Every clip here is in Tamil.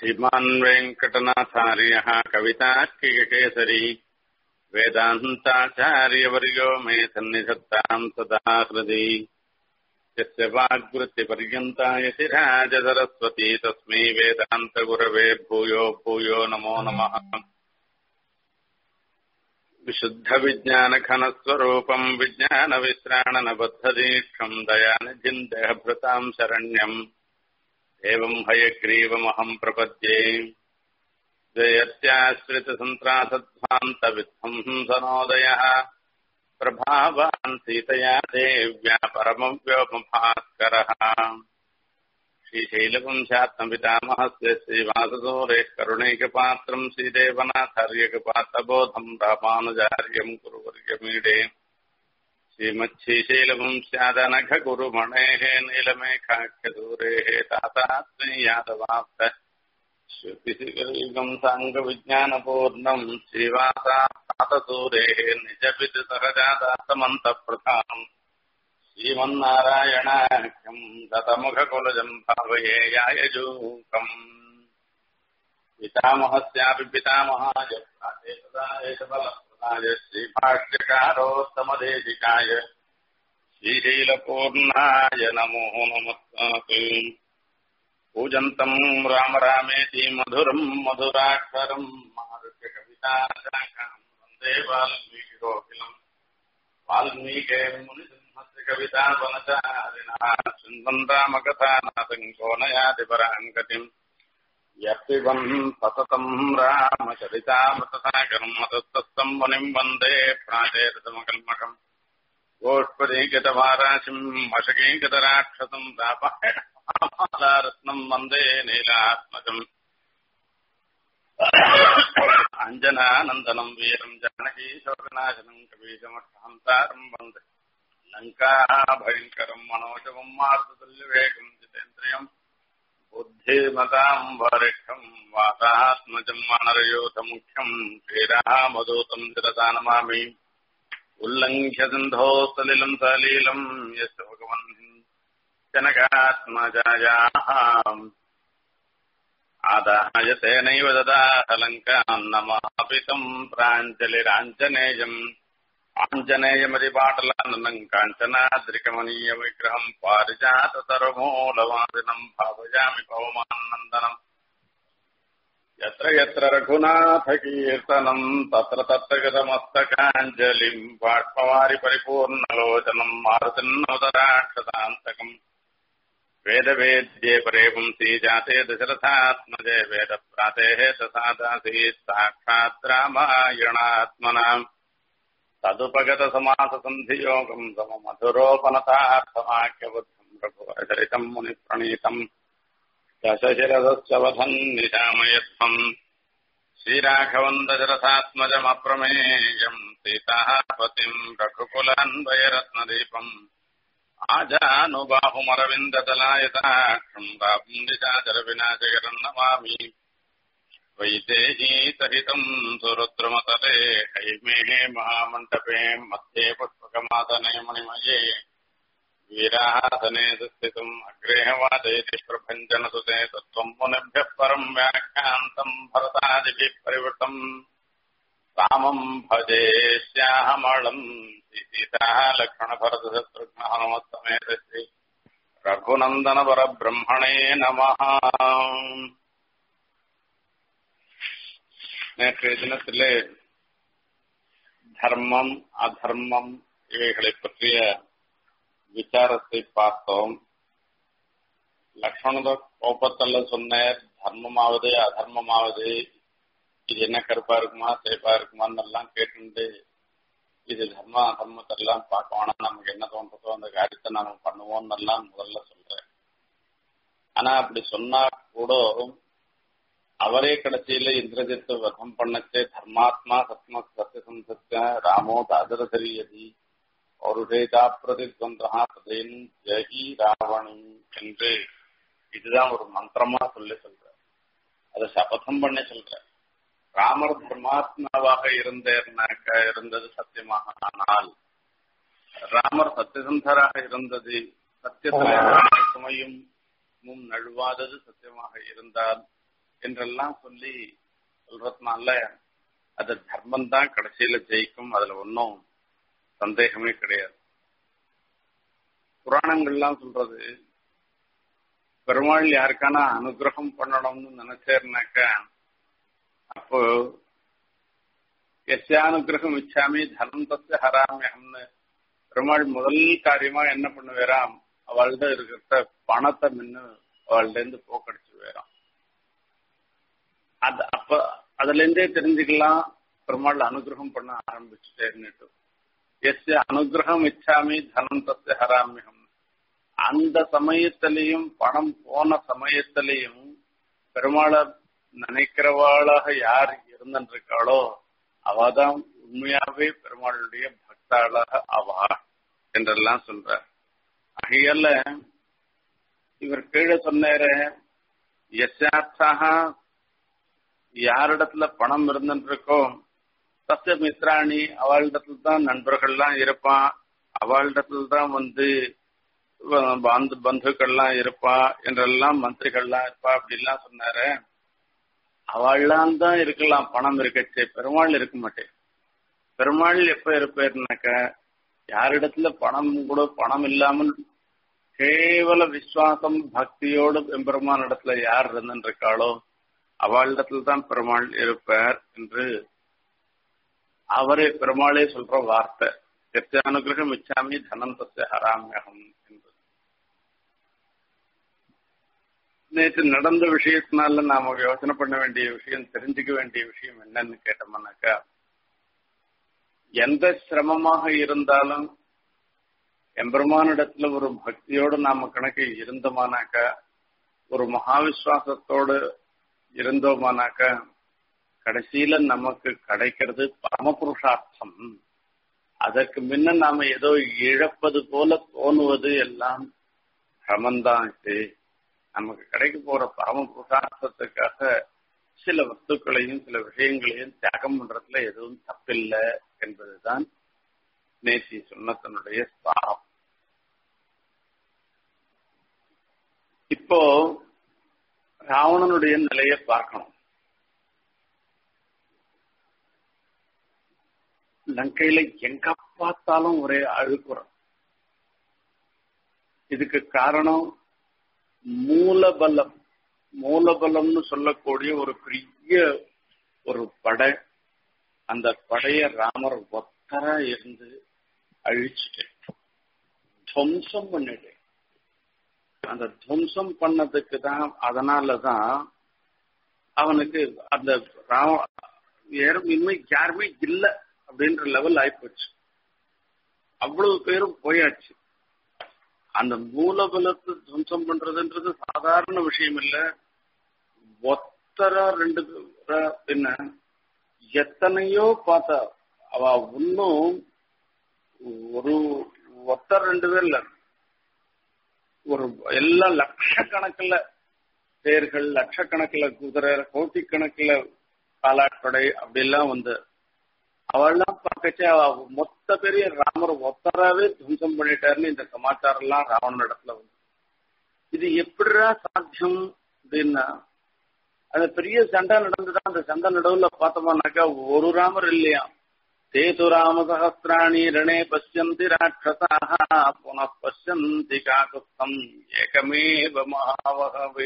श्रीमान् वेङ्कटनाथार्यः कवितार्किककेसरी वेदान्ताचार्यवर्यो मे सन्निधत्ताम् सदा हृदि यस्य वाग्वृत्तिपर्यन्ता यतिराजसरस्वती तस्मै वेदान्तगुरवे भूयो भूयो नमो नमः विशुद्धविज्ञानघनस्वरूपम् विज्ञानविश्राणनबद्धदीक्षम् दयानिधिम् देहभृताम् शरण्यम् एवम् हयग्रीवमहम् प्रपद्ये जयत्याश्रितसन्त्रासध्वान्तविध्वंसनोदयः प्रभावान् सीतया देव्या परमव्योमभास्करः श्रीशैलवंशात्मपितामहस्य श्रीवाससूरेः करुणैकपात्रम् श्रीदेवनाथार्यकपात्रबोधम् रामानुजार्यम् कुरुवर्यमीडे श्रीमच्छीशैलवंस्यादनघगुरुमणेः नीलमेघाख्यदूरेः तातात्मयादवाप्त श्रुतिशिखरयुगम् साङ्गविज्ञानपूर्णम् श्रीवासातसूरेः निजपितुसहजातातमन्तप्रधानम् श्रीमन्नारायणाख्यम् दतमुखकुलजम् भावये यायजूकम् पितामहस्यापि पितामहाय प्राचेतदाय श्रीभाष्यकारोत्तमदेशिकाय श्रीशैलपूर्णाय नमो नमस्ते पूजन्तम् राम रामेति मधुरम् मधुराक्षरम् मारुष्यकविताशाखाम् वन्दे वाल्मीकिरोकिलम् वाल्मीके मुनिसिंहस्य कविता वनचारिणः शृण्वन् रामकथानाथम् कोनयाति पराम् गतिम् यत्पिबन् सततम् रामचरितामृतसागरम् मदस्तम् मुनिम् वन्दे प्राचेतमकल्मषम् गोष्पदीकृतवाराशिम् मशकीकृतराक्षसम् दापारत्नम् वन्दे नीलात्मजम् अञ्जनानन्दनम् वीरम् जानकी शोकनाशनम् कवीशमर्थहन्तारम् वन्दे लङ्काभयङ्करम् मनोजवम् मार्गतुल्यवेगम् जितेन्द्रियम् बुद्धिमताम् वरिष्ठम् वातात्मजम् वानरयोधमुख्यम् श्रीरामदूतम् चिरतानमामि उल्लङ्घ्य सिन्धो सलिलम् सलीलम् यस्य भगवन् जनकात्मजायाः आदाय तेनैव ददाहलङ्काम् नमापितम् प्राञ्जलिराञ्जनेयम् आञ्जनेयमतिपाटलाननम् काञ्चनाद्रिकमनीयविग्रहम् पारिजाततरुमूलवादिनम् भावयामि पवमानन्दनम् यत्र यत्र रघुनाथकीर्तनम् तत्र तत्र गतमस्तकाञ्जलिम् बाष्पवारि परिपूर्णलोचनम् मारुतिन्नोदराक्षतान्तकम् वेदवेद्ये परे पुंसी जाते दशरथात्मजे वेदप्रातेः तथादासीत् साक्षात् रामायणात्मनाम् तदुपगतसमाससन्धियोगम् सममधुरोपनतार्थमाख्यबुद्धम् रघुवरचरितम् मुनिप्रणीतम् दशशिरसस्य वधम् निशामयत्वम् श्रीराघवम् दशरथात्मजमप्रमेयम् सीताः पतिम् रघुकुलान्वयरत्नदीपम् आजानुबाहुमरविन्ददलायताक्षम् रापुण्डिताचरविनाशकरम् नमामि वैदेही सहितम् सुरुद्रमतले हैमेः महामण्डपे मध्ये पुष्पकमादने मणिमये वीरासने स्थितम् अग्रेह वादयति प्रभञ्जनसुते तत्त्वम् मुनिभ्यः परम् व्याख्यान्तम् भरतादिभिः परिवृतम् रामम् भजे स्याहमळम् सीताः लक्ष्मणभरतशत्रुघ्न हनुमत्समेत श्री रघुनन्दनपरब्रह्मणे नमः நேற்றைய தினத்திலே தர்மம் அதர்மம் இவைகளை பற்றிய விசாரத்தை பார்த்தோம் லக்ஷ்மண கோபத்தல்ல சொன்ன தர்மமாவது அதர்மமாவது இது என்ன கருப்பா இருக்குமா சேப்பா இருக்குமான்னு எல்லாம் கேட்டுட்டு இது தர்ம அதர்மத்தெல்லாம் பார்க்க வேணாம் நமக்கு என்ன தோன்றதோ அந்த காரியத்தை நாம பண்ணுவோம்னு எல்லாம் முதல்ல சொல்றேன் ஆனா அப்படி சொன்னா கூட அவரே கடைசியில இந்திரஜித்து வதம் பண்ணச்சே தர்மாத்மா சத்ம சத்தியசந்தத்த ராமோ தாதரசரியதி பௌருஷேதா பிரதித்வந்தா ததேன் ஜெகி ராவணி என்று இதுதான் ஒரு மந்திரமா சொல்லி சொல்ற அதை சபதம் பண்ண சொல்ற ராமர் தர்மாத்மாவாக இருந்தேர்னாக்க இருந்தது சத்தியமாக ஆனால் ராமர் சத்தியசந்தராக இருந்தது சத்தியத்தில் சுமையும் முன் நழுவாதது சத்தியமாக இருந்தால் என்றெல்லாம் சொல்லி சொல்றதுனால அது தர்மம் தான் கடைசியில ஜெயிக்கும் அதுல ஒன்றும் சந்தேகமே கிடையாது புராணங்கள்லாம் சொல்றது பெருமாள் யாருக்கான அனுகிரகம் பண்ணணும்னு நினைச்சேர்னாக்கா அப்போ எஸ்யானுகிரகம் இச்சாமி தனம் தத்து ஹராமியம்னு பெருமாள் முதல் காரியமா என்ன பண்ணுவேராம் அவள்கிட்ட இருக்கிற பணத்தை மின்னு அவள்கிட்ட இருந்து போக்கடிச்சு வேறாம் அது அப்ப அதுல இருந்தே தெரிஞ்சுக்கலாம் பெருமாள் அனுகிரகம் பண்ண ஆரம்பிச்சுட்டேன்னுட்டு எஸ் அனுகிரகம் இச்சாமி தனம் தத்து ஹராமியம் அந்த சமயத்திலையும் பணம் போன சமயத்திலையும் பெருமாளை நினைக்கிறவாளாக யார் இருந்திருக்காளோ அவதான் உண்மையாவே பெருமாளுடைய பக்தாளாக அவா என்றெல்லாம் சொல்ற ஆகையால இவர் கீழே சொன்னார எஸ்யார்த்தாக யாரிடத்துல பணம் இருந்துருக்கோ சத்திய மித்ராணி அவளிடத்துல தான் நண்பர்கள்லாம் இருப்பான் அவளிடத்துல தான் வந்து பந்து பந்துக்கள்லாம் இருப்பா என்றெல்லாம் மந்திரிகள்லாம் இருப்பா அப்படிலாம் சொன்னாரு அவள்லாம் தான் இருக்கலாம் பணம் இருக்கச்சே பெருமாள் இருக்க மாட்டேன் பெருமாள் எப்ப இருப்பாருனாக்க யாரிடத்துல பணம் கூட பணம் இல்லாமல் கேவல விசுவாசம் பக்தியோடு எம்பெருமான் இடத்துல யார் இருந்திருக்காளோ அவளிடத்துல தான் பெருமாள் இருப்பார் என்று அவரே பெருமாளே சொல்ற வார்த்தை எத்தனுகிரகம் இச்சாமி தனம் தச ஹராமியகம் என்று நேற்று நடந்த விஷயத்தினால நாம யோசனை பண்ண வேண்டிய விஷயம் தெரிஞ்சுக்க வேண்டிய விஷயம் என்னன்னு கேட்டோம்னாக்கா எந்த சிரமமாக இருந்தாலும் எம்பெருமானிடத்துல ஒரு பக்தியோடு நாம கணக்கு இருந்தோமானாக்கா ஒரு மகாவிஸ்வாசத்தோடு இருந்தோமானாக்கா கடைசியில நமக்கு கிடைக்கிறது பரமபுருஷார்த்தம் அதற்கு முன்ன நாம ஏதோ இழப்பது போல தோணுவது எல்லாம் பிரமந்தான் இது நமக்கு கிடைக்க போற பரம புருஷார்த்தத்துக்காக சில வஸ்துக்களையும் சில விஷயங்களையும் தியாகம் பண்றதுல எதுவும் தப்பில்லை என்பதுதான் நேசி சொன்னதனுடைய ஸ்தானம் இப்போ ராவணனுடைய நிலையை பார்க்கணும் லங்கையில எங்க பார்த்தாலும் ஒரே அழுக்குறம் இதுக்கு காரணம் மூலபலம் மூலபலம்னு சொல்லக்கூடிய ஒரு பெரிய ஒரு படை அந்த படைய ராமர் ஒத்தரா இருந்து அழிச்சுட்டு துவம்சம் பண்ணிட்டு அந்த துவம்சம் பண்ணதுக்கு தான் அதனாலதான் அவனுக்கு அந்த ராம இனிமே யாருமே இல்லை அப்படின்ற லெவல் ஆயிப்போச்சு அவ்வளவு பேரும் போயாச்சு அந்த மூலபலத்தை துவம்சம் பண்றதுன்றது சாதாரண விஷயம் இல்ல ஒத்தரா ரெண்டு பின்ன எத்தனையோ பார்த்தா அவ இன்னும் ஒரு ஒத்தர் ரெண்டு பேர் இல்ல ஒரு எல்லா லட்சக்கணக்கில் பேர்கள் லட்சக்கணக்கில் குதிரை கோட்டிக்கணக்கில் காலாட்படை அப்படிலாம் வந்து அவள்லாம் பார்க்கச்சே அவ மொத்த பெரிய ராமர் ஒத்தராவே துவம்சம் பண்ணிட்டாருன்னு இந்த சமாச்சாரம் எல்லாம் ராவணன் இடத்துல வந்து இது எப்படிடா சாத்தியம் அப்படின்னா அந்த பெரிய சண்டை நடந்துதான் அந்த சண்டை நடுவுல பார்த்தோம்னாக்கா ஒரு ராமர் இல்லையா தேது ராம சகசிராணி ரணே பசியந்தி ராட்சசாக புன பசியந்தி காகுத்தம் ஏகமேவ மகாவகவே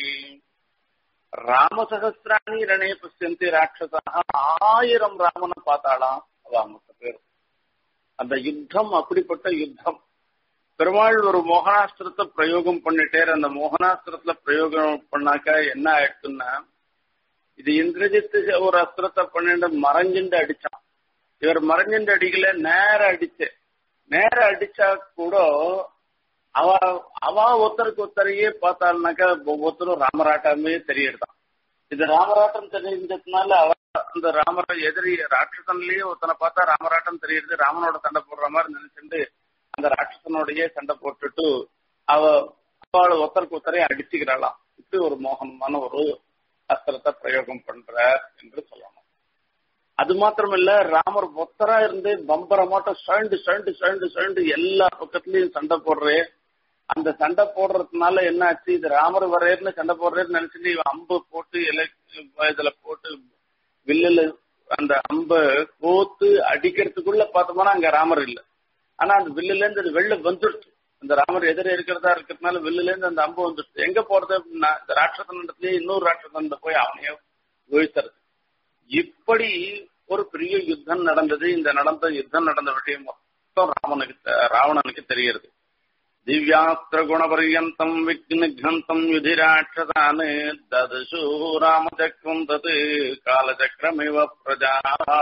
ராமசகசிராணி ரணே பசியந்தி ராட்சசாக ஆயிரம் ராமனை பார்த்தாளாம் அவ மொத்த பேர் அந்த யுத்தம் அப்படிப்பட்ட யுத்தம் பெருமாள் ஒரு மோகனாஸ்திரத்தை பிரயோகம் பண்ணிட்டேர் அந்த மோகனாஸ்திரத்துல பிரயோகம் பண்ணாக்கா என்ன ஆயிடுச்சுன்னா இது இந்திரஜித்து ஒரு அஸ்திரத்தை பண்ணிட்டு மறைஞ்சுண்டு அடிச்சான் இவர் மறைஞ்சுண்டு அடிக்கல நேர அடிச்சு நேர அடிச்சா கூட அவ அவ ஒருத்தருக்கு ஒருத்தரையே பார்த்தாள்னாக்கா ஒவ்வொருத்தரும் ராமராட்டமே தெரியுதுதான் இது ராமராட்டம் தெரிஞ்சதுனால அவ அந்த ராமர எதிரி ராட்சசன்லயே ஒருத்தனை பார்த்தா ராமராட்டம் தெரியுது ராமனோட சண்டை போடுற மாதிரி நினைச்சுட்டு அந்த ராட்சசனோடயே சண்டை போட்டுட்டு அவ அவளை ஒருத்தருக்கு ஒருத்தரையும் அடிச்சுக்கிறாளாம் இப்படி ஒரு மோகனமான ஒரு அஸ்திரத்தை பிரயோகம் பண்ற என்று சொல்லணும் அது மாத்திரமில்ல ராமர் ஒத்தரா இருந்து பம்பர மாட்டம் சண்டு சண்டு சண்டு சண்டு எல்லா பக்கத்துலயும் சண்டை போடுறே அந்த சண்டை போடுறதுனால என்ன ஆச்சு இது ராமர் வரையர்னு சண்டை போடுறேன்னு நினைச்சிட்டு இவன் அம்பு போட்டு இலை இதுல போட்டு வில்லுல அந்த அம்பை கோத்து அடிக்கிறதுக்குள்ள பார்த்தோம்னா அங்க ராமர் இல்லை ஆனா அந்த வில்லுல இருந்து அது வெளில வந்துடுச்சு அந்த ராமர் எதிர இருக்கிறதா இருக்கிறதுனால வில்லுல இருந்து அந்த அம்பு வந்துடுச்சு எங்க போறது அப்படின்னா இந்த ராட்சசனிடத்துலயே இன்னொரு ராட்சசன் போய் அவனையே வீழ்த்துறது இப்படி ஒரு பெரிய யுத்தம் நடந்தது இந்த நடந்த யுத்தம் நடந்த விஷயம் மொத்தம் ராமனுக்கு ராவணனுக்கு தெரிகிறது திவ்யாஸ்திர குணபரியந்தம் விக்னிகந்தம் யுதிராட்சதான் ததுஷு ராமச்சக்கரம் தது காலச்சக்கரமிவ பிரஜா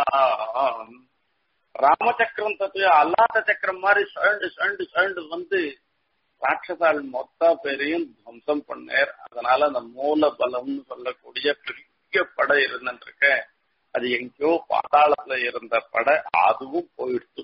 ராமச்சக்கரம் தத்து அல்லாத சக்கரம் மாதிரி சுழண்டு சுழண்டு சுழண்டு வந்து ராட்சசால் மொத்த பேரையும் துவம்சம் பண்ணேர் அதனால அந்த மூல பலம்னு சொல்லக்கூடிய பெரிய படை இருந்துருக்க அது எங்கேயோ பாதாளத்துல இருந்த படை அதுவும் போயிடுச்சு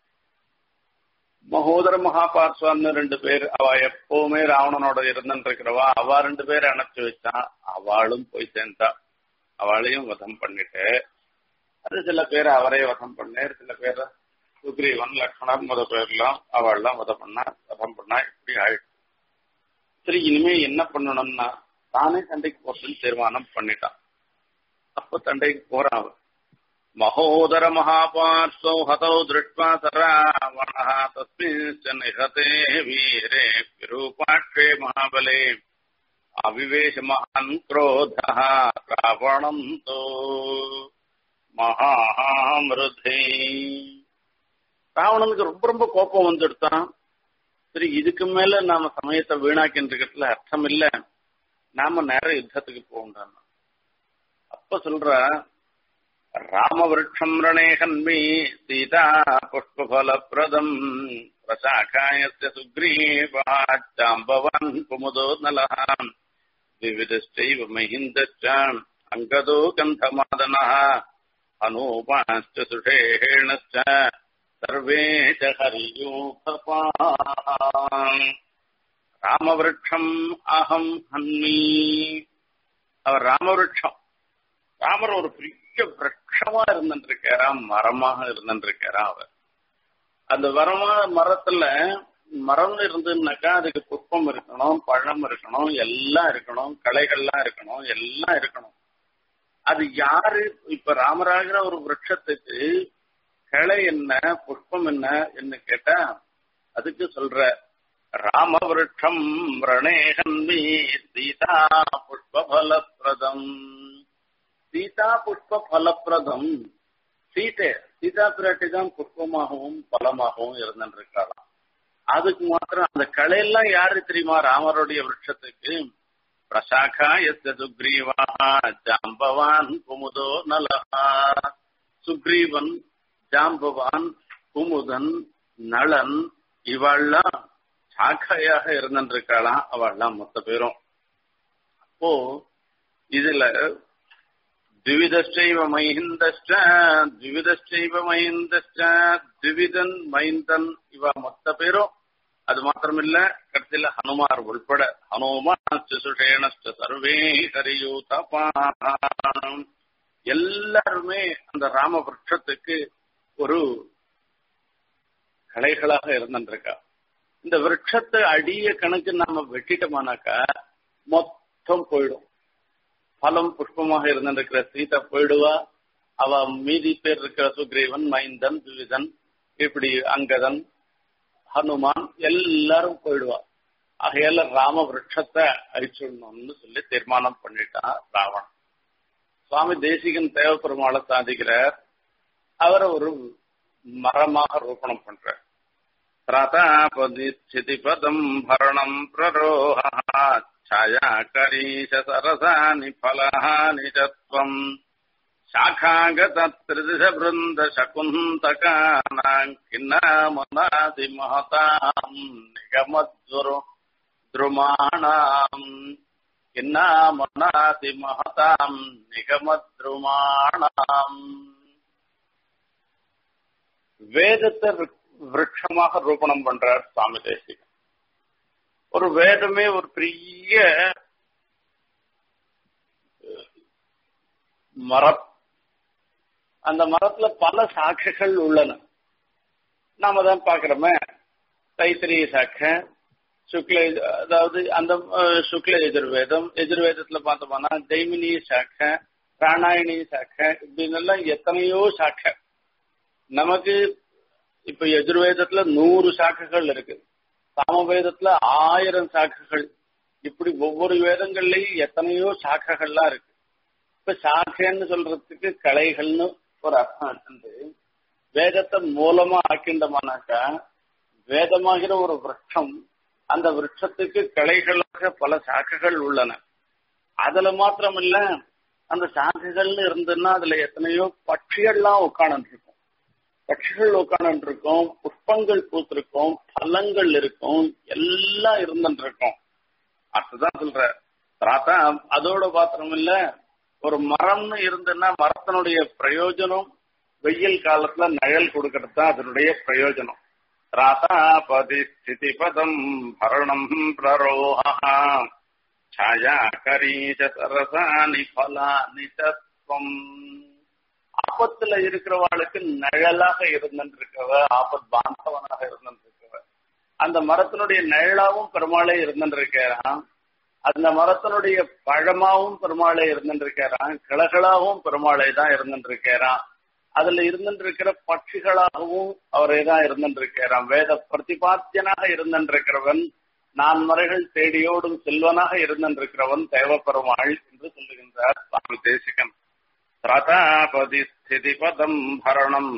மகோதர மகாபார்ஸ்வான்னு ரெண்டு பேர் அவ எப்பவுமே ராவணனோட இருந்துட்டு இருக்கிறவா அவ ரெண்டு பேரை அணைச்சு வச்சான் அவளும் போய் சேர்ந்தா அவளையும் வதம் பண்ணிட்டு அது சில பேர் அவரே வதம் பண்ணார் சில பேர் சுக்ரீவன் லக்ஷ்மணன் முத பேர்லாம் அவள்லாம் வதம் பண்ணா வதம் பண்ணா இப்படி ஆயிடுச்சு சரி இனிமே என்ன பண்ணணும்னா தானே சண்டைக்கு போறதுன்னு தீர்மானம் பண்ணிட்டான் அப்ப சண்டைக்கு போறான் அவன் மகோதர மகாபார்சோ ஹதோ திருஷ்வா சராவண தஸ்மின்ச்ச நிஹதே வீரே விரூபாட்சே மகாபலே அவிவேஷ மகான் குரோத ராவணம் தோ மகாமிருதே ராவணனுக்கு ரொம்ப ரொம்ப கோபம் வந்துடுத்தான் சரி இதுக்கு மேல நாம சமயத்தை வீணாக்கின்றதுல அர்த்தம் இல்ல நாம நேர யுத்தத்துக்கு போகணும் அப்ப சொல்ற ராமவிருட்சம் ரணே கன்மி சீதா புஷ்பலப்பிரதம் பிரசாகாயஸ்ய சுக்ரீவாச்சாம்பவான் குமுதோ நலஹாம் விவிதஸ்டைவ மஹிந்தச்ச அங்கதோ கந்தமாதனः அனூபாश्च சுஷேணश्च சர்வே ச ஹரியூபபாம் ராமவிருட்சம் அகம் ஹன்மி அவர் ராமவிருட்சம் ராமர் ஒரு பெரிய விரட்சமா இருந்துருக்காராம் மரமாக இருந்துருக்காராம் அவர் அந்த வரமா மரத்துல மரம் இருந்துன்னாக்கா அதுக்கு புஷ்பம் இருக்கணும் பழம் இருக்கணும் எல்லாம் இருக்கணும் களைகள்லாம் இருக்கணும் எல்லாம் இருக்கணும் அது யாரு இப்ப ராமராகிற ஒரு விரட்சத்துக்கு கிளை என்ன புஷ்பம் என்ன என்று கேட்டா அதுக்கு சொல்ற ராம விரட்சம் ரணேகன்மி சீதா புஷ்பலப்பிரதம் சீதா புஷ்ப பலப்பிரதம் சீதை சீதா பிராட்டி தான் புஷ்பமாகவும் பலமாகவும் இருந்துருக்காளாம் அதுக்கு மாத்திரம் அந்த கலையெல்லாம் யாரு தெரியுமா ராமருடைய விருட்சத்துக்கு பிரசாகா எஸ் சுக்ரீவா ஜாம்பவான் குமுதோ நலஹா சுக்ரீவன் ஜாம்பவான் குமுதன் நளன் இவள்லாம் சாக்கையாக இருந்துருக்காளாம் அவள்லாம் மொத்த பேரும் அப்போ இதுல द्विविधश्चैव मैहिन्दश्च द्विविधश्चैव मैहिन्दश्च द्विविதன் மைந்தன் இவ மொத்த பேரும் அது மாத்திரமில்ல கடைசியில ஹனுமார் உள்பட ஹனுமான் சுஷேணஸ்ட சர்வே ஹரியூதபாம் எல்லாருமே அந்த ராம விரட்சத்துக்கு ஒரு கலைகளாக இருந்துருக்கா இந்த விரட்சத்தை அடிய கணக்கு நாம வெட்டிட்டோமானாக்கா மொத்தம் போயிடும் பலம் புஷ்பமாக இருந்திருக்கிற சீதா போயிடுவா அவ மீதி பேர் இருக்கிற சுக்ரீவன் மைந்தன் துவிதன் இப்படி அங்கதன் ஹனுமான் எல்லாரும் போயிடுவா ஆகையால ராம விரட்சத்தை அழிச்சிடணும்னு சொல்லி தீர்மானம் பண்ணிட்டான் ராவணன் சுவாமி தேசிகன் தேவப்பெருமாளை சாதிக்கிறார் அவரை ஒரு மரமாக ரூபணம் பண்றார் பிரதாபதிஸ்திதிபதம் பரணம் பிரரோஹ छायाकरीश सरसानि फलहानि च त्वम् शाखागतत्रिदिशवृन्द शकुन्तकानाम् किन्नामनादि महताम् निगमद्वरु द्रुमाणाम् किन्नामनादि महताम् நிகமத்ருமாணாம் வேதத்தை விருட்சமாக ரூபணம் பண்றார் சுவாமி தேசிகன் ஒரு வேதமே ஒரு பெரிய மரம் அந்த மரத்துல பல சாக்கைகள் உள்ளன நாம தான் பாக்குறோமே தைத்திரிய சாக்கை சுக்ல அதாவது அந்த அஹ், சுக்ல எதிர்வேதம் எதிர்வேதத்துல பார்த்தோம்னா ஜெய்மினி சாக்க பிராணாயணி சாக்க இப்படின்னு எல்லாம் எத்தனையோ சாக்க நமக்கு இப்ப எதிர்வேதத்துல நூறு சாக்குகள் இருக்கு சாமவேதத்துல ஆயிரம் சாக்குகள் இப்படி ஒவ்வொரு வேதங்கள்லயும் எத்தனையோ சாக்கைகள்லாம் இருக்கு இப்ப சாக்கைன்னு சொல்றதுக்கு கலைகள்னு ஒரு அர்த்தம் இருக்கு வேதத்தை மூலமா ஆக்கிண்டமானாக்கா வேதமாகிற ஒரு விருட்சம் அந்த விருட்சத்துக்கு கிளைகளாக பல சாக்கைகள் உள்ளன அதுல மாத்திரமில்ல அந்த சாக்கைகள்னு இருந்ததுன்னா அதுல எத்தனையோ பட்சிகள்லாம் உட்காந்து இருக்கும் பட்சிகள் உட்காந்து இருக்கும் புஷ்பங்கள் பூத்திருக்கும் பழங்கள் இருக்கும் எல்லாம் இருந்துட்டு இருக்கும் அதுதான் சொல்ற தாத்தா அதோட பாத்திரம் இல்ல ஒரு மரம்னு இருந்ததுன்னா மரத்தினுடைய பிரயோஜனம் வெயில் காலத்துல நிழல் கொடுக்கறது தான் அதனுடைய பிரயோஜனம் ராதாபதி ஸ்திதி பதம் பரணம் பிரரோஹா ಛಾಯಾ கரீஜ சரசானி பலானி தத்துவம் ஆபத்துல இருக்கிறவாளுக்கு நிழலாக இருந்துட்டு இருக்கவ ஆபத் பாந்தவனாக இருந்துட்டு இருக்கவ அந்த மரத்தினுடைய நிழலாவும் பெருமாளே இருந்துட்டு இருக்கிறான் அந்த மரத்தினுடைய பழமாவும் பெருமாளே இருந்துட்டு இருக்கிறான் கிளகளாவும் பெருமாளே தான் இருந்துட்டு இருக்கிறான் அதுல இருந்துட்டு இருக்கிற பட்சிகளாகவும் அவரே தான் இருந்துட்டு இருக்கிறான் வேத பிரதிபாத்தியனாக இருந்துட்டு இருக்கிறவன் நான் மறைகள் தேடியோடும் செல்வனாக இருந்திருக்கிறவன் தேவப்பெருமாள் என்று சொல்லுகின்றார் சுவாமி தேசிகன் பிரதாபதி ஸ்திதி பதம் பரணம்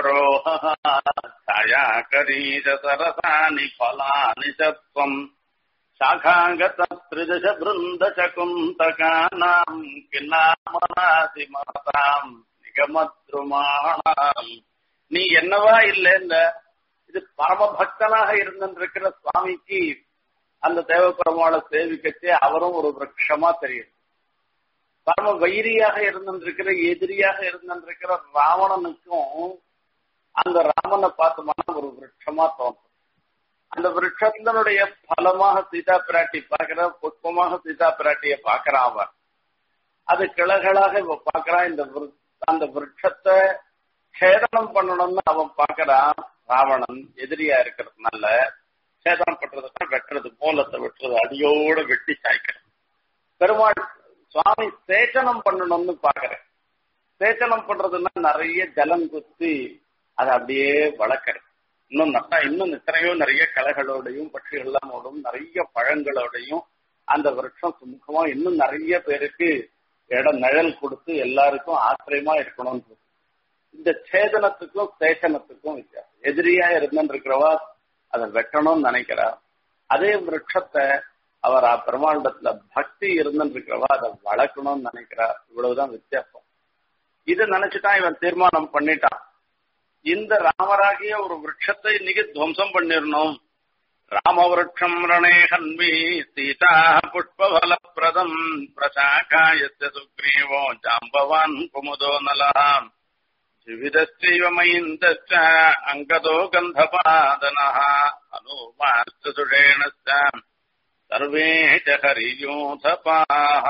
பிரரோஹாயா கரீஷ சரசானி பலானி சத்வம் शाखाङ्गत त्रिदश वृन्द शकुन्तकानाम् किन्नामनासि मताम् நிகமத்ருமானாம் நீ என்னவா இல்லைன்ற இது பரமபக்தனாக இருந்திருக்கிற சுவாமிக்கு அந்த தேவப்பெருமாளை சேவிக்கச்சே அவரும் ஒரு விரக்ஷமா தெரியும் பரம வைரியாக இருந்திருக்கிற எதிரியாக இருந்திருக்கிற ராவணனுக்கும் அந்த ராமனை பார்த்தோம்னா ஒரு விரக்ஷமா தோன்றும் அந்த விரக்ஷத்தினுடைய பலமாக சீதா பிராட்டி பார்க்கிற புஷ்பமாக சீதா பிராட்டிய பார்க்கிறான் அவன் அது கிளைகளாக இவ பார்க்கறான் இந்த விரு- அந்த விரக்ஷத்தை சேதனம் பண்ணணும்னு அவன் பார்க்கறான் ராவணன் எதிரியா இருக்கிறதுனால சேதனம் பண்றதுன்னா வெட்டுறது மூலத்தை வெட்டுறது அடியோட வெட்டி சாய்க்கிறது பெருமாள் சுவாமி சேச்சனம் பண்ணணும்னு பாக்குறேன் சேச்சனம் பண்றதுன்னா நிறைய ஜலம் குத்தி அதை அப்படியே வளர்க்கறது இன்னும் நல்லா இன்னும் எத்தனையோ நிறைய கலைகளோடையும் பட்சிகள்லாமோடும் நிறைய பழங்களோடையும் அந்த விருட்சம் சுமுகமா இன்னும் நிறைய பேருக்கு இடம் நிழல் கொடுத்து எல்லாருக்கும் ஆசிரியமா இருக்கணும்னு இந்த சேதனத்துக்கும் சேச்சனத்துக்கும் வித்தியாசம் எதிரியா இருந்துருக்கிறவா அதை வெட்டணும்னு நினைக்கிறா அதே விருட்சத்தை அவர் பெருமாண்டத்துல பக்தி இருந்துருக்கிறவா அதை வளர்க்கணும்னு நினைக்கிறா இவ்வளவுதான் வித்தியாசம் இதை நினைச்சுட்டான் இவன் தீர்மானம் பண்ணிட்டான் இந்த ராமராகிய ஒரு விருட்சத்தை இன்னைக்கு துவம்சம் பண்ணிடணும் ராமவிருட்சம் ரணே ஹன்வி சீதா புஷ்பபலப்பிரதம் பிரசாகாயஸ்ய சுக்ரீவோ ஜாம்பவான் குமுதோ நலாம் ஜீவிதஸ்யைவ மயிந்தஸ்ச அங்கதோ கந்தபாதனः அனுமாஸ்த சுஷேணஸ்ச சர்வே ச ஹரியூதபாः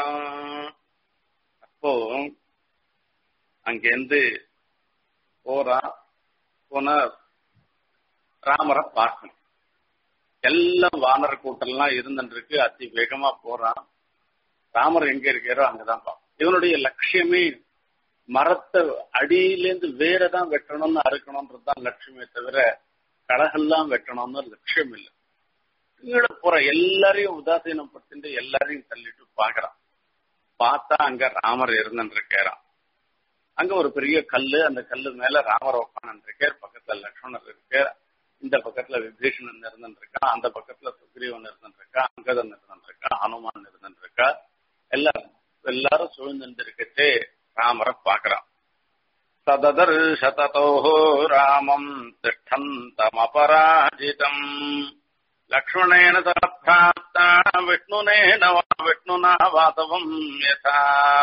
அப்போ அங்கேருந்து போறான் போன ராமரை பார்க்கணும் எல்லாம் வானர கூட்டம்லாம் இருந்துட்டு இருக்கு அதி வேகமா போறான் ராமர் எங்க இருக்காரோ அங்கதான் பார்ப்போம் இவனுடைய லட்சியமே மரத்தை அடியிலேருந்து வேறதான் வெட்டணும்னு அறுக்கணும்ன்றது தான் லட்சியமே தவிர கடகெல்லாம் வெட்டணும்னு லட்சியம் இல்லை கீழே போற எல்லாரையும் உதாசீனப்படுத்திட்டு எல்லாரையும் தள்ளிட்டு பாக்குறான் பார்த்தா அங்க ராமர் இருந்துட்டு இருக்காராம் அங்க ஒரு பெரிய கல்லு அந்த கல்லு மேல ராமர் உட்காந்து இருக்கார் பக்கத்துல லக்ஷ்மணர் இருக்கார் இந்த பக்கத்துல விபீஷணன் இருந்துட்டு இருக்கா அந்த பக்கத்துல சுக்ரீவன் இருந்துட்டு இருக்கா அங்கதன் இருந்துட்டு இருக்கா ஹனுமான் இருந்துட்டு இருக்கா எல்லாரும் எல்லாரும் சூழ்ந்துட்டு இருக்கச்சே ராமரை பாக்குறான் சததர்ஷதோ ராமம் திஷ்டந்தமபராஜிதம் லக்ஷ்மணேன சப்ராப்தா விஷ்ணுனேன வா விஷ்ணுனா வாசவம் யதா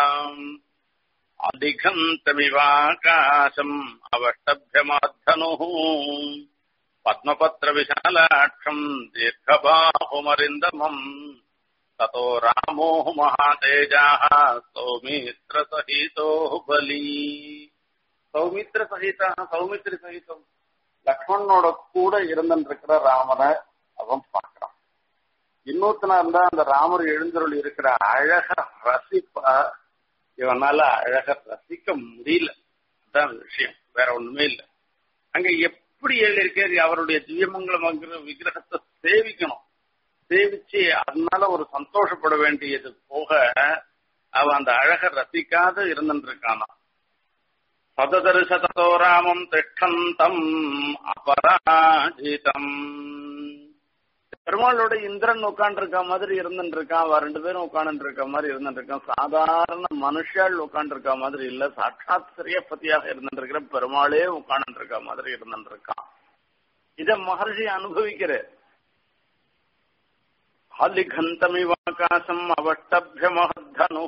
அதிகந்தமிவாகாசம் அவஷ்டபியமார்த்தனுः பத்மபத்ரவிशालाक्षम् दीर्घबाहुमरिन्दमम् ततो रामो महातेजाः सौमित्रसहितो बली சௌமித்திர சகிதா சௌமித்திர சகிதம் லக்ஷ்மணனோட கூட இருந்துருக்கிற ராமனை அவன் பார்க்கறான் இன்னொருத்தனா இருந்தா அந்த ராமர் எழுந்தருள் இருக்கிற அழக ரசிப்பா இவனால அழக ரசிக்க முடியல அதான் விஷயம் வேற ஒண்ணுமே இல்லை அங்க எப்படி எழுதியிருக்காரு அவருடைய திவ்யமங்கலம் விக்கிரகத்தை சேவிக்கணும் சேவிச்சு அதனால ஒரு சந்தோஷப்பட வேண்டியது போக அவன் அந்த அழக ரசிக்காத இருந்துருக்கானா சததரிசதோ ராமம் திஷ்டந்தம் அபராஜிதம் பெருமாளோட இந்திரன் உட்காந்து இருக்க மாதிரி இருந்துட்டு இருக்கான் அவ ரெண்டு பேரும் உட்காந்து இருக்க மாதிரி இருந்துட்டு இருக்கான் சாதாரண மனுஷால் உட்காந்து இருக்க மாதிரி இல்ல சாட்சாத் சிறியப்பதியாக இருந்துட்டு இருக்கிற பெருமாளே உட்காந்து இருக்க மாதிரி இருந்துட்டு இருக்கான் இத மகர்ஷி அனுபவிக்கிற அலிகந்தமிவாகாசம் அவஷ்டபியமஹனு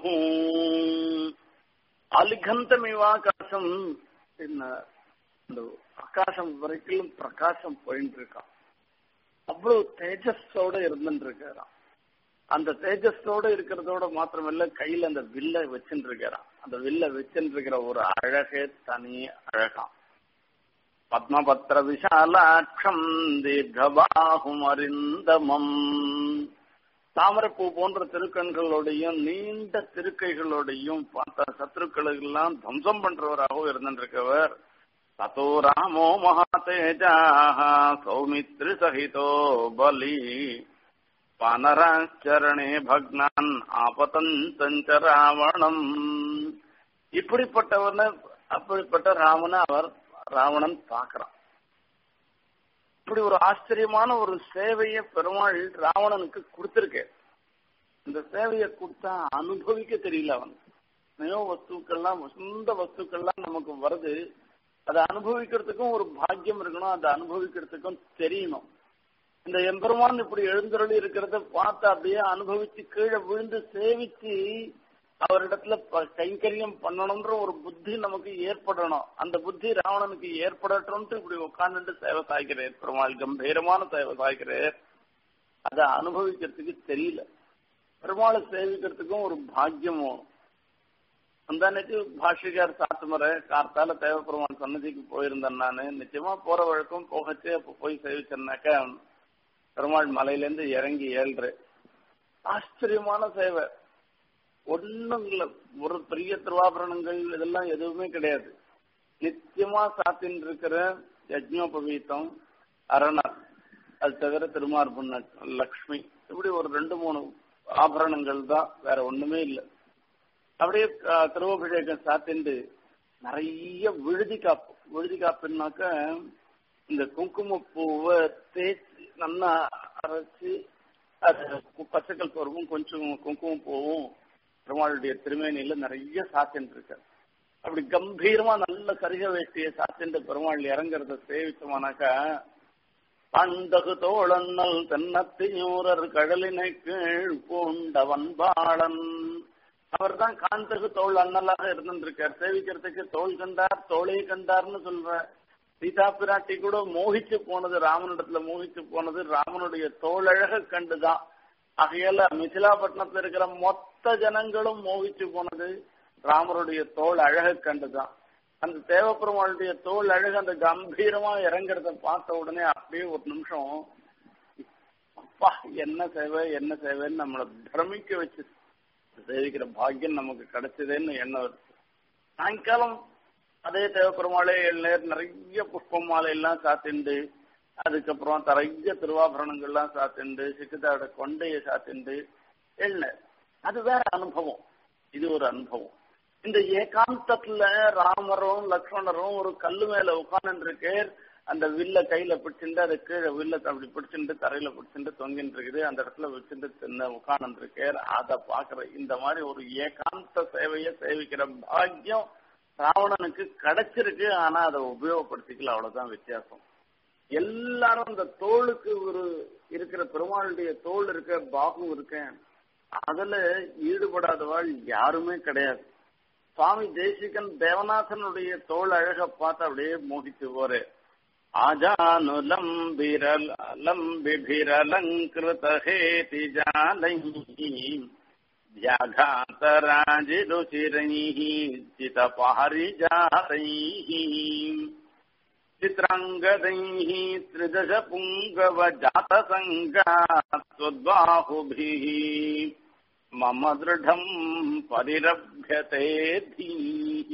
அலிகந்தமிவாகாசம் என்ன இந்த ஆகாசம் வரைக்கும் பிரகாசம் போயிட்டு இருக்கான் அவ்வளவு தேஜஸோட இருந்துட்டு இருக்காராம் அந்த தேஜஸோட இருக்கிறதோட மாத்திரமல்ல கையில அந்த வில்ல வச்சுட்டு இருக்கிறான் அந்த வில்ல வச்சுட்டு இருக்கிற ஒரு அழகே தனி அழகாம் பத்மபத்திர விஷாலாட்சம் தீர்க்கபாகும் அரிந்தமம் தாமரைப்பூ போன்ற திருக்கண்களோடையும் நீண்ட திருக்கைகளோடையும் பார்த்த சத்துருக்களுக்கெல்லாம் துவம்சம் பண்றவராகவும் இருந்திருக்கவர் ததோ ராமோ மகாதேஜா சௌமித்ரி சகிதோ பலி பானராச்சரணே பக்னான் ஆபதஞ்ச ராவணம் இப்படிப்பட்டவன அப்படிப்பட்ட ராமனை அவர் ராவணன் பார்க்கிறான் இப்படி ஒரு ஆச்சரியமான ஒரு சேவையை பெருமாள் ராவணனுக்கு கொடுத்திருக்க இந்த சேவையை கொடுத்தா அனுபவிக்க தெரியல அவன் நயோ வஸ்துக்கள்லாம் சொந்த வஸ்துக்கள்லாம் நமக்கு வருது அதை அனுபவிக்கிறதுக்கும் ஒரு பாக்கியம் இருக்கணும் அதை அனுபவிக்கிறதுக்கும் தெரியணும் இந்த எம்பெருமான் இப்படி எழுந்தருளி இருக்கிறத பார்த்து அப்படியே அனுபவிச்சு கீழே விழுந்து சேவிச்சு அவரிடத்துல கைங்கரியம் பண்ணணும்ன்ற ஒரு புத்தி நமக்கு ஏற்படணும் அந்த புத்தி ராவணனுக்கு ஏற்படட்டும்ட்டு இப்படி உட்கார்ந்துட்டு சேவை சாய்க்கிறார் பெருமாள் கம்பீரமான சேவை சாய்க்கிறார் அதை அனுபவிக்கிறதுக்கு தெரியல பெருமாளை சேவிக்கிறதுக்கும் ஒரு பாக்கியம் வேணும் அந்த அன்னைக்கு பாஷிகார் சாத்துமரை கார்த்தால தேவப்பெருமான் சன்னதிக்கு போயிருந்தேன் நானு நிச்சயமா போற வழக்கம் போகச்சு அப்ப போய் சேவிச்சேன்னாக்கா பெருமாள் மலையிலேருந்து இறங்கி ஏழ்ற ஆச்சரியமான சேவை ஒன்னும் இல்ல ஒரு பெரிய திருவாபரணங்கள் இதெல்லாம் எதுவுமே கிடையாது நித்தியமா சாத்தின் இருக்கிற யஜ்னோபவீத்தம் அரணர் அது தவிர திருமார்புண்ண லக்ஷ்மி இப்படி ஒரு ரெண்டு மூணு ஆபரணங்கள் தான் வேற ஒண்ணுமே இல்லை அப்படியே திருவபிஷேகம் சாத்திண்டு நிறைய விழுதி காப்பு விழுதி காப்புனாக்க இந்த குங்குமப்பூவை தேய்ச்சி நல்லா அரைச்சி அது பச்சைக்கல் பருவம் கொஞ்சம் குங்குமம் பூவும் பெருமாளுடைய திருமேனியில நிறைய சாத்தின்னு இருக்க அப்படி கம்பீரமா நல்ல சரிக வேட்டிய சாத்தின்ற பெருமாள் இறங்குறத சேவிச்சோமானாக்கா பண்டகு தோழன்னல் தென்னத்தியூரர் கடலினை கீழ் பூண்டவன் பாளன் அவர் தான் காந்தகு தோல் அண்ணலாக இருந்திருக்கார் சேவிக்கிறதுக்கு தோல் கண்டார் தோளை கண்டார்னு சொல்ற சீதா பிராட்டி கூட மோகிச்சு போனது ராமனிடத்துல மோகிச்சு போனது ராமனுடைய தோழழக கண்டுதான் ஆகையால மிथिलाப்பட்டினத்துல இருக்கிற மொத்த ஜனங்களும் மோகிச்சு போனது ராமருடைய தோல் அழக கண்டுதான் அந்த தேவப்பெருமாளுடைய தோல் அழகு அந்த கம்பீரமா இறங்குறத பார்த்த உடனே அப்படியே ஒரு நிமிஷம் அப்பா என்ன சேவை என்ன சேவைன்னு நம்மளை பிரமிக்க வச்சு சேவிக்கிற பாக்கியம் நமக்கு கிடைச்சதேன்னு எண்ணம் இருக்கு சாயங்காலம் அதே தேவப்பெருமாளே ஏழு நேரம் நிறைய புஷ்ப மாலை எல்லாம் சாத்திண்டு அதுக்கப்புறம் நிறைய திருவாபரணங்கள்லாம் சாத்திண்டு சிக்கதாவோட கொண்டைய சாத்திண்டு எழுநர் அது வேற அனுபவம் இது ஒரு அனுபவம் இந்த ஏகாந்தத்துல ராமரும் லக்ஷ்மணரும் ஒரு கல்லு மேல உட்கார்ந்து இருக்கேர் அந்த வில்ல கையில பிடிச்சிட்டு அது கீழே வில்ல அப்படி பிடிச்சிட்டு தரையில பிடிச்சிட்டு தொங்கிட்டு இருக்குது அந்த இடத்துல வச்சுட்டு சின்ன உட்கார்ந்து இருக்கேர் அதை பாக்குற இந்த மாதிரி ஒரு ஏகாந்த சேவையை சேவிக்கிற பாக்கியம் ராவணனுக்கு கிடைச்சிருக்கு ஆனா அதை உபயோகப்படுத்திக்கல அவ்வளவுதான் வித்தியாசம் எல்லாரும் அந்த தோளுக்கு ஒரு இருக்கிற பெருமாளுடைய தோல் இருக்க பாகம் இருக்க அதுல ஈடுபடாதவாள் யாருமே கிடையாது சுவாமி தேசிகன் தேவநாதனுடைய தோல் அழக பார்த்து அப்படியே மோகிச்சு போற ஆஜானுலம்பிரலம்பிபிரலங்கிருதஹேதி ஜாலை व्याघातराजिरुचिरैः चितपारिजातैः चित्राङ्गदैः त्रिदश पुङ्गव जातसङ्गात्वद्बाहुभिः मम दृढम् परिरभ्यते धीः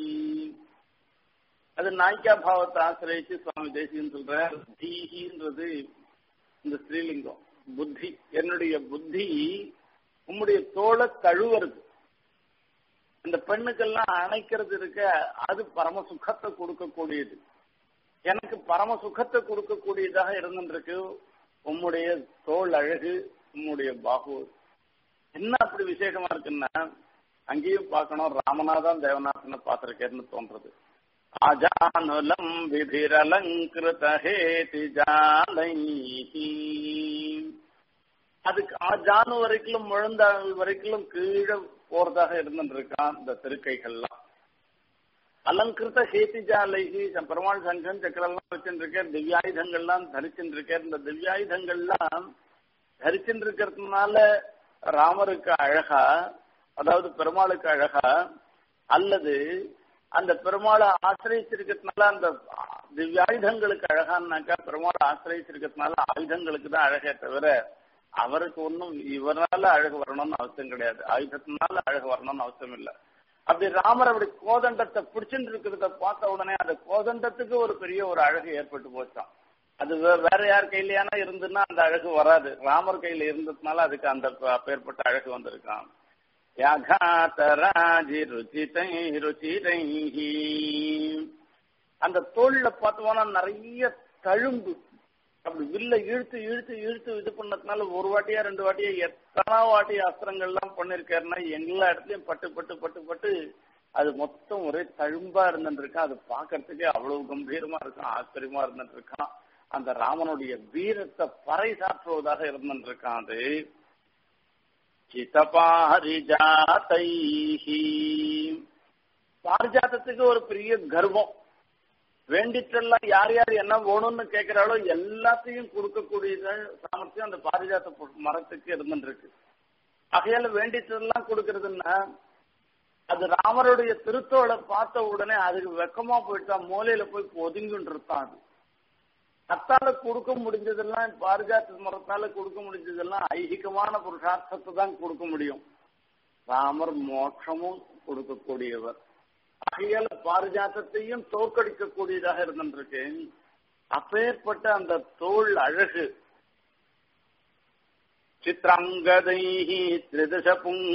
அது நாய்க்கா பாவத்தை ஆசிரியச்சு சுவாமி தேசியம் சொல்ற தீஹின்றது இந்த ஸ்ரீலிங்கம் புத்தி என்னுடைய புத்தி உம்முடைய தோலை தழுவுறது இந்த பெண்ணுக்கெல்லாம் அணைக்கிறது இருக்க அது பரம சுகத்தை கொடுக்கக்கூடியது எனக்கு பரம சுகத்தை கொடுக்கக்கூடியதாக இருந்துருக்கு உம்முடைய தோல் அழகு உம்முடைய பாகு என்ன அப்படி விசேஷமா இருக்குன்னா அங்கேயும் பார்க்கணும் ராமநாதன் தேவநாதனை பார்த்திருக்கேன்னு தோன்றது அஜானுலம் விபிரலங்கிருத ஹேதி ஜாலைஹி அதுக்கு ஆஜானு வரைக்கும் முழந்தாள் வரைக்கும் கீழே போறதாக இருந்துருக்கான் இந்த திருக்கைகள்லாம் அலங்கிருத்த ஹேதிஜாலைகி பெருமாள் சங்கம் சக்கரெல்லாம் வச்சுருக்கேன் திவ்யாயுதங்கள்லாம் தரிச்சுருக்கேன் இந்த திவ்யாயுதங்கள்லாம் தரிச்சுட்டு இருக்கிறதுனால ராமருக்கு அழகா அதாவது பெருமாளுக்கு அழகா அல்லது அந்த பெருமாளை ஆசிரியச்சிருக்கிறதுனால அந்த திவ்யாயுதங்களுக்கு அழகான்னாக்கா பெருமாளை ஆசிரியச்சிருக்கிறதுனால ஆயுதங்களுக்கு தான் அழகே தவிர அவருக்கு ஒன்றும் இவரால அழகு வரணும்னு அவசியம் கிடையாது ஆயுதத்தினால அழகு வரணும்னு அவசியம் இல்லை அப்படி ராமர் அப்படி கோதண்டத்தை பிடிச்சிட்டு இருக்கிறத பார்த்த உடனே அந்த கோதண்டத்துக்கு ஒரு பெரிய ஒரு அழகு ஏற்பட்டு போச்சான் அது வேற யார் கையிலயானா இருந்துன்னா அந்த அழகு வராது ராமர் கையில இருந்ததுனால அதுக்கு அந்த அப்பேற்பட்ட அழகு வந்திருக்கான் யாகாத்தராஜி ருச்சிதை ருச்சிரை அந்த தோல்ல பார்த்தோம்னா நிறைய தழும்பு அப்படி வில்ல இழுத்து இழுத்து இழுத்து இது பண்ணதுனால ஒரு வாட்டியா ரெண்டு வாட்டியா எத்தனை வாட்டி அஸ்திரங்கள்லாம் பண்ணிருக்காருன்னா எல்லா இடத்துலயும் பட்டு பட்டு பட்டு பட்டு அது மொத்தம் ஒரே தழும்பா இருந்துருக்கான் அது பாக்குறதுக்கே அவ்வளவு கம்பீரமா இருக்கும் ஆச்சரியமா இருந்துட்டு இருக்கான் அந்த ராமனுடைய வீரத்தை பறை சாற்றுவதாக இருந்துருக்கான் அது சிதபாரிஜாத்தை பாரிஜாத்தத்துக்கு ஒரு பெரிய கர்வம் வேண்டிட்டெல்லாம் யார் யார் என்ன வேணும்னு கேட்கிறாளோ எல்லாத்தையும் கொடுக்கக்கூடிய சாமர்த்தியம் அந்த பாரிஜாத்த மரத்துக்கு இருந்துருக்கு ஆகையால வேண்டிட்டெல்லாம் கொடுக்கறதுன்னா அது ராமருடைய திருத்தோளை பார்த்த உடனே அதுக்கு வெக்கமா போயிட்டான் மூலையில போய் ஒதுங்கிட்டு இருக்கான் அது அத்தால கொடுக்க முடிஞ்சதெல்லாம் பாரிஜாத்த மரத்தால கொடுக்க முடிஞ்சதெல்லாம் ஐகிகமான புருஷார்த்தத்தை தான் கொடுக்க முடியும் ராமர் மோட்சமும் கொடுக்கக்கூடியவர் ஆகையால பாரிஜாத்தத்தையும் தோற்கடிக்கக்கூடியதாக இருந்திருக்கு அப்பேற்பட்ட அந்த தோல் அழகு சித்ராங்கதைः त्रिदश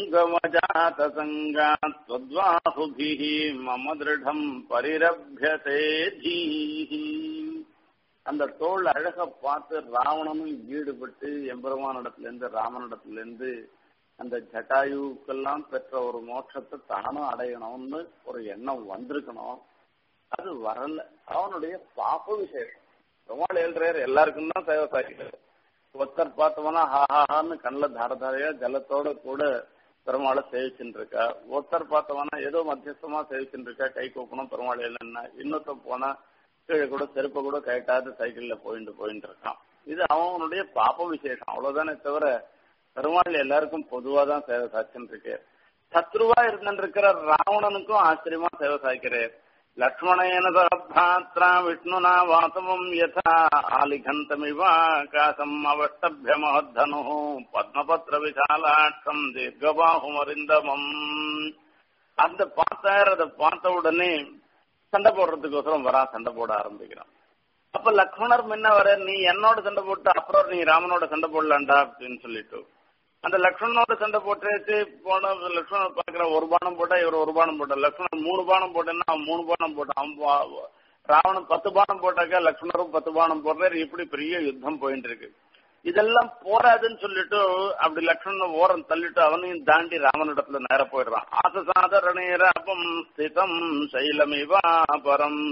पुङ्गवजातसङ्गात्वद्वाहुभिः मम दृढम् परिरभ्यते धीः அந்த தோல் அழக பார்த்து ராவணனும் ஈடுபட்டு எம்பெருமானிடத்துல இருந்து ராமனிடத்துல இருந்து அந்த ஜட்டாயுக்கெல்லாம் பெற்ற ஒரு மோட்சத்தை தானும் அடையணும்னு ஒரு எண்ணம் வந்திருக்கணும் அது வரல அவனுடைய பாப்ப விசேஷம் பெருமாள் எழுறாரு எல்லாருக்கும் தான் தேவை சாய்க்கிறார் ஒருத்தர் பார்த்தோம்னா ஹாஹான்னு கண்ணில் தார தாரையா ஜலத்தோட கூட பெருமாளை சேவிச்சுட்டு இருக்கா ஒருத்தர் பார்த்தோம்னா ஏதோ மத்தியஸ்தமா சேவிச்சுட்டு இருக்கா கை கூப்பணும் பெருமாள் இல்லைன்னா இன்னொருத்த போனா கீழே கூட செருப்பை கூட கட்டாது சைக்கிள்ல போயிட்டு போயிட்டு இருக்கான் இது அவனுடைய பாப்ப விசேஷம் அவ்வளவுதானே தவிர பெருமாள் எல்லாருக்கும் பொதுவா தான் சேவை சாய்ச்சுட்டு இருக்கு சத்ருவா இருந்துருக்கிற ராவணனுக்கும் ஆச்சரியமா சேவை சாய்க்கிறேன் லக்ஷ்மணேன சகபிராத்ரா விஷ்ணுனா வாசவம் யதா ஆலிகந்தமிவாகாசம் அவஷ்டபிய மகத்தனு பத்மபத்ர விசாலாட்சம் தீர்க்கபாகுமரிந்தமம் அந்த பார்த்தார் அதை பார்த்த உடனே சண்டை போடுறதுக்கோசரம் வரா சண்டை போட ஆரம்பிக்கிறான் அப்ப லக்ஷ்மணர் முன்ன வர நீ என்னோட சண்டை போட்டு அப்புறம் நீ ராமனோட சண்டை போடலாண்டா அப்படின்னு சொல்லிட்டு அந்த லக்ஷ்மணனோட சண்டை போட்டு போன லக்ஷ்மணன் பாக்குற ஒரு பானம் போட்டா இவர் ஒரு பானம் போட்டா லக்ஷ்மணன் மூணு பானம் போட்டேன்னா அவன் மூணு பானம் போட்டான் அவன் ராவணன் பத்து பானம் போட்டாக்கா லக்ஷ்மணரும் பத்து பானம் போடுறாரு இப்படி பெரிய யுத்தம் போயிட்டு இருக்கு இதெல்லாம் போராதுன்னு சொல்லிட்டு அப்படி லக்ஷ்மணன் ஓரம் தள்ளிட்டு அவனையும் தாண்டி ராமனிடத்துல நேர போயிடுறான் ஆசசாதரணேராபம் ஸ்திதம் சைலமிவாபரம்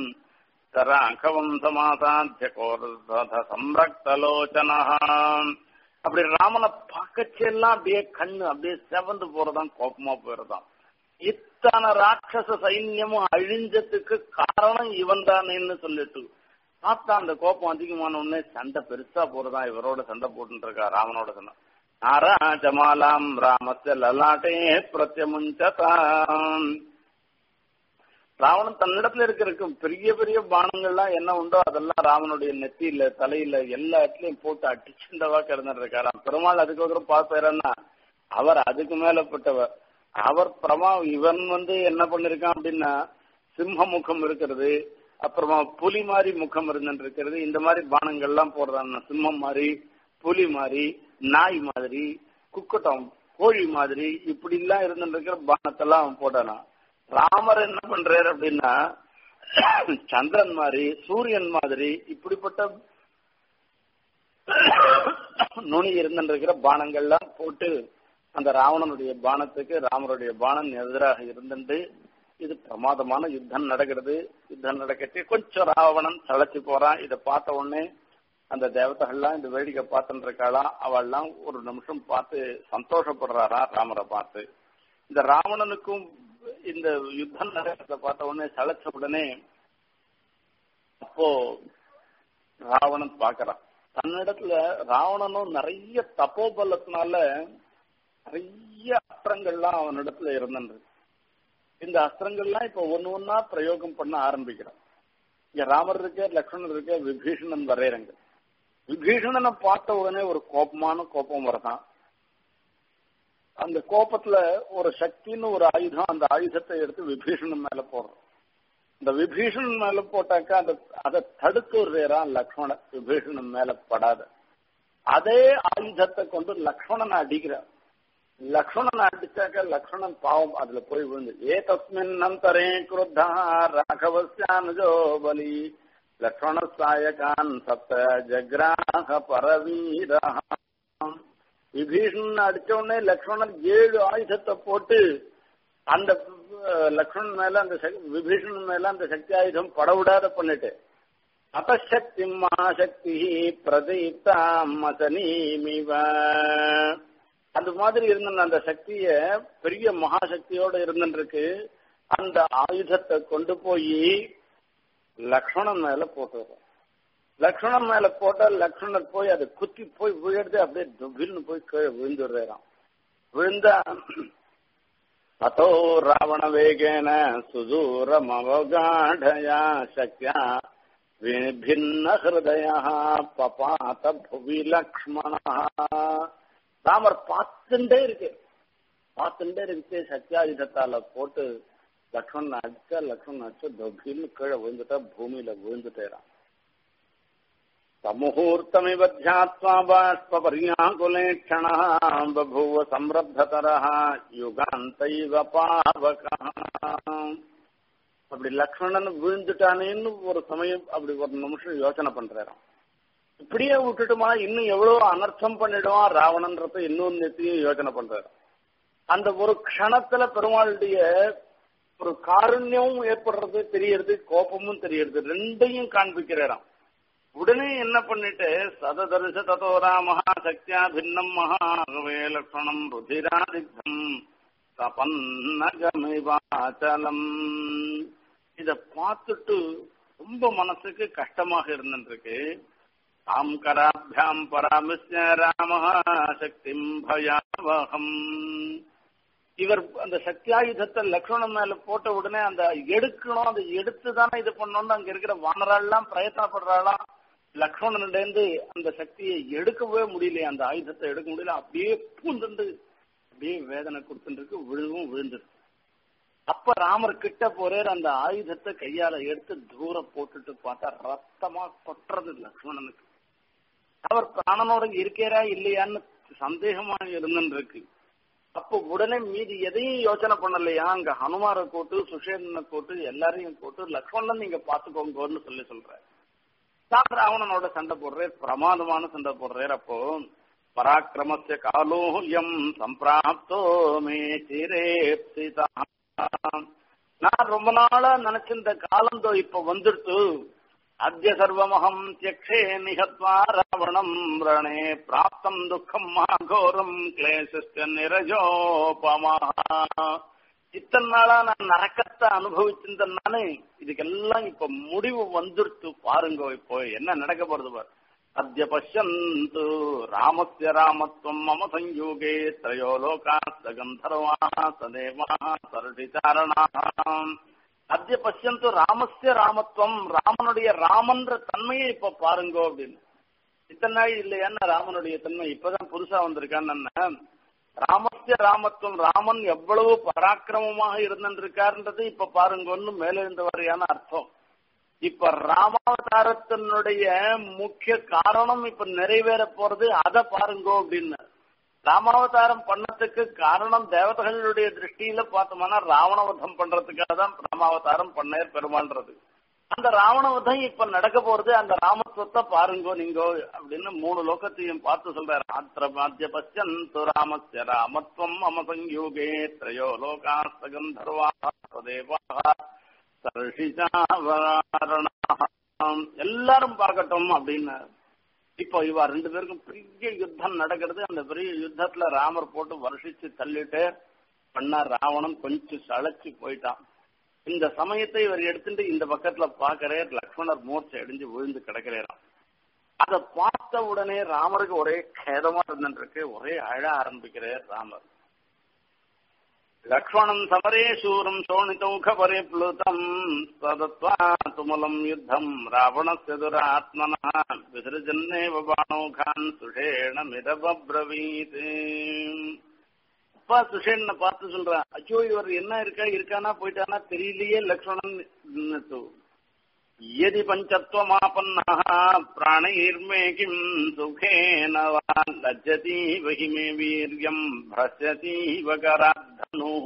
தராகவம் சமாசாத்திய கோரத சம்ரக்தலோச்சனா அப்படி ராமனை பார்க்கச்செல்லாம் அப்படியே கண்ணு அப்படியே செவந்து போறதான் கோபமா போயிருதான் இத்தனை ராட்சச சைன்யமும் அழிஞ்சதுக்கு காரணம் இவன் தானேன்னு சொல்லிட்டு பார்த்தா அந்த கோபம் அதிகமான உடனே சண்டை பெருசா போறதா இவரோட சண்டை போட்டு இருக்கா ராமனோட சண்டை நாராஜமாலாம் ராமஸ்ய லலாட்டே பிரத்யமுஞ்சதாம் ராவண ராவணன் தன்னிடத்துல இருக்கிற பெரிய பெரிய பானங்கள்லாம் என்ன உண்டோ அதெல்லாம் ராமனுடைய நெத்தியில தலையில எல்லா இடத்துலயும் போட்டு அடிச்சுண்டவா கிடந்துட்டு இருக்காராம் பெருமாள் அதுக்கு ஒரு பார்ப்பாருன்னா அவர் அதுக்கு மேலப்பட்டவர் அவர் பிரமா இவன் வந்து என்ன பண்ணிருக்கான் அப்படின்னா சிம்ம முகம் இருக்கிறது அப்புறமா புலி மாதிரி முகம் இருந்துட்டு இருக்கிறது இந்த மாதிரி பானங்கள்லாம் போடுறான் சிம்மம் மாதிரி புலி மாதிரி நாய் மாதிரி குக்கட்டம் கோழி மாதிரி இப்படி எல்லாம் இருந்துட்டு இருக்கிற பானத்தெல்லாம் அவன் போட்டானான் ராமர் என்ன பண்றாரு அப்படின்னா சந்திரன் மாதிரி சூரியன் மாதிரி இப்படிப்பட்ட நுனி இருந்துட்டு இருக்கிற பானங்கள்லாம் போட்டு அந்த ராவணனுடைய பானத்துக்கு ராமருடைய பானம் எதிராக இருந்துட்டு இது பிரமாதமான யுத்தம் நடக்கிறது யுத்தம் நடக்கச்சு கொஞ்சம் ராவணன் தளச்சு போறான் இதை பார்த்த உடனே அந்த தேவதைகள்லாம் இந்த வேடிக்கை பார்த்துட்டு இருக்காளாம் அவள்லாம் ஒரு நிமிஷம் பார்த்து சந்தோஷப்படுறாரா ராமரை பார்த்து இந்த ராவணனுக்கும் இந்த யுத்தம் நடக்கிறத பார்த்த உடனே சளைச்ச உடனே அப்போ ராவணன் பாக்குறான் தன்னிடத்துல ராவணனும் நிறைய தப்போபலத்தினால நிறைய அஸ்திரங்கள்லாம் அவனிடத்துல இருந்தது இந்த அஸ்திரங்கள்லாம் இப்ப ஒன்னு ஒன்னா பிரயோகம் பண்ண ஆரம்பிக்கிறான் இங்க ராமர் இருக்க லக்ஷ்மணன் இருக்க விபீஷணன் வரையறங்க விபீஷணனை பார்த்த உடனே ஒரு கோபமான கோபம் வரதான் அந்த கோபத்துல ஒரு சக்தின்னு ஒரு ஆயுதம் அந்த ஆயுதத்தை எடுத்து விபீஷணன் மேல போடுறோம் இந்த விபீஷணன் மேல போட்டாக்கா அந்த அதை தடுத்து விடுறான் லக்ஷ்மணன் விபீஷணன் மேல படாத அதே ஆயுதத்தை கொண்டு லக்ஷ்மணனை அடிக்கிறான் லக்ஷ்மணன் அடிச்சாக்க லக்ஷ்மணன் பாவம் அதுல போய் விழுந்து ஏ தஸ்மின் அந்தரே குருத்தா ராகவஸ்யானுஜோ பலி லக்ஷ்மண சாயகான் சப்த ஜக்ராக பரவீரா விபீஷணன் அடிச்ச உடனே லக்ஷ்மணன் ஏழு ஆயுதத்தை போட்டு அந்த லக்ஷ்மணன் மேல அந்த விபீஷணன் மேல அந்த சக்தி ஆயுதம் படவிடாத பண்ணிட்டு அபசக்தி மகாசக்தி பிரதீப்தாம் மசனீமிவ அந்த மாதிரி இருந்த அந்த சக்திய பெரிய மகாசக்தியோட இருந்துருக்கு அந்த ஆயுதத்தை கொண்டு போய் லக்ஷ்மணன் மேல போட்டுறோம் லக்ஷ்மணன் மேல போட்டா லக்ஷ்மணர் போய் அதை குத்தி போய் விழுறது அப்படியே துபில்னு போய் கீழே விழுந்துடுறான் விழுந்தா அத்தோ ராவண வேகேன சுதூரமவகாடயா சக்தியா பின்ன ஹிருதய பபாத புவி லக்ஷ்மண ராமர் பார்த்துட்டே இருக்கு பார்த்துட்டே இருக்கு சத்தியாயுதத்தால போட்டு லக்ஷ்மணன் அடிச்சா லக்ஷ்மணன் அடிச்சா தொபின்னு கீழே விழுந்துட்டா பூமியில விழுந்துட்டேறான் சமுகூர்த்தமிவ தியாத்வா பாஷ்பர்யாகுலேक्षण बभूव சம்ரப்ததரः யுகாந்தைவ பாவகா அப்படி லக்ஷ்மணன் விழுந்துட்டானேன்னு ஒரு சமயம் அப்படி ஒரு நிமிஷம் யோசனை பண்றாராம் இப்படியே விட்டுட்டுமா இன்னும் எவ்வளவு அனர்த்தம் பண்ணிடுவான் ராவணன்றத இன்னொரு நெத்தியும் யோசனை பண்றாரு அந்த ஒரு க்ஷணத்துல பெருமாளுடைய ஒரு காருண்யமும் ஏற்படுறது தெரியறது கோபமும் தெரியறது ரெண்டையும் காண்பிக்கிறாராம் உடனே என்ன பண்ணிட்டு சததரிச ததோ ராமஹா சக்தியா பின்னம் மகாகவே லக்ஷணம் ருதிராதிக்தம் தபன்னகமிவாச்சலம் இத பார்த்துட்டு ரொம்ப மனசுக்கு கஷ்டமாக இருந்துருக்கு தாம் கராபியாம் பராமிஸ்ய ராம சக்தி பயாவகம் இவர் அந்த சக்தியாயுதத்தை லக்ஷ்மணன் மேல போட்ட உடனே அந்த எடுக்கணும் அதை எடுத்து தானே இது பண்ணணும்னு அங்க இருக்கிற வானராள்லாம் பிரயத்தனப்படுறாளாம் லக்ஷ்மணன்டேந்து அந்த சக்தியை எடுக்கவே முடியல அந்த ஆயுதத்தை எடுக்க முடியல அப்படியே பூந்துண்டு அப்படியே வேதனை கொடுத்துருக்கு விழுவும் விழுந்துருக்கு அப்ப ராமர் கிட்ட போறார் அந்த ஆயுதத்தை கையால எடுத்து தூரம் போட்டுட்டு பார்த்தா ரத்தமா கொட்டுறது லக்ஷ்மணனுக்கு அவர் பிராணனோட இருக்கிறா இல்லையான்னு சந்தேகமா இருந்துருக்கு அப்போ உடனே மீதி எதையும் யோசனை பண்ணலையா அங்க ஹனுமாரை கூட்டு சுஷேந்தனை கூட்டு எல்லாரையும் கூட்டு லக்ஷ்மணன் நீங்க பாத்துக்கோங்கன்னு சொல்லி சொல்ற தான் ராவணனோட சண்டை போடுறேன் பிரமாதமான சண்டை போடுறேன் அப்போ பராக்கிரமஸ்ய காலோயம் சம்பிராப்தோ மே சிரேப்சிதா நான் ரொம்ப நாளா நினைச்சிருந்த காலம் தோ இப்ப வந்துடுத்து அத்திய சர்வமகம் தியக்ஷே நிகத்வா ராவணம் ரணே பிராப்தம் துக்கம் மாகோரம் கிளேசஸ்ய நிரஜோபமா இத்தனை நாளா நான் நரக்கத்தை அனுபவிச்சிருந்தேன் நானு இதுக்கெல்லாம் இப்ப முடிவு வந்துடுத்து பாருங்க இப்போ என்ன நடக்க போறது பாரு அத்திய பசியந்து ராமஸ்ய ராமத்வம் மம சங்கயோகே த்ரயோ லோகா சகந்தர்வா சதேவா சரடிச்சாரணா அத்திய பசியந்து ராமஸ்ய ராமத்துவம் ராமனுடைய ராமன்ற தன்மையை இப்ப பாருங்கோ அப்படின்னு இத்தனை நாள் இல்லையான்னு ராமனுடைய தன்மை இப்பதான் புதுசா வந்திருக்கான்னு ராமஸ்ய ராமத்துவம் ராமன் எவ்வளவு பராக்கிரமமாக இருந்திருக்காருன்றது இப்ப பாருங்கன்னு மேலெழுந்த வரையான அர்த்தம் இப்ப ராமாவதாரத்தினுடைய முக்கிய காரணம் இப்ப நிறைவேற போறது அதை பாருங்கோ அப்படின்னு ராமாவதாரம் பண்ணதுக்கு காரணம் தேவதைகளுடைய திருஷ்டியில பார்த்தோம்னா ராவணவதம் பண்றதுக்காக தான் ராமாவதாரம் பண்ணேர் பெருமான்றது அந்த ராவணவதம் இப்ப நடக்க போறது அந்த ராமத்துவத்தை பாருங்கோ நீங்கோ அப்படின்னு மூணு லோகத்தையும் பார்த்து சொல்றாரு ஆத்திர மாத்திய பச்சந்து ராமஸ்ய ராமத்துவம் மம சங்கயோகே திரையோ லோகாஸ்தகந்தர்வா தேவா எல்லாரும் பார்க்கட்டும் அப்படின்னு இப்போ இவ ரெண்டு பேருக்கும் பெரிய யுத்தம் நடக்கிறது அந்த பெரிய யுத்தத்துல ராமர் போட்டு வருஷிச்சு தள்ளிட்டு பண்ணா ராவணன் கொஞ்சம் சளைச்சு போயிட்டான் இந்த சமயத்தை இவர் எடுத்துட்டு இந்த பக்கத்துல பாக்குறார் லக்ஷ்மணர் மூர்ச்சை அடிஞ்சு விழுந்து கிடக்கிறாராம் அதை பார்த்த உடனே ராமருக்கு ஒரே கேதமா இருந்துருக்கு ஒரே அழ ஆரம்பிக்கிறார் ராமர் லக்ஷ்மணம் சமரே சூரம் சோணிதௌக பரிப்ளுதம் சதத்வா துமலம் யுத்தம் ராவணஸ்ய துராத்மனா விசிருஜன்னேவ பாணோகான் சுஷேண மிதபப்ரவீத் அப்பா சுஷேன பார்த்து சொல்றான் அச்சோ இவர் என்ன இருக்கா இருக்கானா போயிட்டானா தெரியலையே லக்ஷ்மணன் यदि पञ्चत्वमापन्नः प्राणैर्मे किम् सुखेन वा लज्जतीव हि मे वीर्यम् भ्रस्यतीव कराद्धनुः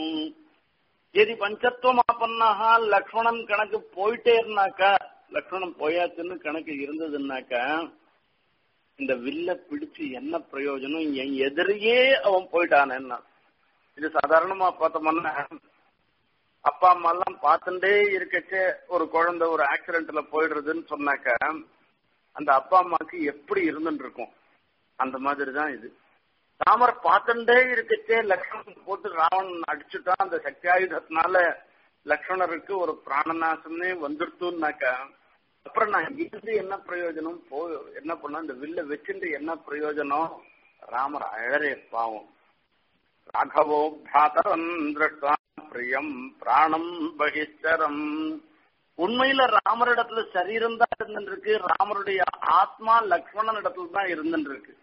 எதி பஞ்சத்துவமாப்பன்னாக லக்ஷ்மணன் கணக்கு போயிட்டே இருந்தாக்கா லக்ஷ்மணன் போயாச்சுன்னு கணக்கு இருந்ததுன்னாக்கா இந்த வில்ல பிடிச்சு என்ன பிரயோஜனம் என் எதிரியே அவன் போயிட்டானேன்னா இது சாதாரணமா பார்த்தோம்னா அப்பா அம்மா எல்லாம் பார்த்துட்டே இருக்கச்சே ஒரு குழந்தை ஒரு ஆக்சிடென்ட்ல போயிடுறதுன்னு சொன்னாக்க அந்த அப்பா அம்மாக்கு எப்படி இருந்துட்டு இருக்கும் அந்த மாதிரி தான் இது ராமர் பார்த்துட்டே இருக்கச்சே லக்ஷ்மணன் போட்டு ராவணன் அடிச்சுட்டான் அந்த சக்தி ஆயுதத்தினால லக்ஷ்மணருக்கு ஒரு பிராணநாசமே வந்துடுத்துனாக்கா அப்புறம் நான் இருந்து என்ன பிரயோஜனம் போ என்ன பண்ண இந்த வில்ல வச்சுட்டு என்ன பிரயோஜனம் ராமர் அழறே பாவம் ராகவோ பிராதரம் திருஷ்டா பிரியம் பிராணம் பகிஷ்டரம் உண்மையில ராமரிடத்துல சரீரம் தான் இருந்துருக்கு ராமருடைய ஆத்மா லக்ஷ்மணன் இடத்துல தான் இருந்துருக்கு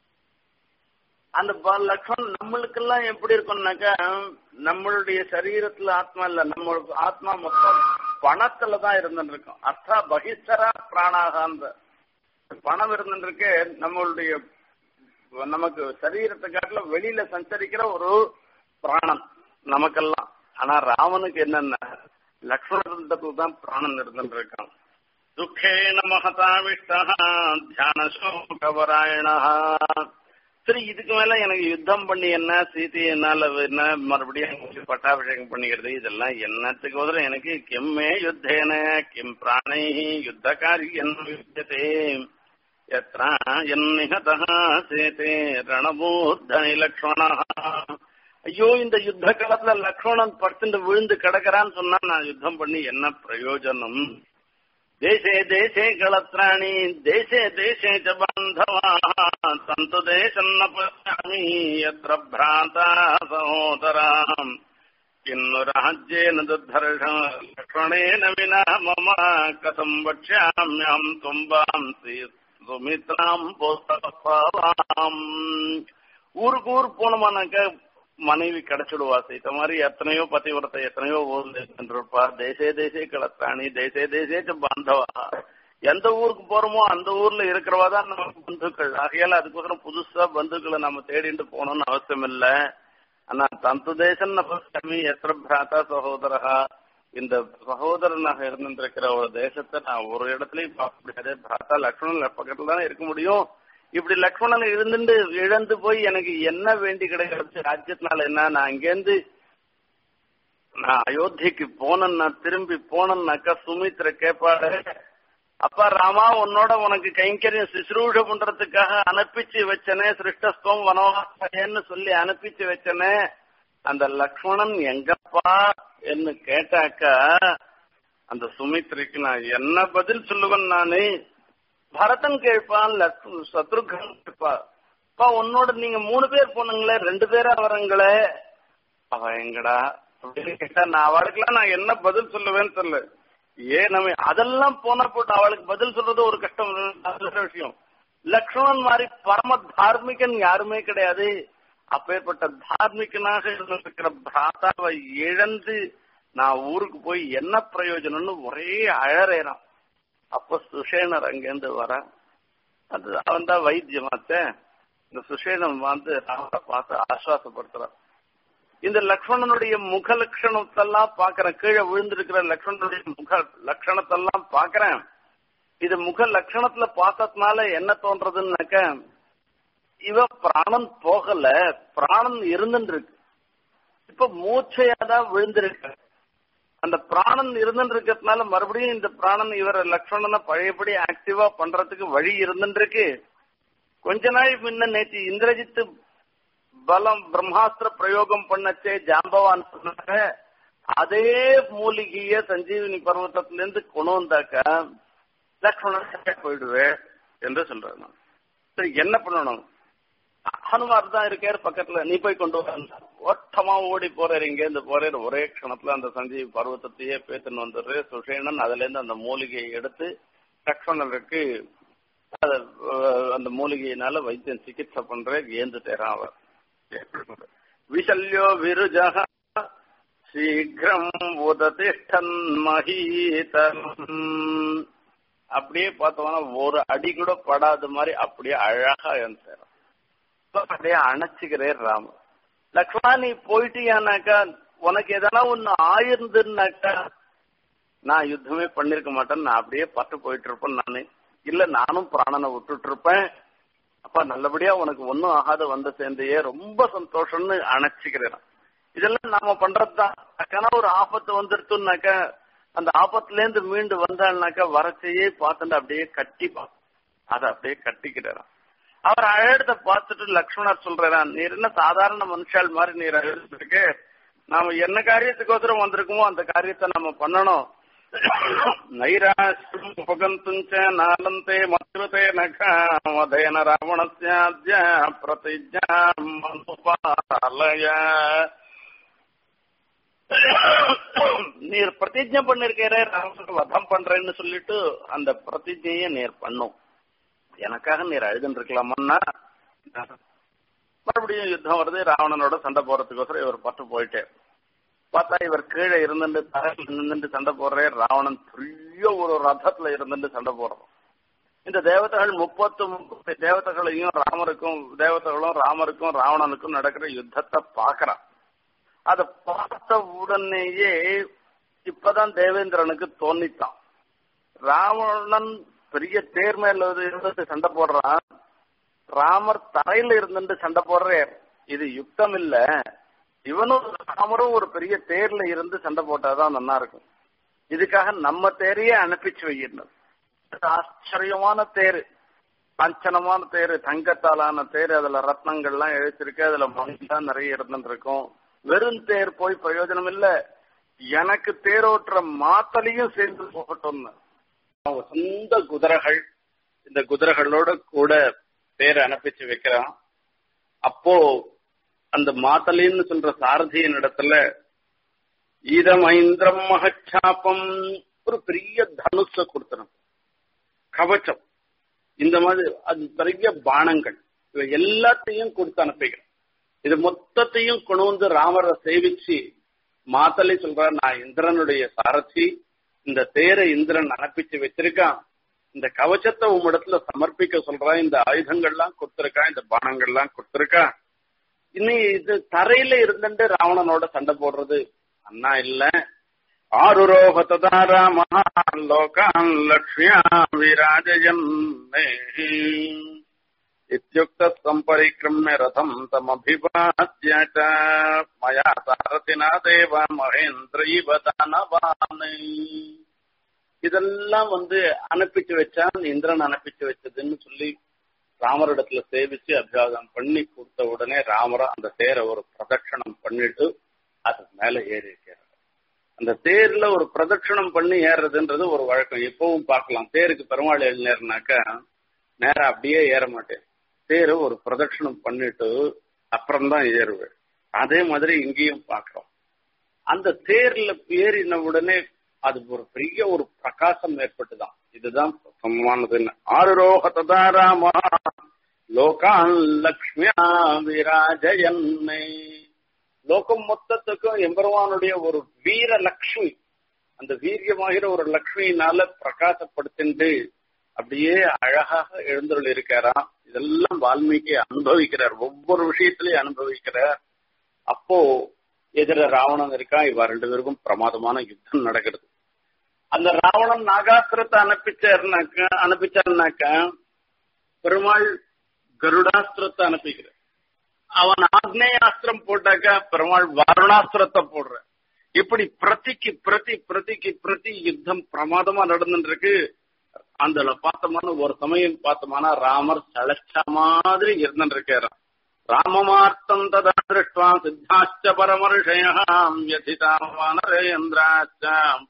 அந்த லக்ஷ்மணன் நம்மளுக்கெல்லாம் எப்படி இருக்கும்னாக்கா நம்மளுடைய சரீரத்துல ஆத்மா இல்ல நம்ம ஆத்மா மொத்தம் பணத்துல தான் இருந்துருக்கும் அர்த்தா பகிஷ்டரா பிராணாகாந்த பணம் இருந்துருக்கு நம்மளுடைய நமக்கு சரீரத்தை காட்டுல வெளியில சஞ்சரிக்கிற ஒரு பிராணம் நமக்கெல்லாம் ஆனா ராமனுக்கு என்னன்னா லக்ஷ்மணத்துல தான் பிராணம் இருந்துருக்கான் துக்கேன மகதாவிஷ்டா தியான சோகவராயணா சரி இதுக்கு மேல எனக்கு யுத்தம் பண்ணி என்ன சீதை என்னால என்ன மறுபடியும் பட்டாபிஷேகம் பண்ணிக்கிறது இதெல்லாம் என்னத்துக்கு உதவும் எனக்கு கிம்மே யுத்தேன கிம் பிராணை யுத்த காரியம் யுத்ததே यत्र यन्निहतः சேதே ரணபூர்தனி லக்ஷ்மணா ஐயோ இந்த யுத்த காலத்துல லக்ஷ்மணன் படுத்துட்டு விழுந்து கிடக்கிறான்னு சொன்னா நான் யுத்தம் பண்ணி என்ன பிரயோஜனம் தேசே தேசே களத்ராணி தேசே தேசே ச பாந்தவா சந்து தேசன்ன பச்சாமி யத்ர பிராந்தா சகோதராம் किन्नु राज्येन दुद्धर्ष लक्ष्मणेन विना मम कथम् वक्ष्याम्यहम् त्वम् वांसि சுமித்ராம் போஸ்தபாம் ஊருக்கு ஊர் போனோமானாக்க மனைவி கிடைச்சிடுவா இந்த மாதிரி எத்தனையோ பதிவிரத்தை எத்தனையோ ஊர்ல இருப்பா தேசே தேசே கிளத்தாணி தேசே தேசே பாந்தவா எந்த ஊருக்கு போறோமோ அந்த ஊர்ல இருக்கிறவா தான் நமக்கு பந்துக்கள் ஆகையால அதுக்கோசரம் புதுசா பந்துக்களை நம்ம தேடிட்டு போகணும்னு அவசியம் இல்ல ஆனா தந்து தேசம் நபி எத்திர பிராத்தா சகோதரா இந்த சகோதரனாக இருந்திருக்கிற ஒரு தேசத்தை நான் ஒரு இடத்துலயும் பார்க்க முடியாது பிராத்தா லக்ஷ்மணன் பக்கத்துல தானே இருக்க முடியும் இப்படி லக்ஷ்மணன் இருந்துட்டு இழந்து போய் எனக்கு என்ன வேண்டி கிடைக்கிறது ராஜ்யத்தினால என்ன நான் அங்கேருந்து நான் அயோத்திக்கு போனேன்னா திரும்பி போனேன்னாக்கா சுமித்ர கேட்பாரு அப்பா ராமா உன்னோட உனக்கு கைங்கரியம் சிசுரூஷ பண்றதுக்காக அனுப்பிச்சு வச்சனே சிருஷ்டஸ்தம் வனவாசன்னு சொல்லி அனுப்பிச்சு வச்சனே அந்த லக்ஷ்மணன் எங்கப்பா என்று கேட்டாக்கா அந்த சுமித்ரிக்கு நான் என்ன பதில் சொல்லுவேன் நானு பரதன் கேட்பான் சத்ருகன் கேட்பா அப்பா உன்னோட நீங்க மூணு பேர் போனீங்களே ரெண்டு பேரா வரங்களே அவ எங்கடா அப்படின்னு கேட்டா நான் அவளுக்குலாம் நான் என்ன பதில் சொல்லுவேன்னு சொல்லு ஏன் நம்ம அதெல்லாம் போனா போட்டு அவளுக்கு பதில் சொல்றது ஒரு கஷ்டம் நல்ல விஷயம் லக்ஷ்மணன் மாதிரி பரம தார்மிகன் யாருமே கிடையாது அப்பேற்பட்ட தார்மிகனாக இருக்கிற பிராதாவை இழந்து நான் ஊருக்கு போய் என்ன பிரயோஜனம்னு ஒரே அழறேறான் அப்ப சுஷேனர் அங்கேருந்து வர அது அவன் தான் வைத்தியமாச்ச இந்த சுஷேனம் வந்து ராமரை பார்த்து ஆஸ்வாசப்படுத்துறான் இந்த லக்ஷ்மணனுடைய முக லட்சணத்தெல்லாம் பாக்குறேன் கீழே விழுந்திருக்கிற லக்ஷ்மணனுடைய முக லட்சணத்தெல்லாம் பாக்குறேன் இது முக லட்சணத்துல பார்த்ததுனால என்ன தோன்றதுன்னாக்க இவ பிராணன் போகல பிராணன் இருந்துட்டு இருக்கு இப்ப மூச்சையாதான் விழுந்திருக்கு அந்த பிராணன் இருந்துட்டு இருக்கிறதுனால மறுபடியும் இந்த பிராணன் இவர லக்ஷ்மணனை பழையபடி ஆக்டிவா பண்றதுக்கு வழி இருந்துட்டு இருக்கு கொஞ்ச நாள் முன்ன நேற்று இந்திரஜித்து பலம் பிரம்மாஸ்திர பிரயோகம் பண்ணச்சே ஜாம்பவான் சொன்னாங்க அதே மூலிகைய சஞ்சீவினி பர்வத்தத்திலிருந்து கொண்டு வந்தாக்க லக்ஷ்மணன் போயிடுவேன் என்று சொல்றாரு சரி என்ன பண்ணணும் ஹனுமார் தான் இருக்காரு பக்கத்துல நீ போய் கொண்டு வர ஓட்டமா ஓடி போறாரு இங்க இருந்து போறாரு ஒரே க்ஷணத்துல அந்த சஞ்சீவி பர்வத்தத்தையே பேத்துன்னு வந்துடுற சுஷேனன் அதுல இருந்து அந்த மூலிகையை எடுத்து லக்ஷ்மணருக்கு அந்த மூலிகையினால வைத்தியன் சிகிச்சை பண்ற ஏந்துட்டேரான் அவர் விசல்யோ விருஜக சீக்கிரம் உததிஷ்டன் மகீதம் அப்படியே பார்த்தோம்னா ஒரு அடி கூட படாத மாதிரி அப்படியே அழகா எழுந்தார் அப்படியே அணைச்சுக்கிறே ராம லக்ஷ்மணா நீ போயிட்டியானாக்கா உனக்கு எதனா ஒண்ணு ஆயிருந்துன்னாக்கா நான் யுத்தமே பண்ணிருக்க மாட்டேன் நான் அப்படியே பட்டு போயிட்டு இருப்பேன் நானு இல்ல நானும் பிராணனை விட்டுட்டு இருப்பேன் அப்ப நல்லபடியா உனக்கு ஒன்னும் ஆகாத வந்து சேர்ந்தையே ரொம்ப சந்தோஷம்னு அணைச்சிக்கிறேன் இதெல்லாம் நாம பண்றதுதான் அக்கான ஒரு ஆபத்து வந்துருத்துனாக்கா அந்த ஆபத்துல இருந்து மீண்டு வந்தாள்னாக்கா வரச்சையே பார்த்துட்டு அப்படியே கட்டிப்பான் அதை அப்படியே கட்டிக்கிறாராம் அவர் அழகத்தை பார்த்துட்டு லக்ஷ்மணர் சொல்றாராம் நீர் என்ன சாதாரண மனுஷால் மாதிரி நீர் அழுதுருக்கு நாம என்ன காரியத்துக்கோசரம் வந்திருக்கோமோ அந்த காரியத்தை நம்ம பண்ணணும் நைராஷ்டிரம் உபகந்துஞ்ச நாலந்தே மத்ருதே நகாமதேன ராவணஸ்யாத்ய பிரதிஜா மனுபாலய நீர் பிரதிஜை பண்ணிருக்கிற ராவணனுக்கு வதம் பண்றேன்னு சொல்லிட்டு அந்த பிரதிஜையை நீர் பண்ணும் எனக்காக நீர் அழுதுன்னு இருக்கலாமன்னா மறுபடியும் யுத்தம் வருது ராவணனோட சண்டை போறதுக்கோசரம் இவர் பட்டு போயிட்டே பார்த்தா இவர் கீழே இருந்துட்டு தரையில் நின்றுட்டு சண்டை போடுறே ராவணன் பெரிய ஒரு ரதத்துல இருந்துட்டு சண்டை போடுறோம் இந்த தேவதைகள் முப்பத்து முப்பது தேவதைகளையும் ராமருக்கும் தேவதைகளும் ராமருக்கும் ராவணனுக்கும் நடக்கிற யுத்தத்தை பாக்குறான் அதை பார்த்த உடனேயே இப்பதான் தேவேந்திரனுக்கு தோணித்தான் ராவணன் பெரிய தேர் மேல இருந்து சண்டை போடுறான் ராமர் தரையில இருந்துட்டு சண்டை போடுறார் இது யுத்தம் இல்ல இவனும் ராமரும் ஒரு பெரிய தேர்ல இருந்து சண்டை போட்டாதான் நல்லா இருக்கும் இதுக்காக நம்ம தேரையே அனுப்பிச்சு வைக்கணும் ஆச்சரியமான தேர் காஞ்சனமான தேர் தங்கத்தாலான தேர் அதுல ரத்னங்கள்லாம் எழுச்சிருக்கு அதுல மணிலாம் நிறைய இருந்துட்டு இருக்கும் வெறும் தேர் போய் பிரயோஜனம் இல்ல எனக்கு தேரோட்டுற மாத்தலையும் சேர்ந்து போகட்டும்னு சொந்த குதிரைகள் இந்த குதிரைகளோட கூட தேர் அனுப்பிச்சு வைக்கிறான் அப்போ அந்த மாத்தலின்னு சொல்ற சாரதியின் இடத்துல ஈதம் ஐந்திரம் மகச்சாப்பம் ஒரு பெரிய தனுஷ கொடுத்தனும் கவச்சம் இந்த மாதிரி அது பெரிய பானங்கள் இவை எல்லாத்தையும் கொடுத்து அனுப்பிக்கிறேன் இது மொத்தத்தையும் கொண்டு வந்து ராமரை சேவிச்சு மாத்தலை சொல்ற நான் இந்திரனுடைய சாரதி இந்த தேரை இந்திரன் அனுப்பிச்சு வச்சிருக்கான் இந்த கவச்சத்தை உம்மிடத்துல சமர்ப்பிக்க சொல்றான் இந்த ஆயுதங்கள்லாம் கொடுத்திருக்கான் இந்த பானங்கள்லாம் கொடுத்திருக்கான் இன்னும் இது தரையில இருந்துட்டு ராவணனோட சண்டை போடுறது அண்ணா இல்ல ஆருரோக ததா ராம லோகான் லக்ஷ்மியா விராஜயன் இத்தியுக்த சம்பரிக்கிரமிய ரதம் தமபிவாத்ய மயா சாரதினா தேவ மகேந்திர இவ தானவானை இதெல்லாம் வந்து அனுப்பிச்சு வச்சான் இந்திரன் அனுப்பிச்சு வச்சதுன்னு சொல்லி ராமரிடத்துல சேவிச்சு அபியாகம் பண்ணி கொடுத்த உடனே ராமரை அந்த தேரை ஒரு பிரதட்சணம் பண்ணிட்டு அது மேல ஏறி இருக்கிறார் அந்த தேர்ல ஒரு பிரதட்சணம் பண்ணி ஏறுறதுன்றது ஒரு வழக்கம் எப்பவும் பார்க்கலாம் தேருக்கு பெருமாள் எழுநேர்னாக்கா நேரம் அப்படியே ஏற மாட்டேன் தேரு ஒரு பிரதட்சணம் பண்ணிட்டு அப்புறம்தான் ஏறுவேன் அதே மாதிரி இங்கேயும் பார்க்கிறோம் அந்த தேர்ல ஏறின உடனே அது ஒரு பெரிய ஒரு பிரகாசம் ஏற்பட்டுதான் இதுதான் சமமானதுன்னு ஆறுரோக ததா ராமா லோகான் லக்ஷ்மியா விராஜயன்னை லோகம் மொத்தத்துக்கும் எம்பெருமானுடைய ஒரு வீர லக்ஷ்மி அந்த வீரியமாகிற ஒரு லக்ஷ்மியினால பிரகாசப்படுத்திண்டு அப்படியே அழகாக எழுந்தருள் இருக்காராம் இதெல்லாம் வால்மீகி அனுபவிக்கிறார் ஒவ்வொரு விஷயத்திலையும் அனுபவிக்கிறார் அப்போ எதிர ராவணன் இருக்கா இவ ரெண்டு பேருக்கும் பிரமாதமான யுத்தம் நடக்கிறது அந்த ராவணன் நாகாசுரத்தை அனுப்பிச்சாருனாக்க அனுப்பிச்சாருனாக்க பெருமாள் கருடாஸ்திரத்தை அனுப்பிக்கிறார் அவன் ஆக்னேயாஸ்திரம் போட்டாக்க பெருமாள் வருணாஸ்திரத்தை போடுற இப்படி பிரதிக்கு பிரதி பிரதிக்கு பிரதி யுத்தம் பிரமாதமா நடந்துட்டு இருக்கு அந்த பார்த்தோம்னா ஒரு சமயம் பார்த்தோம்னா ராமர் சளைச்ச மாதிரி இருந்துட்டு இருக்காராம் ராமமார்த்தம் ததா திருஷ்டுவா சித்தாச்ச பரமர்ஷயாம் யதிதாம் வானரேந்திராச்சாம்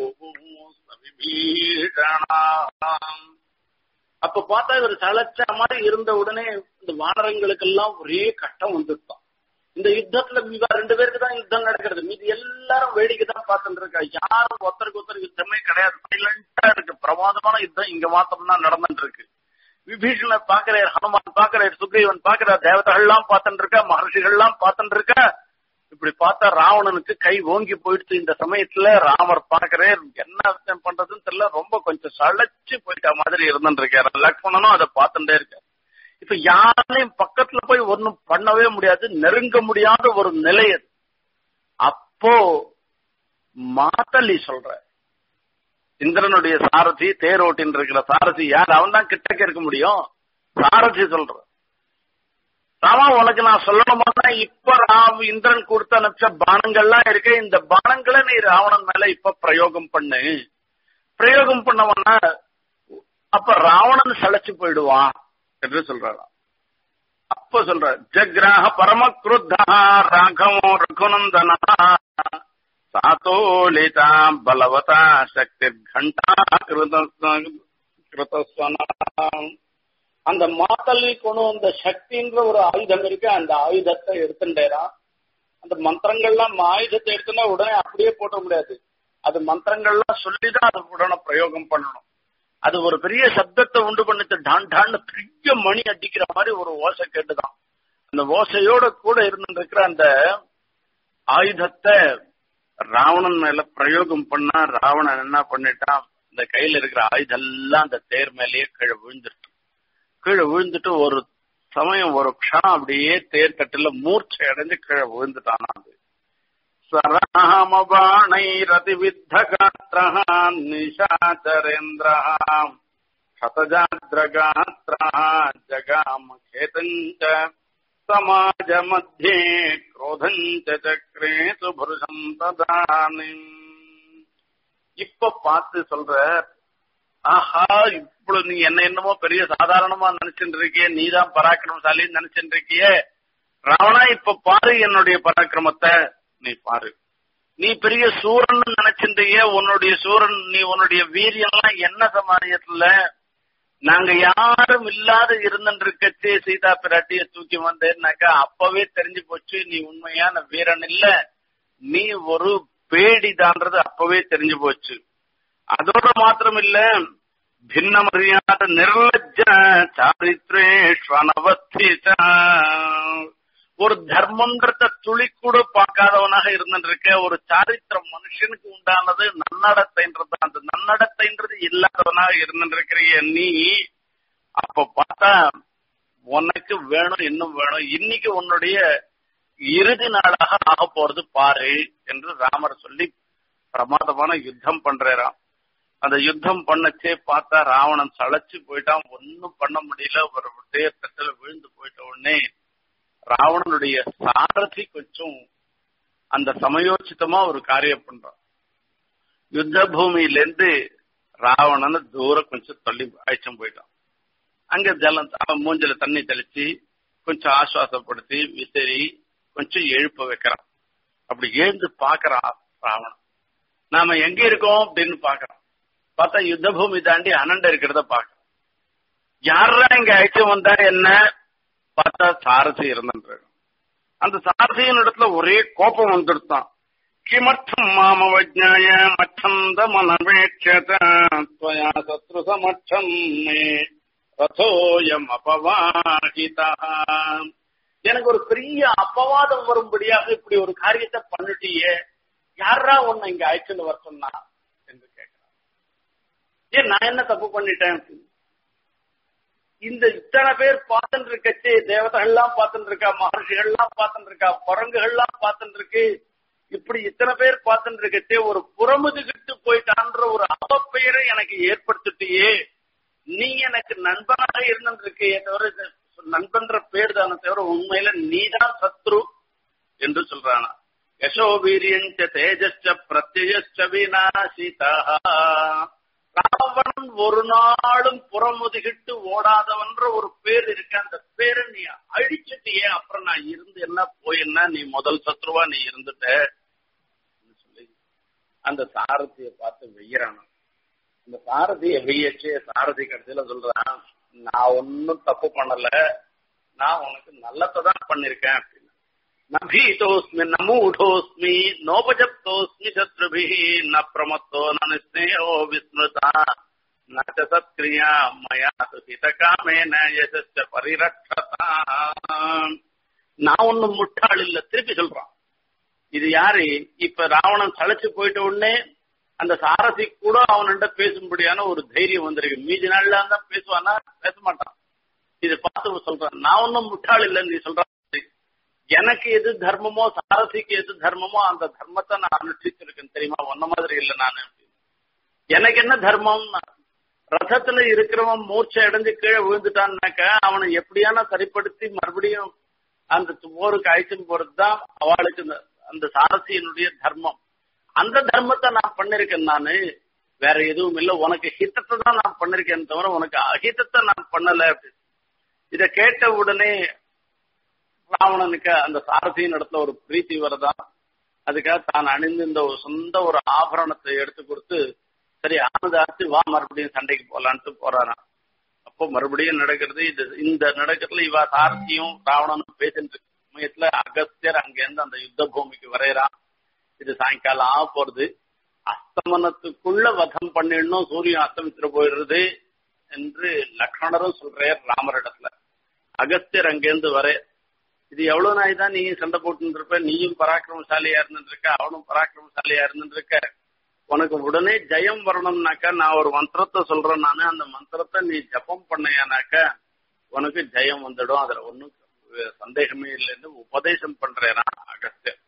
பபூபூஷணாம் அப்ப பார்த்தா இவர் சளைச்ச மாதிரி இருந்த உடனே இந்த வானரங்களுக்கெல்லாம் ஒரே கஷ்டம் வந்துட்டான் இந்த யுத்தத்துல இவ ரெண்டு பேருக்கு தான் யுத்தம் நடக்கிறது மீதி எல்லாரும் வேடிக்கை தான் பார்த்துட்டு இருக்கா யாரும் ஒருத்தருக்கு ஒருத்தர் யுத்தமே கிடையாது சைலண்டா இருக்கு பிரமாதமான யுத்தம் இங்க மாத்தம்னா நடந்துட்டு இருக்கு விபீஷணர் பாக்குறார் ஹனுமான் பாக்குறார் சுக்ரீவன் பாக்குறார் தேவதைகள்லாம் பார்த்துட்டு இருக்கா மகர்ஷிகள்லாம் பார்த்துட்டு இருக்கா இப்படி பார்த்தா ராவணனுக்கு கை ஓங்கி போயிடுச்சு இந்த சமயத்துல ராமர் பாக்குறார் என்ன அர்த்தம் பண்றதுன்னு தெரியல ரொம்ப கொஞ்சம் சளைச்சு போயிட்ட மாதிரி இருந்துட்டு இருக்காரு லக்ஷ்மணனும் அதை பார்த்துட்டே இருக்காரு இப்ப யாரையும் பக்கத்துல போய் ஒன்னும் பண்ணவே முடியாது நெருங்க முடியாத ஒரு நிலை அது அப்போ மாத்தலி சொல்ற இந்திரனுடைய சாரதி தேரோட்டின் இருக்கிற சாரதி யார் அவன் தான் கிட்டக்க இருக்க முடியும் சாரதி சொல்ற ராமா உனக்கு நான் சொல்லணுமா இப்ப ராம் இந்திரன் கொடுத்து அனுப்பிச்ச பானங்கள்லாம் இருக்கு இந்த பானங்களை நீ ராவணன் மேல இப்ப பிரயோகம் பண்ணு பிரயோகம் பண்ணவன அப்ப ராவணன் சளைச்சு போயிடுவான் என்று சொல்றாராம் அப்ப சொல்ற ஜக்ராஹ பரம குருத்தா ராகவோ ரகுநந்தனா சாத்தோலிதா பலவதா சக்தி கண்டா கிருதஸ்வனா அந்த மாத்தலி கொண்டு வந்த சக்தின்ற ஒரு ஆயுதம் இருக்கு அந்த ஆயுதத்தை எடுத்துட்டேரா அந்த மந்திரங்கள்லாம் ஆயுதத்தை எடுத்துனா உடனே அப்படியே போட்ட முடியாது அது மந்திரங்கள்லாம் சொல்லிதான் அது உடனே பிரயோகம் பண்ணணும் அது ஒரு பெரிய சப்தத்தை உண்டு பண்ணிட்டு டான் டான்னு பெரிய மணி அடிக்கிற மாதிரி ஒரு ஓசை கேட்டுதான் அந்த ஓசையோட கூட இருந்துருக்கிற அந்த ஆயுதத்தை ராவணன் மேல பிரயோகம் பண்ணா ராவணன் என்ன பண்ணிட்டான் இந்த கையில இருக்கிற ஆயுதம் எல்லாம் அந்த தேர் மேலேயே கீழே விழுந்துட்டு கீழே விழுந்துட்டு ஒரு சமயம் ஒரு க்ஷணம் அப்படியே தேர் தட்டுல மூர்ச்சை அடைஞ்சு கீழே விழுந்துட்டான் அது स्वरामबाणैरतिविद्धगात्रः निशाचरेन्द्रः शतजाद्रगात्रः जगामखेतम् च समाजमध्ये क्रोधम् च चक्रे सुभृशम् तदानीम् இப்ப பார்த்து சொல்ற ஆஹா இப்பொழுது நீ என்ன என்னமோ பெரிய சாதாரணமா நினைச்சுட்டு இருக்கிய நீதான் பராக்கிரமசாலின்னு நினைச்சுட்டு இருக்கிய ராவணா இப்ப பாரு என்னுடைய பராக்கிரமத்தை நீ பாரு நீ பெரிய சூரன் நினைச்சிருந்தீங்க உன்னுடைய சூரன் நீ உன்னுடைய வீரியம்லாம் என்ன சமாரியத்துல நாங்க யாரும் இல்லாத இருந்துருக்கச்சே சீதா பிராட்டிய தூக்கி வந்தேன்னாக்கா அப்பவே தெரிஞ்சு போச்சு நீ உண்மையான வீரன் இல்ல நீ ஒரு பேடிதான்றது அப்பவே தெரிஞ்சு போச்சு அதோட மாத்திரம் இல்ல பின்ன மரியாத நிர்லஜ சாரித்ரேஷ்வனவஸ்தித ஒரு தர்மன்றத துளி கூட பார்க்காதவனாக இருந்துட்டு இருக்க ஒரு சாரித்திரம் மனுஷனுக்கு உண்டானது நன்னடத்தைன்றது அந்த நன்னடத்தைன்றது இல்லாதவனாக இருந்துட்டு இருக்கிற நீ அப்ப பார்த்தா உனக்கு வேணும் இன்னும் வேணும் இன்னைக்கு உன்னுடைய இறுதி நாளாக ஆக போறது பாரு என்று ராமர் சொல்லி பிரமாதமான யுத்தம் பண்றாராம் அந்த யுத்தம் பண்ணச்சே பார்த்தா ராவணன் சளைச்சு போயிட்டான் ஒன்னும் பண்ண முடியல ஒரு தேர்தத்துல விழுந்து போயிட்ட உடனே ராவணனுடைய சாரதி கொஞ்சம் அந்த சமயோச்சிதமா ஒரு காரியம் பண்றான் யுத்த பூமியிலேருந்து ராவணனை தூரம் கொஞ்சம் தள்ளி அழைச்சும் போயிட்டான் அங்க ஜலம் அவன் மூஞ்சில தண்ணி தெளிச்சு கொஞ்சம் ஆசுவாசப்படுத்தி விசிறி கொஞ்சம் எழுப்ப வைக்கிறான் அப்படி எழுந்து பாக்குறான் ராவணன் நாம எங்க இருக்கோம் அப்படின்னு பாக்குறான் பார்த்தா யுத்த பூமி தாண்டி அனண்ட இருக்கிறத பாக்குறோம் யாரா இங்க அழைச்சு வந்தா என்ன பார்த்தா சாரதி இருந்துட்டு அந்த சாரதியின் இடத்துல ஒரே கோபம் வந்துடுத்தான் किमर्थम् मामवज्ञाय मच्छन्दमनवेक्ष्यत त्वया शत्रुसमक्षम् मे ரதோயம் அபவாஹிதா எனக்கு ஒரு பெரிய அபவாதம் வரும்படியாக இப்படி ஒரு காரியத்தை பண்ணிட்டியே யாரா உன்னை இங்க அழைச்சுன்னு வர சொன்னா என்று கேட்கிறான் ஏன் நான் என்ன தப்பு பண்ணிட்டேன் இந்த இத்தனை பேர் பார்த்துட்டு இருக்கச்சே தேவதைகள்லாம் பார்த்துட்டு இருக்கா மகர்ஷிகள்லாம் பார்த்துட்டு இருக்கா குரங்குகள்லாம் பார்த்துட்டு இருக்கு இப்படி இத்தனை பேர் பார்த்துட்டு இருக்கச்சே ஒரு புறமுதுகிட்டு போயிட்டான்ற ஒரு அவப்பெயரை எனக்கு ஏற்படுத்திட்டியே நீ எனக்கு நண்பனாக இருந்திருக்கே தவிர நண்பன்ற பேர் தானே தவிர உண்மையில நீதான் சத்ரு என்று சொல்றானா யசோவீரியஞ்ச தேஜஸ்ச பிரத்யஸ்ச விநாசிதா ராவணன் ஒரு நாளும் புறமுதுகிட்டு ஓடாதவன்ற ஒரு பேர் இருக்கு அந்த பேரை நீ அழிச்சிட்டியே அப்புறம் நான் இருந்து என்ன போய் என்ன நீ முதல் சத்ருவா நீ இருந்துட்ட சொல்லி அந்த சாரதியை பார்த்து வெய்யறான இந்த சாரதிய வெய்யச்சு சாரதி கடைசியில சொல்றான் நான் ஒன்னும் தப்பு பண்ணல நான் உனக்கு நல்லதான் பண்ணிருக்கேன் அப்படின்னு நபீதோஸ்மி நமூடோஸ்மி நோபஜப்தோஸ்மி சத்ருபி ந பிரமத்தோ நஸ்னேயோ விஸ்மிருதா ந சத்கிரியா மயா சுகித காமேன யசஸ்ச பரிரட்சதா நான் ஒன்னும் முட்டாள் இல்ல திருப்பி சொல்றான் இது யாரு இப்ப ராவணன் சளைச்சு போயிட்ட உடனே அந்த சாரதி கூட அவன்கிட்ட பேசும்படியான ஒரு தைரியம் வந்திருக்கு மீதி நாள்ல தான் பேசுவானா பேச மாட்டான் இது பார்த்து சொல்றான் நான் ஒன்னும் முட்டாள் இல்லைன்னு நீ சொல்ற எனக்கு எது தர்மமோ சாரதிக்கு எது தர்மமோ அந்த தர்மத்தை நான் அனுஷ்டிச்சிருக்கேன் தெரியுமா ஒன்ன மாதிரி இல்லை நானு எனக்கு என்ன தர்மம் ரதத்துல இருக்கிறவன் மூர்ச்சை அடைஞ்சு கீழே விழுந்துட்டான்னாக்க அவனை எப்படியான சரிப்படுத்தி மறுபடியும் அந்த போருக்கு அழைச்சிட்டு போறதுதான் அவளுக்கு அந்த சாரசியினுடைய தர்மம் அந்த தர்மத்தை நான் பண்ணிருக்கேன் நானு வேற எதுவும் இல்ல உனக்கு ஹித்தத்தை தான் நான் பண்ணிருக்கேன் தவிர உனக்கு அஹிதத்தை நான் பண்ணல அப்படின்னு இத கேட்ட உடனே ராவணனுக்கு அந்த சாரதியின் இடத்துல ஒரு பிரீத்தி வரதான் அதுக்காக தான் அணிந்து இந்த ஒரு சொந்த ஒரு ஆபரணத்தை எடுத்து கொடுத்து சரி ஆனதாச்சு வா மறுபடியும் சண்டைக்கு போலான்ட்டு போறாராம் அப்போ மறுபடியும் நடக்கிறது இது இந்த நடக்கிறதுல இவ சாரதியும் ராவணனும் பேசிட்டு சமயத்துல அகஸ்தியர் அங்கேருந்து அந்த யுத்த பூமிக்கு வரையறான் இது சாயங்காலம் ஆக போறது அஸ்தமனத்துக்குள்ள வதம் பண்ணிடணும் சூரியன் அஸ்தமித்துட்டு போயிடுறது என்று லக்ஷ்மணரும் சொல்றார் ராமரிடத்துல அகஸ்தியர் அங்கேருந்து வர இது எவ்வளவு நாய் தான் நீயும் சண்டை போட்டு இருப்ப நீயும் பராக்கிரமசாலியா இருந்துட்டு இருக்க அவனும் பராக்கிரமசாலியா இருந்துட்டு இருக்க உனக்கு உடனே ஜெயம் வரணும்னாக்கா நான் ஒரு மந்திரத்தை சொல்றேன் நானு அந்த மந்திரத்தை நீ ஜபம் பண்ணையானாக்க உனக்கு ஜெயம் வந்துடும் அதுல ஒன்னும் சந்தேகமே இல்லைன்னு உபதேசம் பண்றேனா அகஸ்தியர்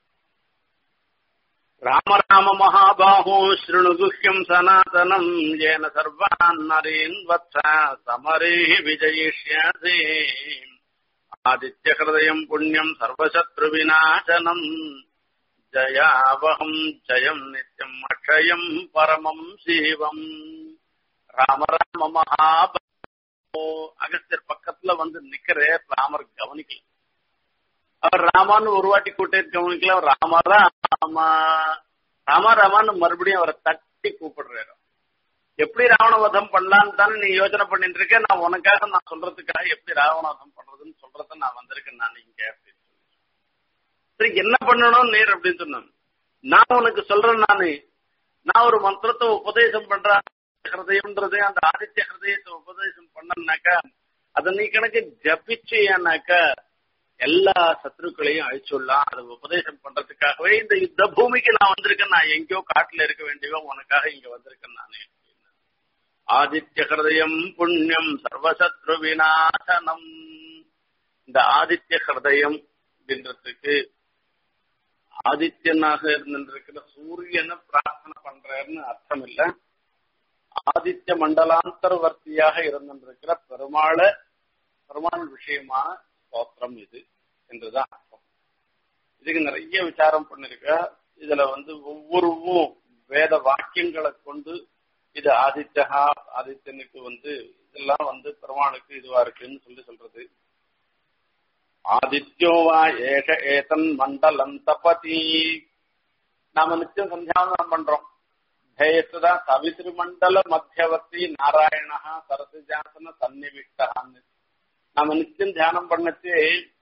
ராம ராம மகாபாஹோ ஸ்ருணு குஹ்யம் சனாதனம் ஏன சர்வான் நரீன் வத்ச சமரே விஜயிஷ்யசே ஆதித்ய ஹிருதயம் புண்ணியம் சர்வசத்ரு விநாசனம் ஜயாவகம் ஜெயம் நித்யம் அக்ஷயம் பரமம் சிவம் ராம ராம மகாபாஹோ அகஸ்தியர் பக்கத்துல வந்து நிக்கிற ராமர் கவனிக்கல அவர் ராமான்னு ஒரு வாட்டி கூட்டே கவனிக்கல ராம ராமா ராமா ராமான்னு மறுபடியும் அவரை தட்டி கூப்பிடுறாரு எப்படி ராவண வதம் பண்ணலான்னு தானே நீ யோசனை பண்ணிட்டு இருக்க நான் உனக்காக நான் சொல்றதுக்காக எப்படி ராவண வதம் பண்றதுன்னு சொல்றத நான் வந்திருக்கேன் நான் இங்க அப்படின்னு சரி என்ன பண்ணணும் நேர் அப்படின்னு சொன்னேன் நான் உனக்கு சொல்றேன் நானு நான் ஒரு மந்திரத்தை உபதேசம் பண்றேன் ஹிருதயம்ன்றது அந்த ஆதித்ய ஹிருதயத்தை உபதேசம் பண்ணனாக்கா அதை நீ கணக்கு ஜபிச்சேனாக்கா எல்லா சத்ருக்களையும் அழிச்சுடலாம் அதை உபதேசம் பண்றதுக்காகவே இந்த யுத்த பூமிக்கு நான் வந்திருக்கேன் நான் எங்கேயோ காட்டுல இருக்க வேண்டியவன் உனக்காக இங்க வந்திருக்கேன் நானே ஆதித்ய ஹிருதயம் புண்ணியம் சர்வசத்ரு விநாசனம் இந்த ஆதித்ய ஹிருதயம் அப்படின்றதுக்கு ஆதித்யனாக இருந்திருக்கிற சூரியனை பிரார்த்தனை பண்றாருன்னு அர்த்தம் இல்ல ஆதித்ய மண்டலாந்தர்வர்த்தியாக இருந்திருக்கிற பெருமாளை பெருமாள் விஷயமான ஸ்தோத்திரம் இது என்றுதான் அர்த்தம் இதுக்கு நிறைய விசாரம் பண்ணிருக்க இதுல வந்து ஒவ்வொருவும் வேத வாக்கியங்களை கொண்டு இது ஆதித்யகா ஆதித்யனுக்கு வந்து இதெல்லாம் வந்து பெருமாளுக்கு இதுவா இருக்குன்னு சொல்லி சொல்றது ஆதித்யோ வா ஏக ஏதன் மண்டலம் தபதி நாம நித்தியம் சந்தியாவனம் பண்றோம் ஜெயசுதான் சவித்ரு மண்டல மத்தியவர்த்தி நாராயணா சரசிஜாசன சன்னிவிஷ்டான்னு நாம நித்தியம் தியானம் பண்ணச்சு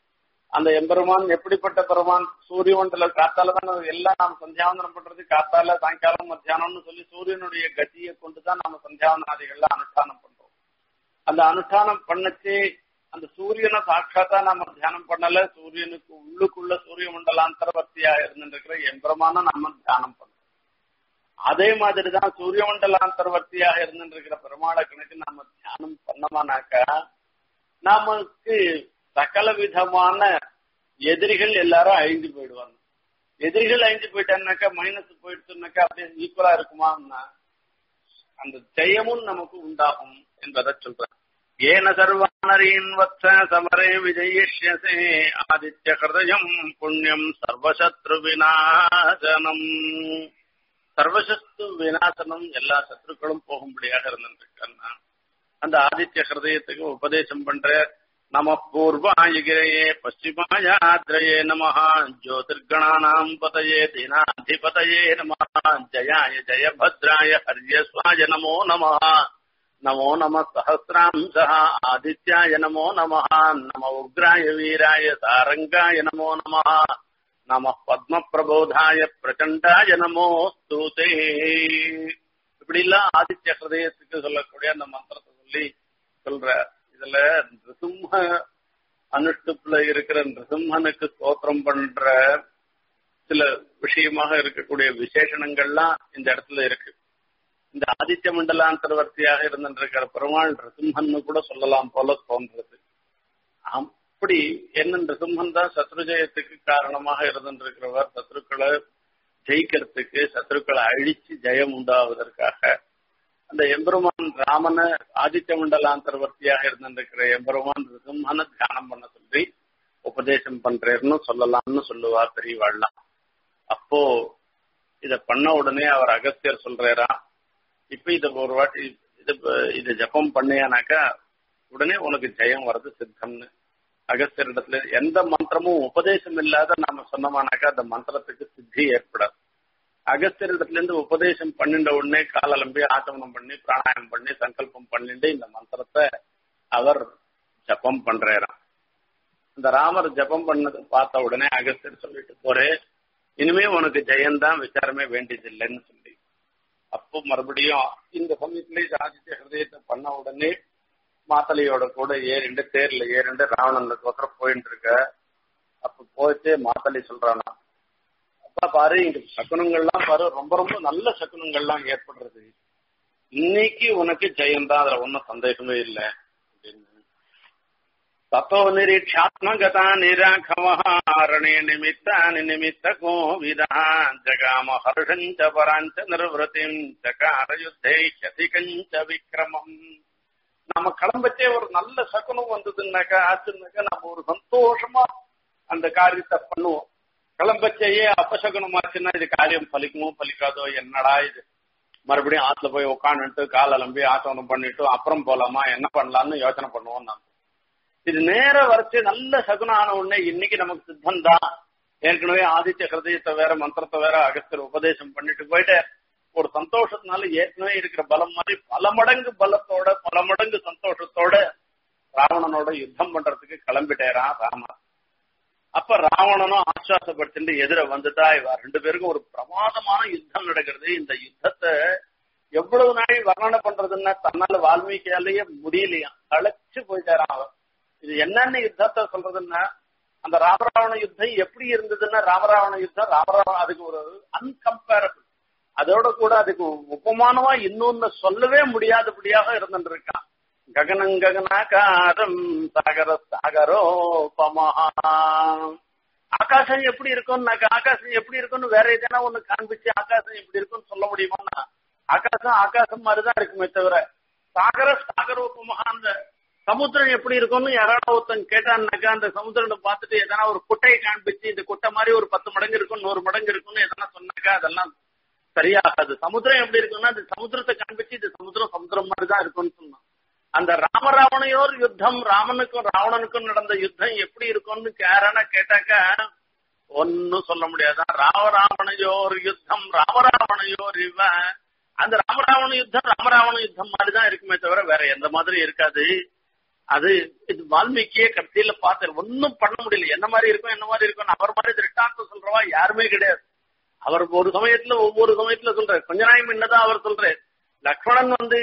அந்த எம்பெருமான் எப்படிப்பட்ட பெருமான் சூரிய மண்டல காத்தால தான் எல்லாம் நாம் சந்தியாவந்தனம் பண்றது காத்தால சாயங்காலம் மத்தியானம்னு சொல்லி சூரியனுடைய கதியை கொண்டுதான் நாம சந்தியாவந்தனாதிகள்ல அனுஷ்டானம் பண்றோம் அந்த அனுஷ்டானம் பண்ணச்சு அந்த சூரியனை சாட்சாத்தா நம்ம தியானம் பண்ணல சூரியனுக்கு உள்ளுக்குள்ள சூரிய மண்டலாந்தரவர்த்தியா இருந்துருக்கிற எம்பெருமான நம்ம தியானம் பண்றோம் அதே மாதிரிதான் சூரிய மண்டலாந்தரவர்த்தியாக இருந்துருக்கிற பெருமாளை கணக்கு நாம தியானம் பண்ணோமானாக்கா நமக்கு சகல விதமான எதிரிகள் எல்லாரும் அழிஞ்சு போயிடுவாங்க எதிரிகள் அழிஞ்சு போயிட்டான்னாக்கா மைனஸ் போயிடுச்சுனாக்கா அப்படியே ஈக்குவலா இருக்குமான்னா அந்த ஜெயமும் நமக்கு உண்டாகும் என்பதை சொல்றேன் ஏன சர்வானரீன் வத்ச சமரே விஜயிஷ்யசே ஆதித்ய ஹிருதயம் புண்ணியம் சர்வசத்ரு விநாசனம் சர்வசத்ரு விநாசனம் எல்லா சத்ருக்களும் போகும்படியாக இருந்திருக்காங்க அந்த ஆதித்ய ஹிருதயத்துக்கு உபதேசம் பண்ற நம பூர்வாயகிரயே பশ্চিமாயாத்ரயே நம ஜோதிர்கணானாம் பதயே தீனாதிபதயே நம ஜயாய ஜயபத்ராய ஹரியஸ்வாய நமோ நம நமோ நம சஹசிராம்ச ஆதித்யாய நமோ நம நம உக்ராய வீராய சாரங்காய நமோ நம நம பத்ம பிரபோதாய பிரச்சண்டாய நமோ ஸ்தூதே இப்படி எல்லாம் ஆதித்ய ஹிருதயத்துக்கு சொல்லக்கூடிய அந்த மந்திரத்தை சொல்லி சொல்ற இதுல நிருசிம்ம அனுஷ்டுப்புல இருக்கிற நிருசிம்மனுக்கு ஸ்தோத்திரம் பண்ற சில விஷயமாக இருக்கக்கூடிய விசேஷணங்கள்லாம் இந்த இடத்துல இருக்கு இந்த ஆதித்ய மண்டலாந்தர்வர்த்தியாக இருந்திருக்கிற பெருமாள் நிருசிம்மன்னு கூட சொல்லலாம் போல தோன்றது அப்படி என்ன நிருசிம்மன் தான் சத்ருஜயத்துக்கு காரணமாக இருந்திருக்கிறவர் சத்ருக்களை ஜெயிக்கிறதுக்கு சத்ருக்களை அழிச்சு ஜெயம் உண்டாவதற்காக அந்த எம்பெருமான் ராமன ஆதித்ய மண்டலாந்தர்வர்த்தியாக இருந்திருக்கிற எம்பெருமான் ரிசம்மான தியானம் பண்ண சொல்லி உபதேசம் பண்றேன்னு சொல்லலாம்னு சொல்லுவா பெரியவாள்லாம் அப்போ இத பண்ண உடனே அவர் அகஸ்தியர் சொல்றாரா இப்ப இத ஒரு வாட்டி இது இது ஜபம் பண்ணியானாக்கா உடனே உனக்கு ஜெயம் வர்றது சித்தம்னு அகஸ்தியரிடத்துல எந்த மந்திரமும் உபதேசம் இல்லாத நாம சொன்னோமானாக்கா அந்த மந்திரத்துக்கு சித்தி ஏற்படாது அகஸ்தியரிடத்துல இருந்து உபதேசம் பண்ணிட்ட உடனே காலலம்பி ஆச்சமனம் பண்ணி பிராணாயம் பண்ணி சங்கல்பம் பண்ணிட்டு இந்த மந்திரத்தை அவர் ஜபம் பண்றாராம் இந்த ராமர் ஜபம் பண்ணது பார்த்த உடனே அகஸ்தியர் சொல்லிட்டு போறே இனிமே உனக்கு ஜெயந்தான் விசாரமே வேண்டியது இல்லைன்னு சொல்லி அப்போ மறுபடியும் இந்த சமயத்திலே ஆதித்ய ஹிருதயத்தை பண்ண உடனே மாத்தலையோட கூட ஏறிண்டு தேர்ல ஏறிண்டு ராவணனுக்கு ஒருத்தர் போயிட்டு இருக்க அப்ப போயிட்டு மாத்தலை சொல்றானா அப்பா பாரு இங்க சகுனங்கள்லாம் பாரு ரொம்ப ரொம்ப நல்ல சகுனங்கள்லாம் ஏற்படுறது இன்னைக்கு உனக்கு ஜெயம் தான் அதுல ஒன்னும் சந்தேகமே இல்லை அப்படின்னு தத்தோ நிரீட்சாத்மகதா நிராகவஹாரணே நிமித்தானி நிமித்த கோவிதா ஜகாம ஹர்ஷஞ்ச பராஞ்ச நிர்வൃതിம் ஜகார யுத்தே அதிகஞ்ச விக்ரமம் நம்ம கிளம்பச்சே ஒரு நல்ல சகுனம் வந்ததுன்னாக்கா ஆச்சுன்னாக்கா நம்ம ஒரு சந்தோஷமா அந்த காரியத்தை பண்ணுவோம் கிளம்பச்சேயே அபசகுனம் ஆச்சுன்னா இது காரியம் பலிக்குமோ பலிக்காதோ என்னடா இது மறுபடியும் ஆத்துல போய் உட்காந்துட்டு கால் அலம்பி ஆசனம் பண்ணிட்டு அப்புறம் போலாமா என்ன பண்ணலாம்னு யோசனை பண்ணுவோம் நான் இது நேர வரைச்சு நல்ல சகுனம் ஆன உடனே இன்னைக்கு நமக்கு சித்தம் தான் ஏற்கனவே ஆதித்ய ஹிருதயத்தை வேற மந்திரத்தை வேற அகஸ்தர் உபதேசம் பண்ணிட்டு போயிட்டு ஒரு சந்தோஷத்தினால ஏற்கனவே இருக்கிற பலம் மாதிரி பல மடங்கு பலத்தோட பல மடங்கு சந்தோஷத்தோட ராவணனோட யுத்தம் பண்றதுக்கு கிளம்பிட்டேரான் ராமர் அப்ப ராவணனும் ஆஸ்வாசப்படுத்திட்டு எதிர வந்துட்டா இவ ரெண்டு பேருக்கும் ஒரு பிரமாதமான யுத்தம் நடக்கிறது இந்த யுத்தத்தை எவ்வளவு நாள் வர்ணனை பண்றதுன்னா தன்னால வால்மீகியாலேயே முடியலையா களைச்சு போயிட்டாராம் அவர் இது என்னென்ன யுத்தத்தை சொல்றதுன்னா அந்த ராமராவண யுத்தம் எப்படி இருந்ததுன்னா ராமராவண யுத்தம் ராமராவண அதுக்கு ஒரு அன்கம்பேரபிள் அதோட கூட அதுக்கு உபமானமா இன்னொன்னு சொல்லவே முடியாதபடியாக இருந்துட்டு இருக்கான் ககனம் ககனாகாரம் சாகர சாகரோபமஹா ஆகாசம் எப்படி இருக்கும்னாக்கா ஆகாசம் எப்படி இருக்கும்னு வேற எதனா ஒண்ணு காண்பிச்சு ஆகாசம் எப்படி இருக்கும்னு சொல்ல முடியுமான்னா ஆகாசம் ஆகாசம் மாதிரிதான் இருக்குமே தவிர சாகர சாகரோபமஹா அந்த சமுத்திரம் எப்படி இருக்கும்னு யாராவது ஒருத்தன் கேட்டான்னாக்கா அந்த சமுத்திரம் பார்த்துட்டு எதனா ஒரு குட்டையை காண்பிச்சு இந்த குட்டை மாதிரி ஒரு பத்து மடங்கு இருக்கும் நூறு மடங்கு இருக்கும்னு எதனா சொன்னாக்கா அதெல்லாம் சரியாகாது சமுத்திரம் எப்படி இருக்கும்னா அந்த சமுத்திரத்தை காண்பிச்சு இது சமுத்திரம் சமுத்திரம் மாதிரி தான் இருக்கும்னு சொன்னான் அந்த ராமராவணையோர் யுத்தம் ராமனுக்கும் ராவணனுக்கும் நடந்த யுத்தம் எப்படி இருக்கும்னு யாரான கேட்டாக்கா ஒன்னும் சொல்ல முடியாதான் ராமராவணையோர் யுத்தம் ராமராவணையோர் இவன் அந்த ராமராவண யுத்தம் ராமராவண யுத்தம் மாதிரிதான் இருக்குமே தவிர வேற எந்த மாதிரி இருக்காது அது இது வால்மீகியே கடைசியில பார்த்தாரு ஒன்னும் பண்ண முடியல என்ன மாதிரி இருக்கும் என்ன மாதிரி இருக்கும் அவர் மாதிரி திருட்டாந்தம் சொல்றவா யாருமே கிடையாது அவர் ஒரு சமயத்துல ஒவ்வொரு சமயத்துல சொல்றாரு கொஞ்ச நாள் முன்னதான் அவர் சொல்றாரு லக்ஷ்மணன் வந்து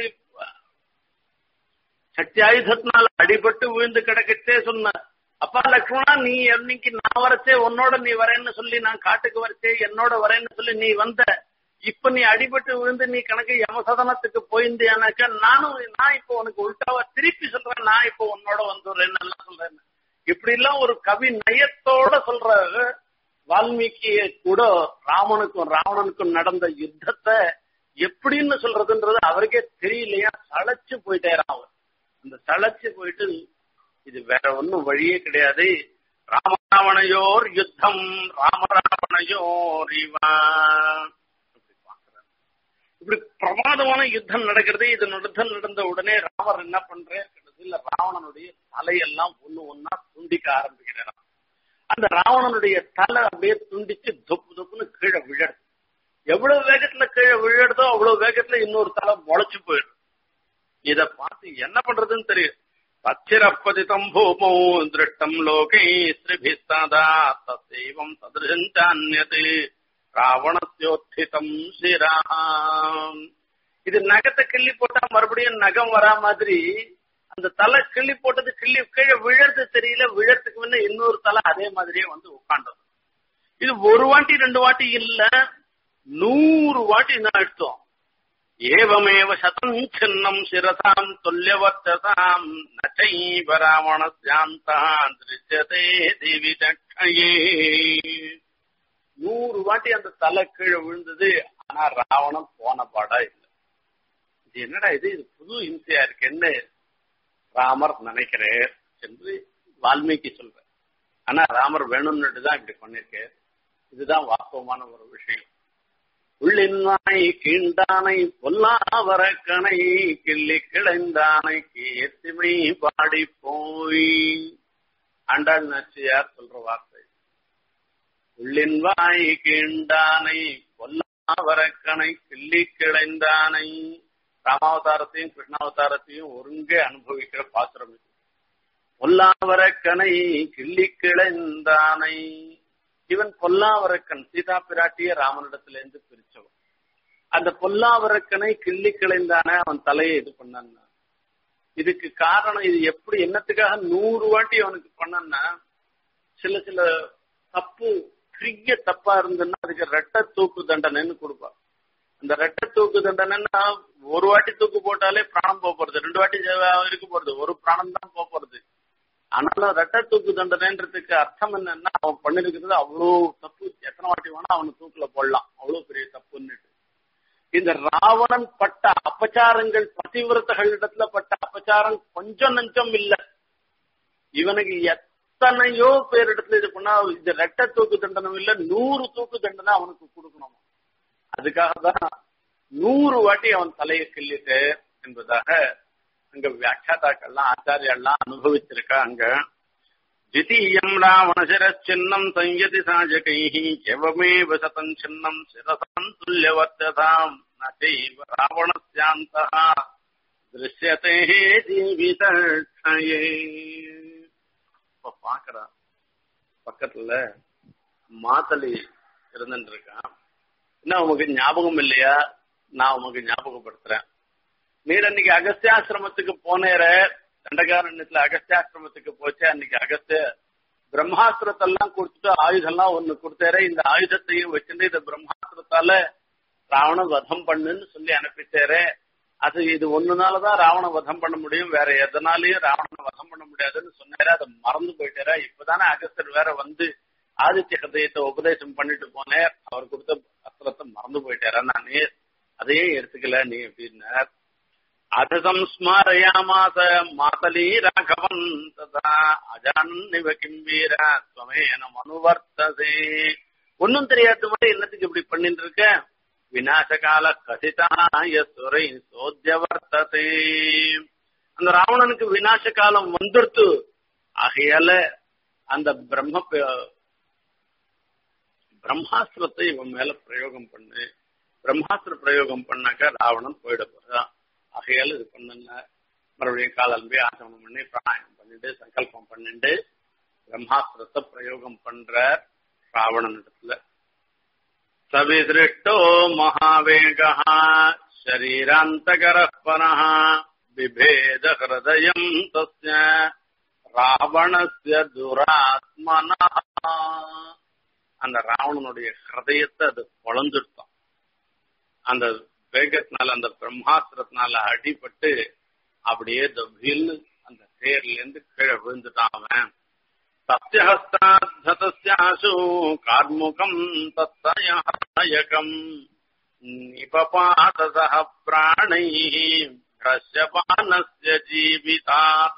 சக்தி ஆயுதத்தினால அடிபட்டு விழுந்து கிடக்கச்சே சொன்ன அப்பா லக்ஷ்மணா நீ என்னைக்கு நான் வரச்சே உன்னோட நீ வரேன்னு சொல்லி நான் காட்டுக்கு வரச்சே என்னோட வரேன்னு சொல்லி நீ வந்த இப்ப நீ அடிபட்டு விழுந்து நீ கணக்கு யமசதனத்துக்கு போயிருந்தியானாக்கா நானும் நான் இப்போ உனக்கு உள்டாவா திருப்பி சொல்றேன் நான் இப்போ உன்னோட வந்துடுறேன்னு எல்லாம் சொல்றேன் இப்படி எல்லாம் ஒரு கவி நயத்தோட சொல்ற வால்மீகிய கூட ராமனுக்கும் ராவணனுக்கும் நடந்த யுத்தத்தை எப்படின்னு சொல்றதுன்றது அவருக்கே தெரியலையா சளைச்சு போயிட்டாராம் அவர் அந்த சளைச்சு போயிட்டு இது வேற ஒன்னும் வழியே கிடையாது ராமராவணையோர் யுத்தம் ராமராவணையோர் இவன் இப்படி பிரமாதமான யுத்தம் நடக்கிறது இது யுத்தம் நடந்த உடனே ராமர் என்ன பண்றாரு கடைசியில ராவணனுடைய தலையெல்லாம் ஒண்ணு ஒன்னா துண்டிக்க ஆரம்பிக்கிறாராம் அந்த ராவணனுடைய தலை அப்படியே துண்டிச்சு தொப்பு தொப்புன்னு கீழே விழறது எவ்வளவு வேகத்துல கீழே விழறதோ அவ்வளவு வேகத்துல இன்னொரு தலை முளைச்சு போயிடுது இத பார்த்து என்ன பண்றதுன்னு தெரியும் பச்சிரப்பதிதம் பூமோ திருட்டம் லோகை ஸ்ரீபிஸ்தாதா தசைவம் சதிருஞ்சான்யது ராவணஸ்யோத்திதம் சிரா இது நகத்தை கிள்ளி போட்டா மறுபடியும் நகம் வரா மாதிரி அந்த தலை கிள்ளி போட்டது கிள்ளி கீழே விழறது தெரியல விழறதுக்கு முன்ன இன்னொரு தலை அதே மாதிரியே வந்து உட்காண்டது இது ஒரு வாட்டி ரெண்டு வாட்டி இல்ல நூறு வாட்டி நான் எடுத்தோம் ஏவமேவ சதம் சின்னம் சிரசாம் துல்லியவர்த்தசாம் நச்சைவ ராவணஸ்யாந்தான் திருச்சதே தேவி தட்சயே நூறு வாட்டி அந்த தலை கீழே விழுந்தது ஆனா ராவணன் போன பாடா இல்லை இது என்னடா இது இது புது இம்சையா இருக்குன்னு ராமர் நினைக்கிறேன் என்று வால்மீகி சொல்ற ஆனா ராமர் வேணும்னுட்டு தான் இப்படி பண்ணிருக்கார் இதுதான் வாஸ்தவமான ஒரு விஷயம் உள்ளின்வாய் கீண்டானை பொல்லாவர கணை கிள்ளி கிளைந்தானை கீர்த்திமை பாடி போய் ஆண்டாள் நாச்சியார் சொல்ற வார்த்தை உள்ளின் வாய் கீண்டானை பொல்லாவரக்கனை கிள்ளி கிளைந்தானை ராமாவதாரத்தையும் கிருஷ்ணாவதாரத்தையும் ஒருங்கே அனுபவிக்கிற பாத்திரம் இது பொல்லாவரக்கனை கிள்ளி கிளைந்தானை இவன் பொல்லாவரக்கன் சீதா பிராட்டிய ராமனிடத்திலிருந்து பிரிச்சவன் அந்த பொல்லாவரக்கனை கிள்ளி கிளைந்தானே அவன் தலையை இது பண்ணான் இதுக்கு காரணம் இது எப்படி என்னத்துக்காக நூறு வாட்டி அவனுக்கு பண்ணனா சில சில தப்பு பெரிய தப்பா இருந்ததுன்னா அதுக்கு ரெட்ட தூக்கு தண்டனைன்னு கொடுப்பான் அந்த ரெட்ட தூக்கு தண்டனைன்னா ஒரு வாட்டி தூக்கு போட்டாலே பிராணம் போக போறது ரெண்டு வாட்டி இருக்க போறது ஒரு பிராணம் தான் போக போறது ஆனாலும் ரெட்ட தூக்கு தண்டனைன்றதுக்கு அர்த்தம் என்னன்னா அவன் பண்ணிருக்கிறது அவ்வளோ தப்பு எத்தனை வாட்டி வேணா அவனை தூக்குல போடலாம் அவ்வளவு பெரிய தப்புன்னுட்டு இந்த ராவணன் பட்ட அபச்சாரங்கள் பதிவிரதகளிடத்துல பட்ட அபச்சாரம் கொஞ்சம் நஞ்சம் இல்ல இவனுக்கு எத்தனையோ பேரிடத்துல இது பண்ணா இது ரெட்ட தூக்கு தண்டனை இல்ல நூறு தூக்கு தண்டனை அவனுக்கு கொடுக்கணும் அதுக்காக தான் நூறு வாட்டி அவன் தலையை கிள்ளிட்டு என்பதாக அங்க வியாக்கியாதாக்கள்லாம் ஆச்சாரியெல்லாம் அனுபவிச்சிருக்கா அங்க द्वितीयम् रावणशिरश्चिन्नम् संयति साजकैः एवमेव शतम् छिन्नम् शिरसाम् तुल्यवर्त्यताम् न चैव रावणस्यान्तः दृश्यते जीवितक्षये இப்ப பாக்குறான் பக்கத்துல மாத்தளி இருந்துட்டு இருக்கான் என்ன உமக்கு ஞாபகம் இல்லையா நான் உமக்கு ஞாபகப்படுத்துறேன் நீர் அன்னைக்கு அகஸ்தியாசிரமத்துக்கு போனேற தண்டகாரண்யத்துல அகஸ்தியாசிரமத்துக்கு போச்சு அன்னைக்கு அகஸ்திய பிரம்மாஸ்திரத்தெல்லாம் கொடுத்துட்டு ஆயுதம்லாம் ஒண்ணு கொடுத்தாரு இந்த ஆயுதத்தையும் வச்சுட்டு இந்த பிரம்மாஸ்திரத்தால ராவண வதம் பண்ணுன்னு சொல்லி அனுப்பிச்சாரு அது இது ஒண்ணுனாலதான் ராவண வதம் பண்ண முடியும் வேற எதனாலயும் ராவணனை வதம் பண்ண முடியாதுன்னு சொன்னாரு அதை மறந்து போயிட்டாரா இப்பதானே அகஸ்தர் வேற வந்து ஆதித்ய கதையத்தை உபதேசம் பண்ணிட்டு போனேன் அவர் கொடுத்த அஸ்திரத்தை மறந்து போயிட்டாரா நானே அதையே எடுத்துக்கல நீ அப்படின்னார் அதசம் ஸ்மரயாமாச மாதலி ராகவன் ததா அஜான்னிவ கிம்பீர ஸ்வமேன மனுவர்த்ததே ஒன்னும் தெரியாத மாதிரி என்னத்துக்கு இப்படி பண்ணிட்டு இருக்க விநாசகால கசிதாய சுரை சோத்தியவர்த்ததே அந்த ராவணனுக்கு விநாச காலம் வந்துடுத்து ஆகையால அந்த பிரம்ம பிரம்மாஸ்திரத்தை இவன் மேல பிரயோகம் பண்ணு பிரம்மாஸ்திர பிரயோகம் பண்ணாக்க ராவணன் போயிட போறான் ஆகையால இது பண்ணல மறுபடியும் காலம்பி ஆசமனம் பண்ணி பிராணாயம் பண்ணிட்டு சங்கல்பம் பண்ணிட்டு பிரம்மாஸ்திரத்தை பிரயோகம் பண்ற ராவணன் இடத்துல சவிதிருஷ்டோ மகாவேக ஷரீராந்தகர பரஹ பிபேத ஹிருதயம் தஸ்ய ராவணஸ்ய துராத்மன அந்த ராவணனுடைய ஹிருதயத்தை அது பொழந்துட்டான் அந்த வேகத்தினால அந்த பிரம்மாஸ்திரத்தினால அடிபட்டு அப்படியே தபில் அந்த தேர்ல இருந்து கீழே விழுந்துட்டான் அவன் சத்யஹஸ்தாசு கார்முகம் தத்தயகம் நிபபாதச பிராணை கஷ்யபானஸ்ய ஜீவிதாத்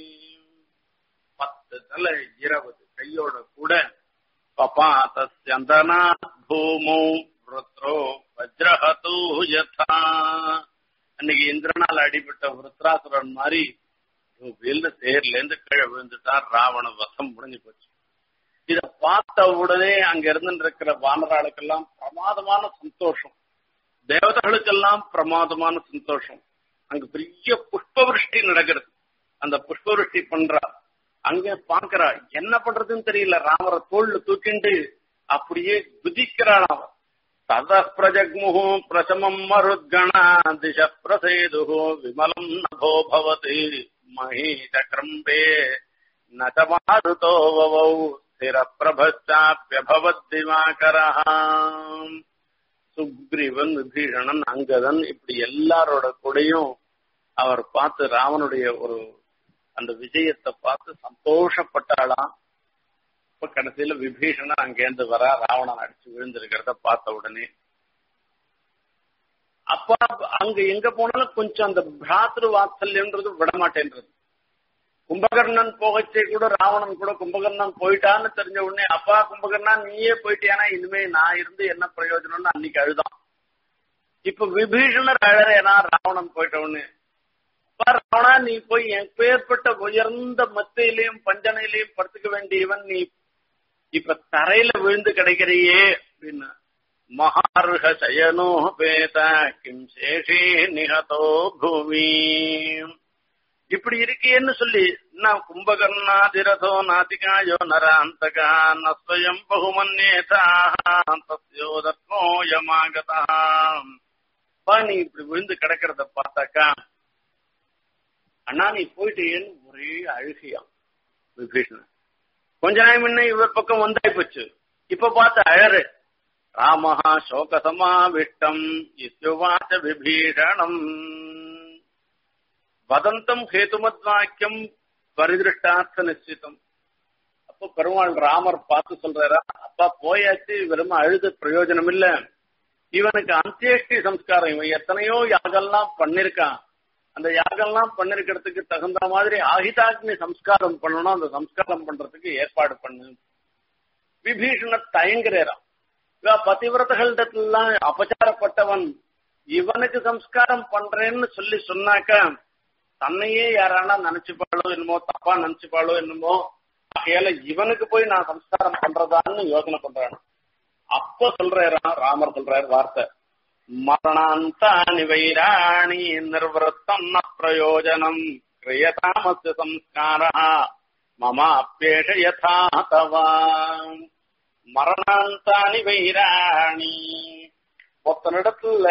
பத்து தலை இருபது கையோட கூட பபாதஸ்யந்தனாத் பூமோ ருத்ரோ வஜ்ரஹது யதா அன்னைக்கு இந்திரனால் அடிபட்ட விருத்ராசுரன் மாதிரி வெளில தேர்ல இருந்து கீழே விழுந்துட்டார் ராவண வசம் முடிஞ்சு போச்சு இத பார்த்த உடனே அங்க இருந்து இருக்கிற வானராளுக்கெல்லாம் பிரமாதமான சந்தோஷம் தேவதைகளுக்கெல்லாம் பிரமாதமான சந்தோஷம் அங்க பெரிய புஷ்பவிருஷ்டி நடக்கிறது அந்த புஷ்பவிருஷ்டி பண்றா அங்க பாக்குறா என்ன பண்றதுன்னு தெரியல ராமரை தோல்ல தூக்கிண்டு அப்படியே குதிக்கிறாள் அவன் தத பிரஜக்முः பிரசமம் மருத்கணா திச பிரசேதுः விமலம் நபோ பவதி மகீச்சக்ரம்பே ந ச மாருதோ வவௌ ஸ்திர பிரபச்சாப்பியபவத் திவாகரः சுக்ரீவன் விபீஷணன் அங்கதன் இப்படி எல்லாரோட கூடயும் அவர் பார்த்து ராவனுடைய ஒரு அந்த விஜயத்தை பார்த்து சந்தோஷப்பட்டாளாம் இப்ப கடைசியில விபீஷணன் அங்கேருந்து வர ராவணன் அடிச்சு விழுந்திருக்கிறத பார்த்த உடனே அப்பா அங்க எங்க போனாலும் கொஞ்சம் அந்த பிராத்திரு வாத்சல்யன்றது விட மாட்டேன்றது கும்பகர்ணன் போகச்சே கூட ராவணன் கூட கும்பகர்ணன் போயிட்டான்னு தெரிஞ்ச உடனே அப்பா கும்பகர்ணா நீயே போயிட்டியானா இனிமே நான் இருந்து என்ன பிரயோஜனம்னு அன்னைக்கு அழுதான் இப்ப விபீஷணர் அழறேனா ராவணன் போயிட்ட உடனே அப்பா ராவணா நீ போய் எப்பேற்பட்ட உயர்ந்த மத்தையிலையும் பஞ்சனையிலையும் படுத்துக்க வேண்டியவன் நீ இப்ப தரையில விழுந்து கிடைக்கிறியே அப்படின்னு மகார்ஹ சயனோ பேத கிம் சேஷே நிகதோ பூமி இப்படி இருக்கேன்னு சொல்லி நான் கும்பகர்ணாதிரதோ நாதிகாயோ நராந்தகா நஸ்வயம் பகுமன்னேதா தஸ்யோதத்மோயமாகதா நீ இப்படி விழுந்து கிடக்கிறத பார்த்தாக்கா அண்ணா நீ போயிட்டேன்னு ஒரே அழுகையாம் விபீஷணன் கொஞ்ச நாள் முன்ன இவர் பக்கம் வந்தாய் போச்சு இப்ப பார்த்து அழறு ராமஹா சோகசமாவிஷ்டம் இத்யுவாச்ச விபீஷணம் வதந்தம் ஹேதுமத் வாக்கியம் பரிதிருஷ்டார்த்த நிச்சிதம் அப்போ பெருமாள் ராமர் பார்த்து சொல்றாரா அப்பா போயாச்சு வெறும் அழுது பிரயோஜனம் இல்ல இவனுக்கு அந்தியேஷ்டி சம்ஸ்காரம் இவன் எத்தனையோ யாகெல்லாம் பண்ணிருக்கான் அந்த யாகெல்லாம் பண்ணிருக்கிறதுக்கு தகுந்த மாதிரி ஆகிதாக்னி சம்ஸ்காரம் பண்ணணும் அந்த சம்ஸ்காரம் பண்றதுக்கு ஏற்பாடு பண்ணு விபீஷண தயங்குறாராம் இவ பதிவிரதகளிடத்துலாம் அபச்சாரப்பட்டவன் இவனுக்கு சம்ஸ்காரம் பண்றேன்னு சொல்லி சொன்னாக்க தன்னையே யாரானா நினைச்சுப்பாளோ என்னமோ தப்பா நினைச்சுப்பாளோ என்னமோ ஆகையால இவனுக்கு போய் நான் சம்ஸ்காரம் பண்றதான்னு யோசனை பண்றான் அப்ப சொல்றாராம் ராமர் சொல்றாரு வார்த்தை மரணாந்தானி வைராணி நிர்வத்தம் ந பிரயோஜனம் கிரியதாமஸ்ய சம்ஸ்கார மமாப்பேஷ யதா தவா மரணாந்தானி வைராணி ஒருத்தனிடத்துல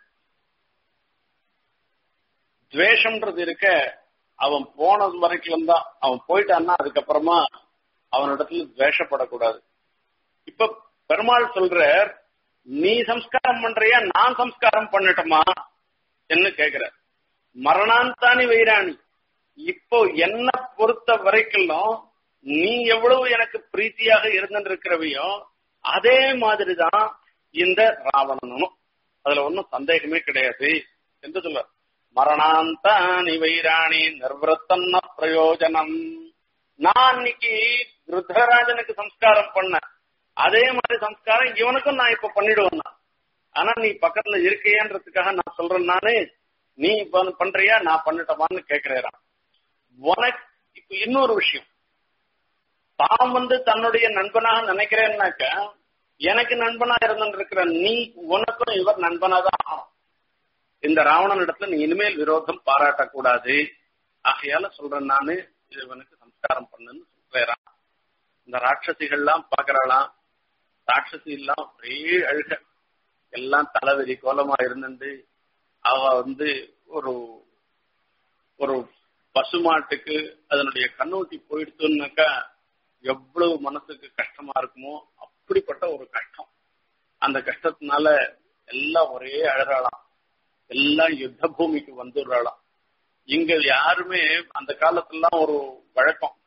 துவேஷம்ன்றது இருக்க அவன் போனது வரைக்கும் தான் அவன் போயிட்டான்னா அதுக்கப்புறமா அவனிடத்துல துவேஷப்படக்கூடாது இப்ப பெருமாள் சொல்ற நீ சம்ஸ்காரம் பண்றியா நான் சம்ஸ்காரம் பண்ணட்டுமா என்ன கேக்குற மரணாந்தானி வைராணி இப்போ என்ன பொறுத்த வரைக்கும் நீ எவ்வளவு எனக்கு பிரீத்தியாக இருந்திருக்கிறவையோ அதே மாதிரிதான் இந்த ராவணனும் அதுல ஒன்னும் சந்தேகமே கிடையாது என்று சொல்ல மரணாந்தானி வைராணி நிர்வத்தன்ன பிரயோஜனம் நான் இன்னைக்கு ருத்ரராஜனுக்கு சம்ஸ்காரம் பண்ண அதே மாதிரி சம்ஸ்காரம் இவனுக்கும் நான் இப்ப பண்ணிடுவேன் ஆனா நீ பக்கத்துல இருக்கையன்றதுக்காக நான் சொல்றேன் நானு நீ பண்றியா நான் பண்ணட்டமான்னு கேக்குறேன் உனக்கு இப்ப இன்னொரு விஷயம் தான் வந்து தன்னுடைய நண்பனாக நினைக்கிறேன்னாக்க எனக்கு நண்பனா இருந்திருக்கிற நீ உனக்கும் இவர் நண்பனா தான் ஆகணும் இந்த ராவணன் இடத்துல நீ இனிமேல் விரோதம் பாராட்டக்கூடாது ஆகையால சொல்றேன் நானு இவனுக்கு சம்ஸ்காரம் பண்ணுன்னு சொல்றேன் இந்த ராட்சசிகள்லாம் பாக்குறாளாம் ராட்சசி எல்லாம் ஒரே அழுக எல்லாம் தலைவெறி கோலமா இருந்துட்டு அவ வந்து ஒரு ஒரு பசுமாட்டுக்கு அதனுடைய கண்ணூட்டி போயிடுச்சுன்னாக்கா எவ்வளவு மனசுக்கு கஷ்டமா இருக்குமோ அப்படிப்பட்ட ஒரு கஷ்டம் அந்த கஷ்டத்தினால எல்லாம் ஒரே அழறாளாம் எல்லாம் யுத்த பூமிக்கு வந்துடுறாளாம் இங்க யாருமே அந்த காலத்துலாம் ஒரு வழக்கம்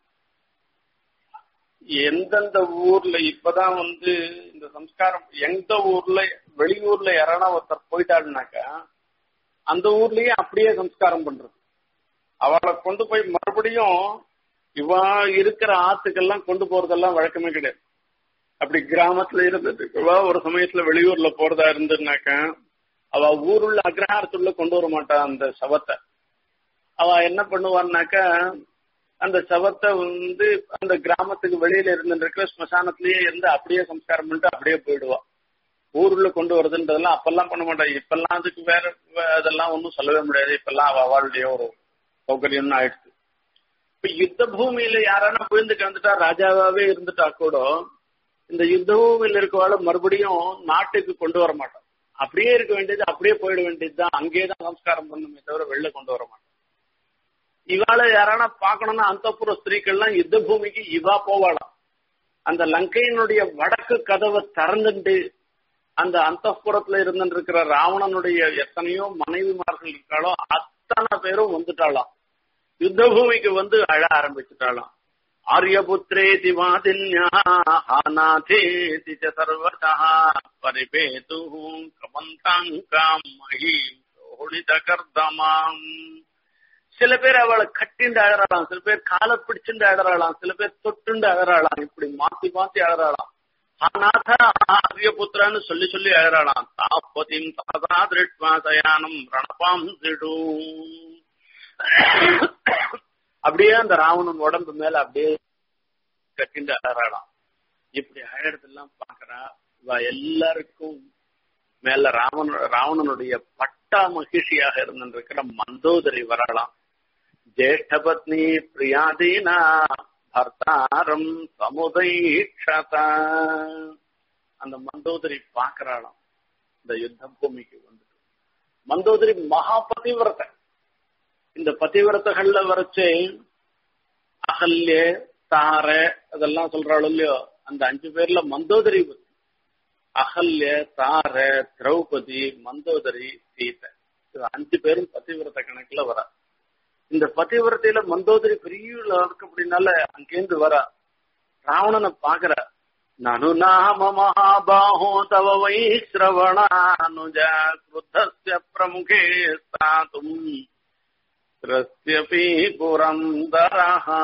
எந்தெந்த ஊர்ல இப்பதான் வந்து இந்த சம்ஸ்காரம் எந்த ஊர்ல வெளியூர்ல யாரானா ஒருத்தர் போயிட்டாருனாக்கா அந்த ஊர்லயே அப்படியே சம்ஸ்காரம் பண்றது அவளை கொண்டு போய் மறுபடியும் இவா இருக்கிற ஆத்துக்கெல்லாம் கொண்டு போறதெல்லாம் வழக்கமே கிடையாது அப்படி கிராமத்துல இருந்துட்டு ஒரு சமயத்துல வெளியூர்ல போறதா இருந்துனாக்கா அவ ஊருள்ள அக்ரஹாரத்துள்ள கொண்டு வர மாட்டா அந்த சவத்தை அவ என்ன பண்ணுவான்னாக்கா அந்த சவத்தை வந்து அந்த கிராமத்துக்கு வெளியில இருந்து இருக்கிற ஸ்மசானத்திலேயே இருந்து அப்படியே சம்ஸ்காரம் பண்ணிட்டு அப்படியே போயிடுவா ஊருள்ள கொண்டு வருதுன்றதெல்லாம் அப்பெல்லாம் பண்ண மாட்டா இப்பெல்லாம் அதுக்கு வேற அதெல்லாம் ஒன்றும் சொல்லவே முடியாது இப்பெல்லாம் அவ அவளுடைய ஒரு சௌகரியம்னு ஆயிடுச்சு இப்ப யுத்த பூமியில யாரானா விழுந்து கலந்துட்டா ராஜாவாவே இருந்துட்டா கூட இந்த யுத்த பூமியில இருக்கவாள மறுபடியும் நாட்டுக்கு கொண்டு வர மாட்டோம் அப்படியே இருக்க வேண்டியது அப்படியே போயிட வேண்டியதுதான் அங்கேயே தான் சம்ஸ்காரம் பண்ணுமே தவிர வெளில கொண்டு வர மாட்டோம் இவாள யாரானா பாக்கணும்னா அந்த ஸ்திரீக்கள்லாம் யுத்த பூமிக்கு இவா போவாளாம் அந்த லங்கையினுடைய வடக்கு கதவை திறந்துட்டு அந்த அந்த இருந்துட்டு இருக்கிற ராவணனுடைய எத்தனையோ மனைவிமார்கள் இருக்காளோ அத்தனை பேரும் வந்துட்டாளாம் யுத்த பூமிக்கு வந்து அழ ஆரம்பிச்சுட்டாளாம் ஆரியபுத்திரே திவாதின்யாநாதேதி சர்வதா பரிபேது கமந்தாங்காம் மகி சோழித கர்தமாம் சில பேர் அவளை கட்டிண்டு அழறாளாம் சில பேர் காலை பிடிச்சுண்டு அழறாளாம் சில பேர் தொட்டுண்டு அழறாளாம் இப்படி மாத்தி மாத்தி அழறாளாம் அநாத ஆரியபுத்திரன்னு சொல்லி சொல்லி அழறாளாம் தாப்பதிம் சதா திருஷ்மா சயானம் ரணபாம் திடும் அப்படியே அந்த ராவணன் உடம்பு மேல அப்படியே கட்டிண்டு அழறாளாம் இப்படி அழறதெல்லாம் பாக்குறா இவ எல்லாருக்கும் மேல ராவண ராவணனுடைய பட்டா மகிழ்ச்சியாக இருந்திருக்கிற மந்தோதரி வரலாம் ஜேஷ்டபத்னி பிரியாதீனா பர்த்தாரம் சமுதைஷத அந்த மந்தோதரி பாக்குறாளாம் இந்த யுத்த பூமிக்கு வந்துட்டு மந்தோதரி மகா பதிவிரத இந்த பதிவிரதங்கள்ல வரைச்சு அகல்ய தார அதெல்லாம் சொல்றாள் இல்லையோ அந்த அஞ்சு பேர்ல மந்தோதரி அகல்ய தார திரௌபதி மந்தோதரி சீதை இது அஞ்சு பேரும் பதிவிரத கணக்குல வர இந்த பதிவிரத்தையில மந்தோதரி பெரிய இருக்கு அப்படின்னால அங்கேருந்து வர ராவணனை பாக்குற நனு நாம மகாபாஹோ தவ வை சிரவணானுஜ கிருத்தஸ்ய பிரமுகே ஸ்தாதும் திரஸ்யபி புரந்தரஹா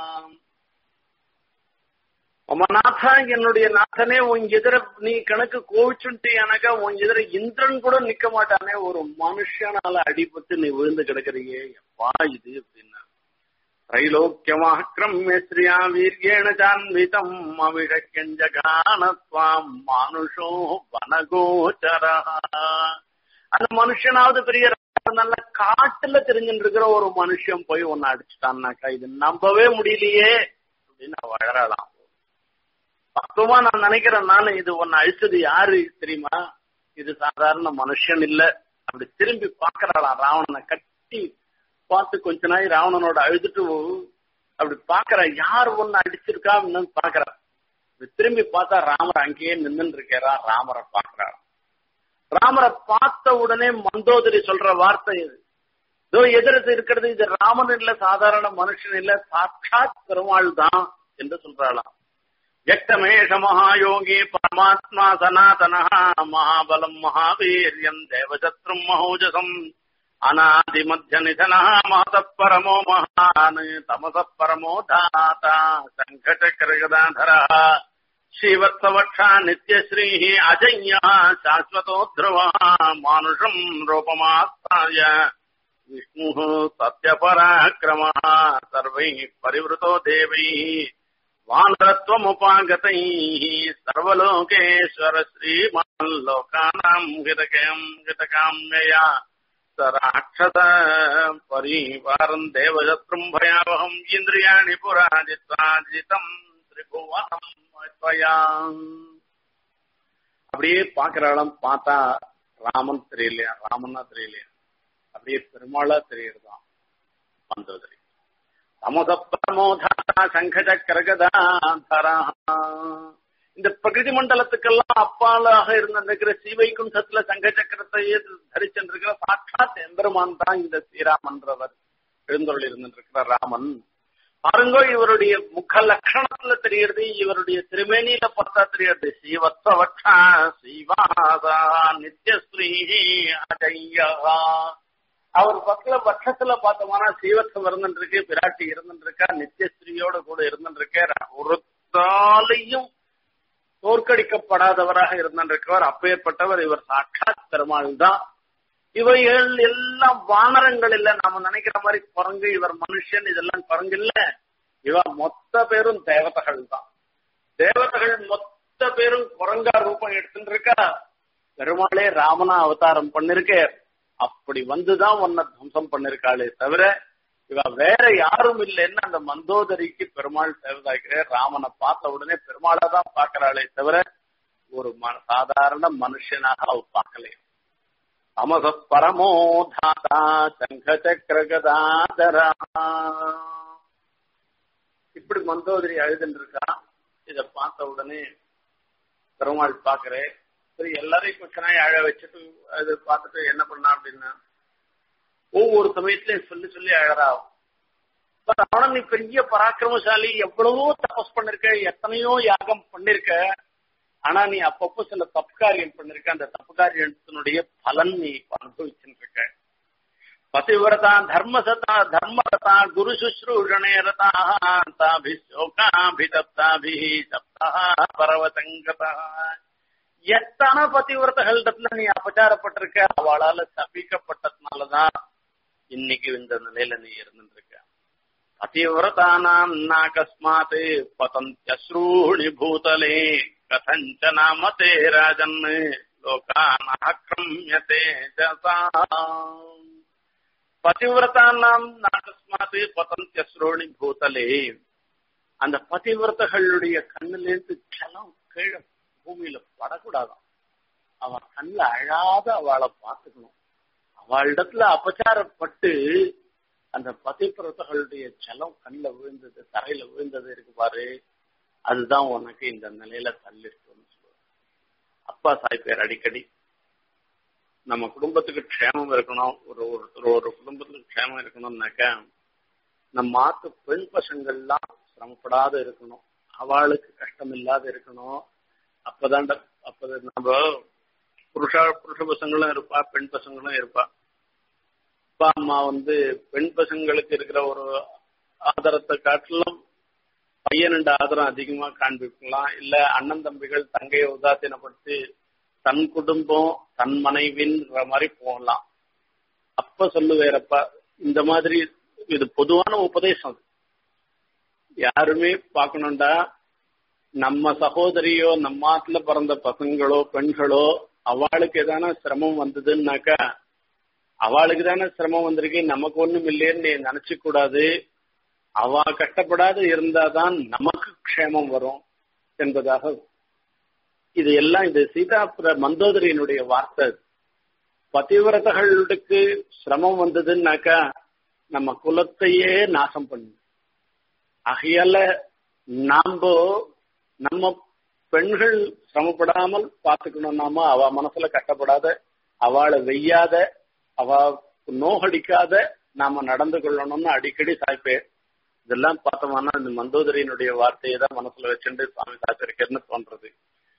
அமநாதா என்னுடைய நாதனே உன் எதிர நீ கணக்கு கோவிச்சுட்டு எனக்கு உன் எதிர இந்திரன் கூட நிக்க மாட்டானே ஒரு மனுஷனால அடிபட்டு நீ விழுந்து கிடக்குறியே எப்பா இது அப்படின்னா त्रैलोक्यमाक्रम्य श्रिया वीर्येण चान्वितम् अविषक्यञ्जगानत्वाम् मानुषो வனகோச்சரः அந்த மனுஷனாவது பெரிய நல்ல காட்டுல தெரிஞ்சுட்டு இருக்கிற ஒரு மனுஷன் போய் ஒன்னு அடிச்சுட்டான்னாக்கா இது நம்பவே முடியலையே அப்படின்னு வளரலாம் பக்குவமா நான் நினைக்கிறேன் நானு இது ஒன்னு அழிச்சது யாரு தெரியுமா இது சாதாரண மனுஷன் இல்ல அப்படி திரும்பி பாக்குறாளாம் ராவணனை கட்டி பார்த்து கொஞ்ச நாள் ராவணனோட அழுதுட்டு அப்படி பாக்குற யார் ஒன்னு அடிச்சிருக்கா அப்படின்னு பாக்குற திரும்பி பார்த்தா ராமர் அங்கேயே நின்று இருக்காரா ராமரை பாக்குறாராம் ராமரை பார்த்த உடனே மந்தோதரி சொல்ற வார்த்தை இது இதோ எதிர்த்து இருக்கிறது இது ராமன் இல்ல சாதாரண மனுஷன் இல்ல சாட்சாத் பெருமாள் தான் என்று சொல்றாளாம் व्यक्तमेष महायोगी परमात्मा सनातनः महाबलम् महावीर्यम् देवशत्रुम् महोजसम् अनादिमध्यनिधनः महतः परमो महान् तमसः परमो धाता शङ्खचक्रगदाधरः श्रीवत्सवक्षा नित्यश्रीः अजय्यः शाश्वतो ध्रुवः मानुषम् रूपमास्ताय विष्णुः सत्यपराक्रमः सर्वैः परिवृतो देवैः वानरत्वमुपागतैः सर्वलोकेश्वर श्रीमान् लोकानाम् हितकम् हितकाम्यया ராட்சத பரிவாரம் தேவசத்ரும் பயாவகம் இந்திரியாணி புராஜித்வாஜிதம் திரிபுவனம் அப்படியே பாக்குறாலும் பார்த்தா ராமன் தெரியலையா ராமன்னா தெரியலையா அப்படியே பெருமாளா தெரியறதாம் பந்தோதரி தமசப்பரமோதா சங்கச்சக்கரகதாதரா இந்த பிரகிருதி மண்டலத்துக்கெல்லாம் அப்பாலாக இருந்திருக்கிற ஸ்ரீவைகுண்டத்துல சங்க சக்கரத்தையே தரிச்சென்றிருக்கிற சாட்சாத் எம்பெருமான் தான் இந்த ஸ்ரீராமன்றவர் எழுந்தொருள் இருந்திருக்கிற ராமன் பாருங்கோ இவருடைய முக லட்சணத்துல தெரியுது இவருடைய திருமேனியில பார்த்தா தெரியுது ஸ்ரீவத்சவட்சா ஸ்ரீவாதா நித்யஸ்ரீ அஜய்யா அவர் பக்கத்துல பட்சத்துல பார்த்தோம்னா சீவத்தம் இருந்துருக்கு பிராட்டி இருந்துருக்கா நித்தியஸ்ரீயோட கூட இருந்துருக்க ஒருத்தாலையும் தோற்கடிக்கப்படாதவராக இருந்திருக்கிறவர் அப்பேற்பட்டவர் இவர் சாட்சாத் பெருமாள் தான் இவைகள் எல்லாம் வானரங்கள் இல்ல நாம நினைக்கிற மாதிரி குரங்கு இவர் மனுஷன் இதெல்லாம் குரங்கு இல்ல இவ மொத்த பேரும் தேவதைகள் தான் தேவதைகள் மொத்த பேரும் குரங்கா ரூபம் எடுத்துட்டு இருக்கா பெருமாளே ராமனா அவதாரம் பண்ணிருக்கே அப்படி வந்துதான் உன்னை துவம்சம் பண்ணிருக்காளே தவிர இவ வேற யாரும் இல்லைன்னு அந்த மந்தோதரிக்கு பெருமாள் தேவதாக்கிறேன் ராமனை பார்த்த உடனே பெருமாளை தான் பாக்குறாளே தவிர ஒரு சாதாரண மனுஷனாக அவ பார்க்கலையே தமச பரமோதாதா சங்க சக்கரகதாதரா இப்படி மந்தோதரி அழுதுன்னு இருக்கா இத பார்த்த உடனே பெருமாள் பாக்குறேன் சரி எல்லாரையும் கொஞ்ச நாள் அழ வச்சுட்டு அது பார்த்துட்டு என்ன பண்ணா அப்படின்னா ஒவ்வொரு சமயத்திலையும் சொல்லி சொல்லி அழறா ஆனா நீ பெரிய பராக்கிரமசாலி எவ்வளவோ தபஸ் பண்ணிருக்க எத்தனையோ யாகம் பண்ணிருக்க ஆனா நீ அப்பப்போ சில தப்பு காரியம் பண்ணிருக்க அந்த தப்பு காரியத்தினுடைய பலன் நீ அனுபவிச்சுட்டு இருக்க பதிவிரதா தர்மசதா தர்மரதா குரு சுশ্ரூஷணே ரதா தாபி சோகாபிதப்தாபி சப்தா பரவசங்கதா எத்தனை பதிவிரதகளிடத்துல நீ அபச்சாரப்பட்டிருக்க அவளால சபிக்கப்பட்டதுனாலதான் இன்னைக்கு இந்த நிலையில நீ இருந்துருக்க பதிவிரதானாம் நாகஸ்மாத் பதந்தியஸ்ரூணி பூதலே கதஞ்ச நாம தே ராஜன் லோகான் ஆக்கிரமியதே பதிவிரதானாம் நாகஸ்மாத் பதந்தியஸ்ரூணி பூதலே அந்த பதிவிரதகளுடைய கண்ணிலேருந்து ஜலம் கீழே பூமியில படக்கூடாதாம் அவ கண்ணில் அழாத அவளை பார்த்துக்கணும் அவளிடத்துல அபச்சாரப்பட்டு அந்த பதிப்பிரதகளுடைய ஜலம் கண்ணில் விழுந்தது தரையில விழுந்தது இருக்கு பாரு அதுதான் உனக்கு இந்த நிலையில தள்ளிருக்குன்னு சொல்லுவாங்க அப்பா சாய்ப்பேர் அடிக்கடி நம்ம குடும்பத்துக்கு க்ஷேமம் இருக்கணும் ஒரு ஒருத்தர் ஒரு குடும்பத்துக்கு க்ஷேமம் இருக்கணும்னாக்கா நம்ம மாத்து பெண் பசங்கள்லாம் சிரமப்படாத இருக்கணும் அவளுக்கு கஷ்டம் இல்லாத இருக்கணும் அப்பதான் அப்ப நம்ம புருஷா புருஷ பசங்களும் இருப்பா பெண் பசங்களும் இருப்பா அப்பா அம்மா வந்து பெண் பசங்களுக்கு இருக்கிற ஒரு ஆதரத்தை காட்டிலும் பையனுண்ட ஆதரம் அதிகமா காண்பிக்கலாம் இல்ல அண்ணன் தம்பிகள் தங்கையை உதாசீனப்படுத்தி தன் குடும்பம் தன் மனைவின்ற மாதிரி போகலாம் அப்ப சொல்லுவேறப்பா இந்த மாதிரி இது பொதுவான உபதேசம் யாருமே பார்க்கணும்டா நம்ம சகோதரியோ நம்ம ஆத்துல பிறந்த பசங்களோ பெண்களோ அவளுக்கு எதான சிரமம் வந்ததுன்னாக்கா அவளுக்கு தானே சிரமம் வந்திருக்கு நமக்கு ஒண்ணும் இல்லைன்னு நீ நினைச்சு கூடாது அவ கஷ்டப்படாத இருந்தாதான் நமக்கு க்ஷேமம் வரும் என்பதாக இது எல்லாம் இது சீதாபுர மந்தோதரியினுடைய வார்த்தை பதிவிரதர்களுக்கு சிரமம் வந்ததுன்னாக்கா நம்ம குலத்தையே நாசம் பண்ணு ஆகையால நாம நம்ம பெண்கள் சிரமப்படாமல் பார்த்துக்கணும் நாம அவ மனசுல கட்டப்படாத அவளை வெய்யாத அவ நோகடிக்காத நாம நடந்து கொள்ளணும்னு அடிக்கடி சாய்ப்பேன் இதெல்லாம் பார்த்தோம்னா இந்த மந்தோதரியினுடைய வார்த்தையை தான் மனசுல வச்சுட்டு சுவாமி சாத்திருக்கேன்னு தோன்றது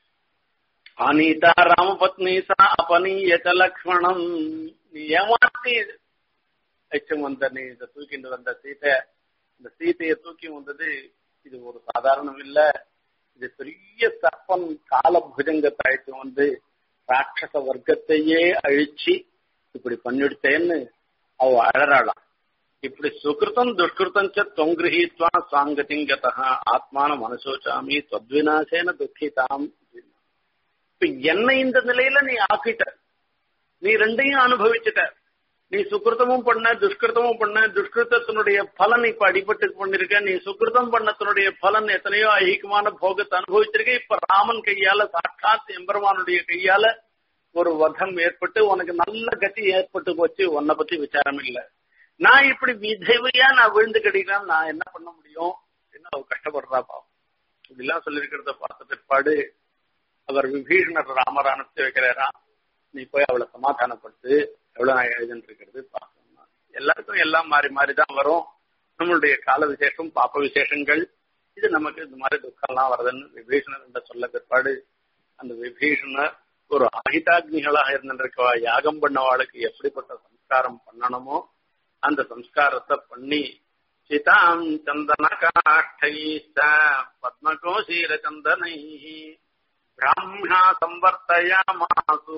அனீதா ராமபத்னி சா அபனீயத லக்ஷ்மணம் நீ ஏமாத்தி எச்சம் வந்த நீ இதை தூக்கிட்டு வந்த சீதை இந்த சீதையை தூக்கி வந்தது இது ஒரு சாதாரணம் இல்ல இது பெரிய சப்பன் கால புஜங்கத்தை அழைத்து வந்து ராட்சச வர்க்கத்தையே அழிச்சு இப்படி பண்ணிடுத்தேன்னு அவ அழறாளாம் இப்படி சுகிருத்தம் துஷ்கிருத்தம் தொங்கிரகித்வா சாங்கதிங்கதா ஆத்மான மனசோச்சாமி தொத்விநாசேன துக்கிதாம் இப்ப என்னை இந்த நிலையில நீ ஆக்கிட்ட நீ ரெண்டையும் அனுபவிச்சுட்ட நீ சுக்கிருத்தமும் பண்ண துஷ்கிருத்தமும் பண்ண துஷ்கிருத்தத்தினுடைய பலன் இப்ப அடிபட்டு பண்ணிருக்க நீ சுக்கிருத்தம் பண்ணத்தினுடைய பலன் எத்தனையோ ஐகிகமான போகத்தை அனுபவிச்சிருக்க இப்ப ராமன் கையால சாட்சாத் எம்பெருமானுடைய கையால ஒரு வதம் ஏற்பட்டு உனக்கு நல்ல கதி ஏற்பட்டு போச்சு உன்னை பத்தி விசாரம் இல்ல நான் இப்படி விதவையா நான் விழுந்து கிடைக்கிறேன் நான் என்ன பண்ண முடியும் என்ன அவ கஷ்டப்படுறா பாவம் இப்படிலாம் சொல்லியிருக்கிறத பார்த்த பிற்பாடு அவர் விபீஷணர் ராமர் அனுப்பிச்சு வைக்கிறாராம் நீ போய் அவளை சமாதானப்படுத்து எவ்வளவு நான் எழுதுன்னு இருக்கிறது பார்க்கணும் எல்லாருக்கும் எல்லாம் மாறி மாறி தான் வரும் நம்மளுடைய கால விசேஷம் பாப்ப விசேஷங்கள் இது நமக்கு இந்த மாதிரி துக்கம்லாம் வருதுன்னு விபீஷணர் என்ற சொல்ல பிற்பாடு அந்த விபீஷணர் ஒரு அகிதாக்னிகளாக இருந்திருக்கவா யாகம் பண்ணவாளுக்கு எப்படிப்பட்ட சம்ஸ்காரம் பண்ணணுமோ அந்த சம்ஸ்காரத்தை பண்ணி சிதாம் சந்தன காஷ்டை பத்மகோசீர சந்தனை பிராமணா சம்பர்த்தயாமாசு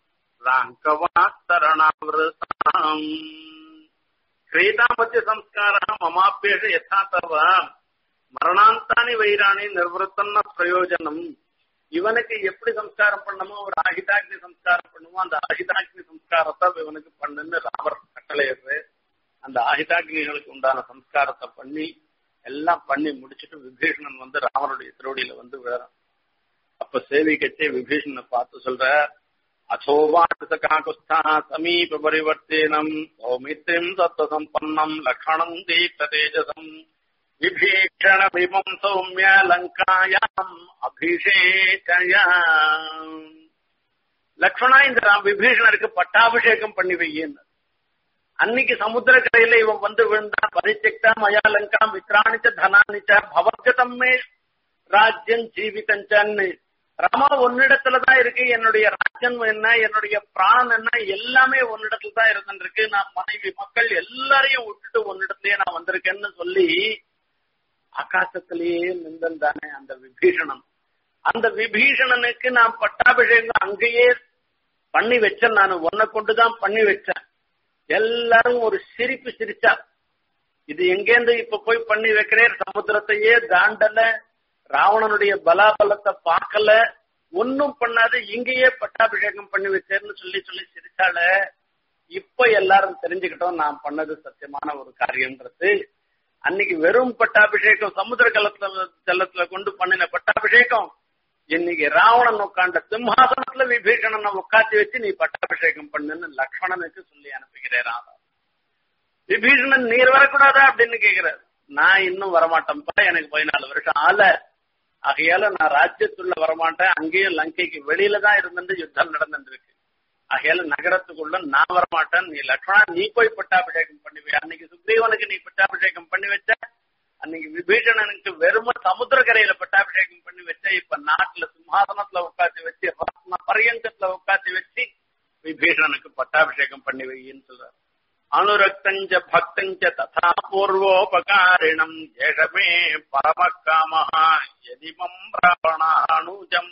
ராங்கவாத்தரணாவிரதாம் கிரீதாம்பத்திய சம்ஸ்கார மமாப்பேஷ யதா தவ மரணாந்தானி வைராணி நிர்வத்தன்ன பிரயோஜனம் இவனுக்கு எப்படி சம்ஸ்காரம் பண்ணமோ ஒரு ஆகிதாக்னி சம்ஸ்காரம் பண்ணுமோ அந்த ஆகிதாக்னி சம்ஸ்காரத்தை இவனுக்கு பண்ணுன்னு ராமர் கட்டளையிடுறது அந்த ஆகிதாக்னிகளுக்கு உண்டான சம்ஸ்காரத்தை பண்ணி எல்லாம் பண்ணி முடிச்சுட்டு விபீஷணன் வந்து ராமனுடைய திருவடியில வந்து விழறான் அப்ப சேவிக்கச்சே விபீஷணனை பார்த்து சொல்ற அசோவாசகாகுஸ்தா சமீப பரிவர்த்தேனம் சௌமித்ரிம் தத்துவ சம்பன்னம் லக்ஷணம் தீப்த தேஜசம் விபீஷண விமம் சௌமிய லங்காயாம் அபிஷேகயா லக்ஷ்மணா இந்த விபீஷணருக்கு பட்டாபிஷேகம் பண்ணி வையின்னு அன்னைக்கு சமுத்திரக்கரையில இவன் வந்து விழுந்தான் பரிச்செக்தா மயா லங்கா மித்ராணிச்ச தனானிச்ச பவர்கதம்மே ராஜ்யம் ஜீவிதஞ்சன்னு ராமா உன்னிடத்துலதான் இருக்கு என்னுடைய ராஜ்யம் என்ன என்னுடைய பிராணம் என்ன எல்லாமே உன்னிடத்துல தான் இருந்துருக்கு நான் மனைவி மக்கள் எல்லாரையும் விட்டுட்டு உன்னிடத்திலேயே நான் வந்திருக்கேன்னு சொல்லி ஆகாசத்திலேயே நின்றன் தானே அந்த விபீஷணன் அந்த விபீஷணனுக்கு நான் பட்டாபிஷேகம் அங்கேயே பண்ணி வச்சேன் நான் உன்னை கொண்டுதான் பண்ணி வச்சேன் எல்லாரும் ஒரு சிரிப்பு சிரிச்சா இது எங்கேருந்து இப்ப போய் பண்ணி வைக்கிறேன் சமுத்திரத்தையே தாண்டல ராவணனுடைய பலாபலத்தை பார்க்கல ஒன்னும் பண்ணாது இங்கேயே பட்டாபிஷேகம் பண்ணி வச்சேன்னு சொல்லி சொல்லி சிரிச்சால இப்ப எல்லாரும் தெரிஞ்சுக்கிட்டோம் நான் பண்ணது சத்தியமான ஒரு காரியம்ன்றது அன்னைக்கு வெறும் பட்டாபிஷேகம் சமுத்திர கலத்துல ஜலத்துல கொண்டு பண்ணின பட்டாபிஷேகம் இன்னைக்கு ராவணன் உட்காண்ட சிம்ஹாசனத்துல விபீஷணனை உட்காத்தி வச்சு நீ பட்டாபிஷேகம் பண்ணுன்னு லக்ஷ்மணனுக்கு சொல்லி அனுப்புகிறேன் விபீஷணன் நீர் வரக்கூடாதா அப்படின்னு கேக்குறாரு நான் இன்னும் வரமாட்டேன்ப்பா எனக்கு பதினாலு வருஷம் ஆல ஆகையால நான் ராஜ்யத்துள்ள வரமாட்டேன் அங்கேயும் லங்கைக்கு வெளியில தான் இருந்துட்டு யுத்தம் நடந்துருக்கு ஆகையால நகரத்துக்குள்ள நான் வரமாட்டேன் நீ லக்ஷ்மணா நீ போய் பட்டாபிஷேகம் பண்ணுவே அன்னைக்கு சுக்ரீவனுக்கு நீ பட்டாபிஷேகம் பண்ணி வச்ச அன்னைக்கு விபீஷணனுக்கு வெறும சமுத்திரக்கரையில பட்டாபிஷேகம் பண்ணி வச்ச இப்ப நாட்டுல சிம்ஹாசனத்துல உட்காந்து வச்சு பரியங்கத்துல உட்காந்து வச்சு விபீஷணனுக்கு பட்டாபிஷேகம் பண்ணி வையின்னு சொல்றாரு அனுரக்தஞ்ச பக்தஞ்ச ததா பூர்வோபகாரிணம் ஏஷமே பரமகாமஹா எதிமம் ராவணானுஜம்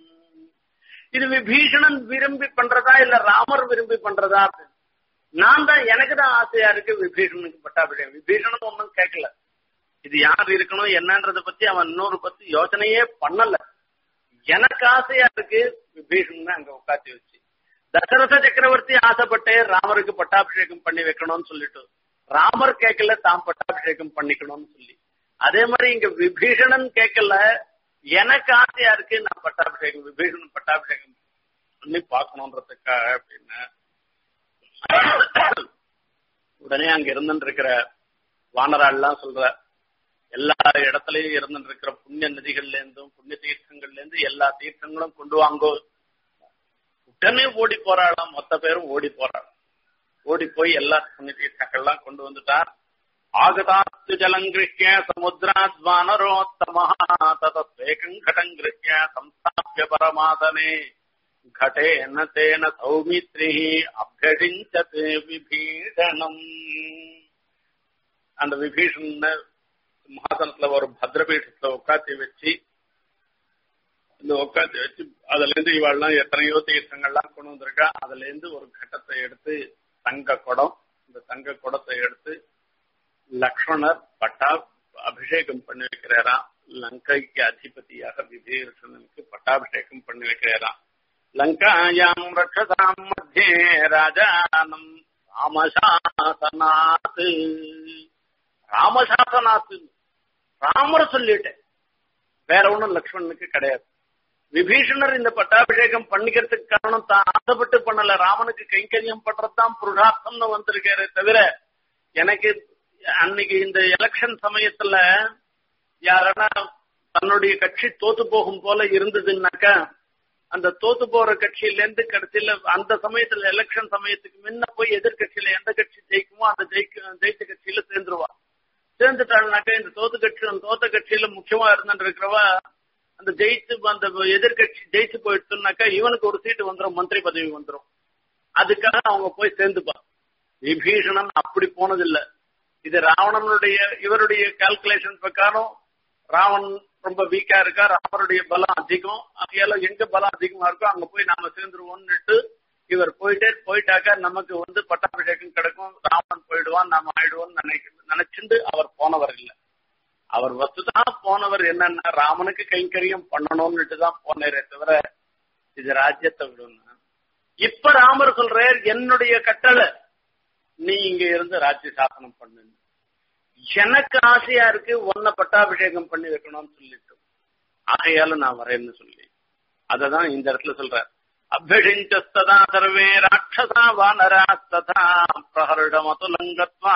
இது விபீஷணன் விரும்பி பண்றதா இல்ல ராமர் விரும்பி பண்றதா நான் தான் எனக்கு தான் ஆசையா இருக்கு விபீஷணனுக்கு பட்டாபிஷேகம் விபீஷணன் ஒன்னும் கேட்கல இது யார் இருக்கணும் என்னன்றத பத்தி அவன் இன்னொரு பத்தி யோசனையே பண்ணல எனக்கு ஆசையா இருக்கு விபீஷணன் அங்க உட்காந்து வச்சு தசரத சக்கரவர்த்தி ஆசைப்பட்டே ராமருக்கு பட்டாபிஷேகம் பண்ணி வைக்கணும்னு சொல்லிட்டு ராமர் கேட்கல தாம் பட்டாபிஷேகம் பண்ணிக்கணும்னு சொல்லி அதே மாதிரி இங்க விபீஷணன் கேட்கல எனக்கு ஆசையா இருக்கு நான் பட்டாபிஷேகம் விபீஷணன் பட்டாபிஷேகம் பண்ணி பார்க்கணுன்றதுக்காக அப்படின்னு உடனே அங்க இருந்துட்டு இருக்கிற வானராள்லாம் சொல்ற எல்லா இடத்துலயும் இருந்துட்டு இருக்கிற புண்ணிய நதிகள்ல இருந்தும் புண்ணிய தீர்த்தங்கள்ல இருந்து எல்லா தீர்த்தங்களும் கொண்டு வாங்கோ உடனே ஓடி போறாளாம் மொத்த பேரும் ஓடி போறாள் ஓடி போய் எல்லா புண்ணிய தீர்த்தங்கள்லாம் கொண்டு வந்துட்டார் ஆகதாத்து ஜலங்கிருஷ்ய சமுத்திராத் வானரோத்தமா ததேகம் கடங்கிருஷ்ய சம்ஸ்தாபிய பரமாதனே घटेन तेन सौमित्रिः அபியடிஞ்சத் விபீஷணம் அந்த விபீஷண சிம்ஹாசனத்துல ஒரு பத்ரபீடத்துல உட்காத்தி வச்சு இந்த உட்காந்து வச்சு அதுல இருந்து இவாள்லாம் எத்தனையோ தீர்த்தங்கள்லாம் கொண்டு வந்திருக்கா அதுல இருந்து ஒரு கட்டத்தை எடுத்து தங்க குடம் இந்த தங்க குடத்தை எடுத்து லக்ஷ்மணர் பட்டா அபிஷேகம் பண்ணி வைக்கிறாராம் லங்கைக்கு அதிபதியாக விபீஷணனுக்கு பட்டாபிஷேகம் பண்ணி வைக்கிறாராம் லங்காயாம் ரட்சதாம் மத்தியே ராஜானம் ராமசாசனாத் ராமசாசனாத் ராமர் சொல்லிட்டேன் வேற ஒண்ணும் லக்ஷ்மணனுக்கு கிடையாது விபீஷணர் இந்த பட்டாபிஷேகம் பண்ணிக்கிறதுக்கு காரணம் தான் ஆசைப்பட்டு பண்ணல ராமனுக்கு கைங்கரியம் பண்றதுதான் புருஷார்த்தம்னு வந்திருக்காரு தவிர எனக்கு அன்னைக்கு இந்த எலெக்ஷன் சமயத்துல யாரனா தன்னுடைய கட்சி தோத்து போகும் போல இருந்ததுன்னாக்கா அந்த தோத்து போற கட்சியில இருந்து கடைசியில அந்த சமயத்துல எலெக்ஷன் சமயத்துக்கு முன்ன போய் எதிர்கட்சியில எந்த கட்சி ஜெயிக்குமோ அந்த ஜெயிக்க ஜெயித்த கட்சியில சேர்ந்துருவா சேர்ந்துட்டாள்னாக்கா இந்த தோத்து கட்சி அந்த தோத்த கட்சியில முக்கியமா இருந்துட்டு இருக்கிறவா அந்த ஜெயிச்சு அந்த எதிர்கட்சி ஜெயிச்சு போயிட்டுனாக்கா இவனுக்கு ஒரு சீட்டு வந்துடும் மந்திரி பதவி வந்துடும் அதுக்காக அவங்க போய் சேர்ந்துப்பா விபீஷணன் அப்படி போனதில்லை இது ராவணனுடைய இவருடைய கால்குலேஷன் பிரகாரம் ராவன் ரொம்ப வீக்கா இருக்கா ராமருடைய பலம் அதிகம் அதையால எங்க பலம் அதிகமா இருக்கோ அங்க போய் நாம சேர்ந்துருவோம்னுட்டு இவர் போயிட்டே போயிட்டாக்கா நமக்கு வந்து பட்டாபிஷேகம் கிடைக்கும் ராமன் போயிடுவான் நாம ஆயிடுவோம்னு நினைக்க நினைச்சுண்டு அவர் போனவர் இல்லை அவர் வசுதான் போனவர் என்னன்னா ராமனுக்கு கைங்கரியம் பண்ணணும்னுட்டு தான் போனாரே தவிர இது ராஜ்யத்தை விடணும் இப்ப ராமர் சொல்றார் என்னுடைய கட்டளை நீ இங்க இருந்து ராஜ்ய சாசனம் பண்ணு எனக்கு ஆசையா இருக்கு ஒன்ன பட்டாபிஷேகம் பண்ணி வைக்கணும்னு சொல்லிட்டு ஆகையால நான் வரேன்னு சொல்லி அததான் இந்த இடத்துல சொல்ற அபிஷிஞ்சஸ்ததா சர்வே ராட்சசா வானராஸ்ததா பிரஹர்டமதுலங்கத்வா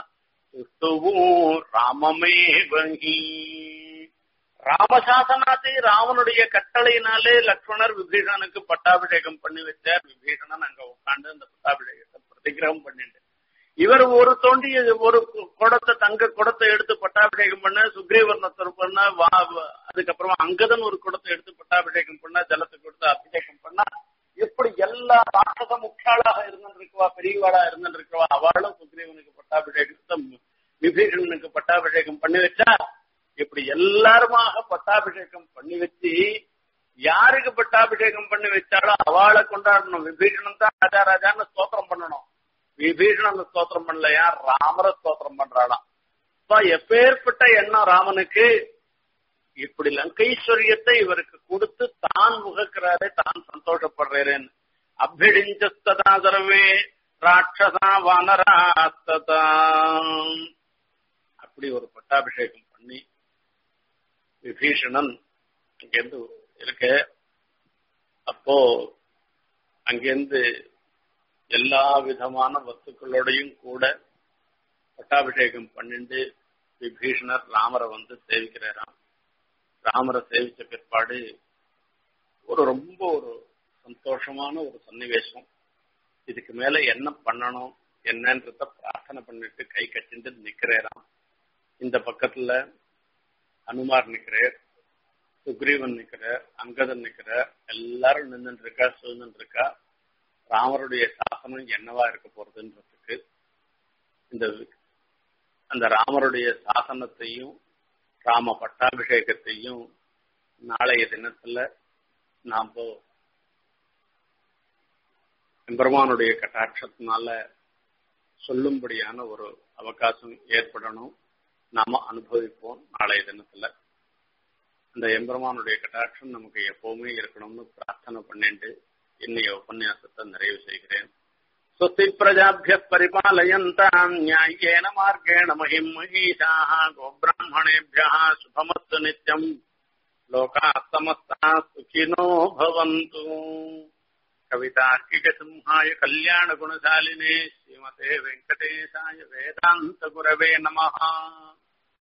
ராமமே வங்கி ராமசாசனாத்தை ராவனுடைய கட்டளையினாலே லக்ஷ்மணர் விபீஷணனுக்கு பட்டாபிஷேகம் பண்ணி வச்சார் விபீஷணன் அங்க உட்காந்து அந்த பட்டாபிஷேகத்தை பிரதிகிரகம் பண்ணிட்டு இவர் ஒரு தோண்டி ஒரு குடத்தை தங்க குடத்தை எடுத்து பட்டாபிஷேகம் பண்ண சுக்ரீவர்ணத்தர் பண்ண வா அதுக்கப்புறமா அங்கதன் ஒரு குடத்தை எடுத்து பட்டாபிஷேகம் பண்ண ஜலத்தை கொடுத்து அபிஷேகம் பண்ணா எப்படி எல்லா ராட்சச முக்கியாளாக இருந்திருக்கவா பெரியவாளா இருந்திருக்கவா அவளும் சுக்ரீவனுக்கு பட்டாபிஷேகத்தை விபீஷணனுக்கு பட்டாபிஷேகம் பண்ணி வச்சா இப்படி எல்லாருமாக பட்டாபிஷேகம் பண்ணி வச்சு யாருக்கு பட்டாபிஷேகம் பண்ணி வச்சாலும் அவளை கொண்டாடணும் விபீஷணன் தான் ராஜா ராஜான்னு ஸ்தோத்திரம் பண்ணணும் விபீஷணன் ஸ்தோத்திரம் பண்ணலையா ராமர ஸ்தோத்திரம் பண்றாளாம் இப்ப எப்பேற்பட்ட எண்ணம் ராமனுக்கு இப்படி லங்கைஸ்வரியத்தை இவருக்கு கொடுத்து தான் முகக்கிறாரே தான் சந்தோஷப்படுறேன்னு அபிடிஞ்சஸ்ததா சர்வே ராட்சசா வானராஸ்ததா அப்படி ஒரு பட்டாபிஷேகம் பண்ணி விபீஷணன் அங்கிருந்து இருக்க அப்போ அங்கிருந்து எல்லா விதமான வஸ்துக்களோடையும் கூட பட்டாபிஷேகம் பண்ணிட்டு விபீஷணர் ராமரை வந்து சேவிக்கிறாராம் ராமரை சேவிச்ச பிற்பாடு ஒரு ரொம்ப ஒரு சந்தோஷமான ஒரு சன்னிவேசம் இதுக்கு மேல என்ன பண்ணணும் என்னன்றத பிரார்த்தனை பண்ணிட்டு கை கட்டிட்டு நிக்கிறாராம் இந்த பக்கத்துல ஹனுமார் நிக்கிறார் சுக்ரீவன் நிக்கிறார் அங்கதன் நிக்கிறார் எல்லாரும் நின்றுட்டு இருக்கா சூழ்ந்துட்டு இருக்கா ராமருடைய சாசனம் என்னவா இருக்க போறதுன்றதுக்கு இந்த அந்த ராமருடைய சாசனத்தையும் ராம பட்டாபிஷேகத்தையும் நாளைய தினத்துல நாம் எம்பெருமானுடைய கட்டாட்சத்தினால சொல்லும்படியான ஒரு அவகாசம் ஏற்படணும் நாம அனுபவிப்போம் நாளைய தினத்துல அந்த எம்பெருமானுடைய கட்டாட்சம் நமக்கு எப்பவுமே இருக்கணும்னு பிரார்த்தனை பண்ணிட்டு இன்னைய உபன்யாசத்தை நிறைவு செய்கிறேன் स्वस्ति प्रजाभ्य परिपालयन्तां न्याय्येन मार्गेण महिम् महीषाः गोब्राह्मणेभ्यः शुभमस्तु नित्यम् लोकाः समस्ताः सुखिनो भवन्तु कवितार्किकसिंहाय कल्याणगुणशालिने श्रीमते वेङ्कटेशाय वेदान्तगुरवे नमः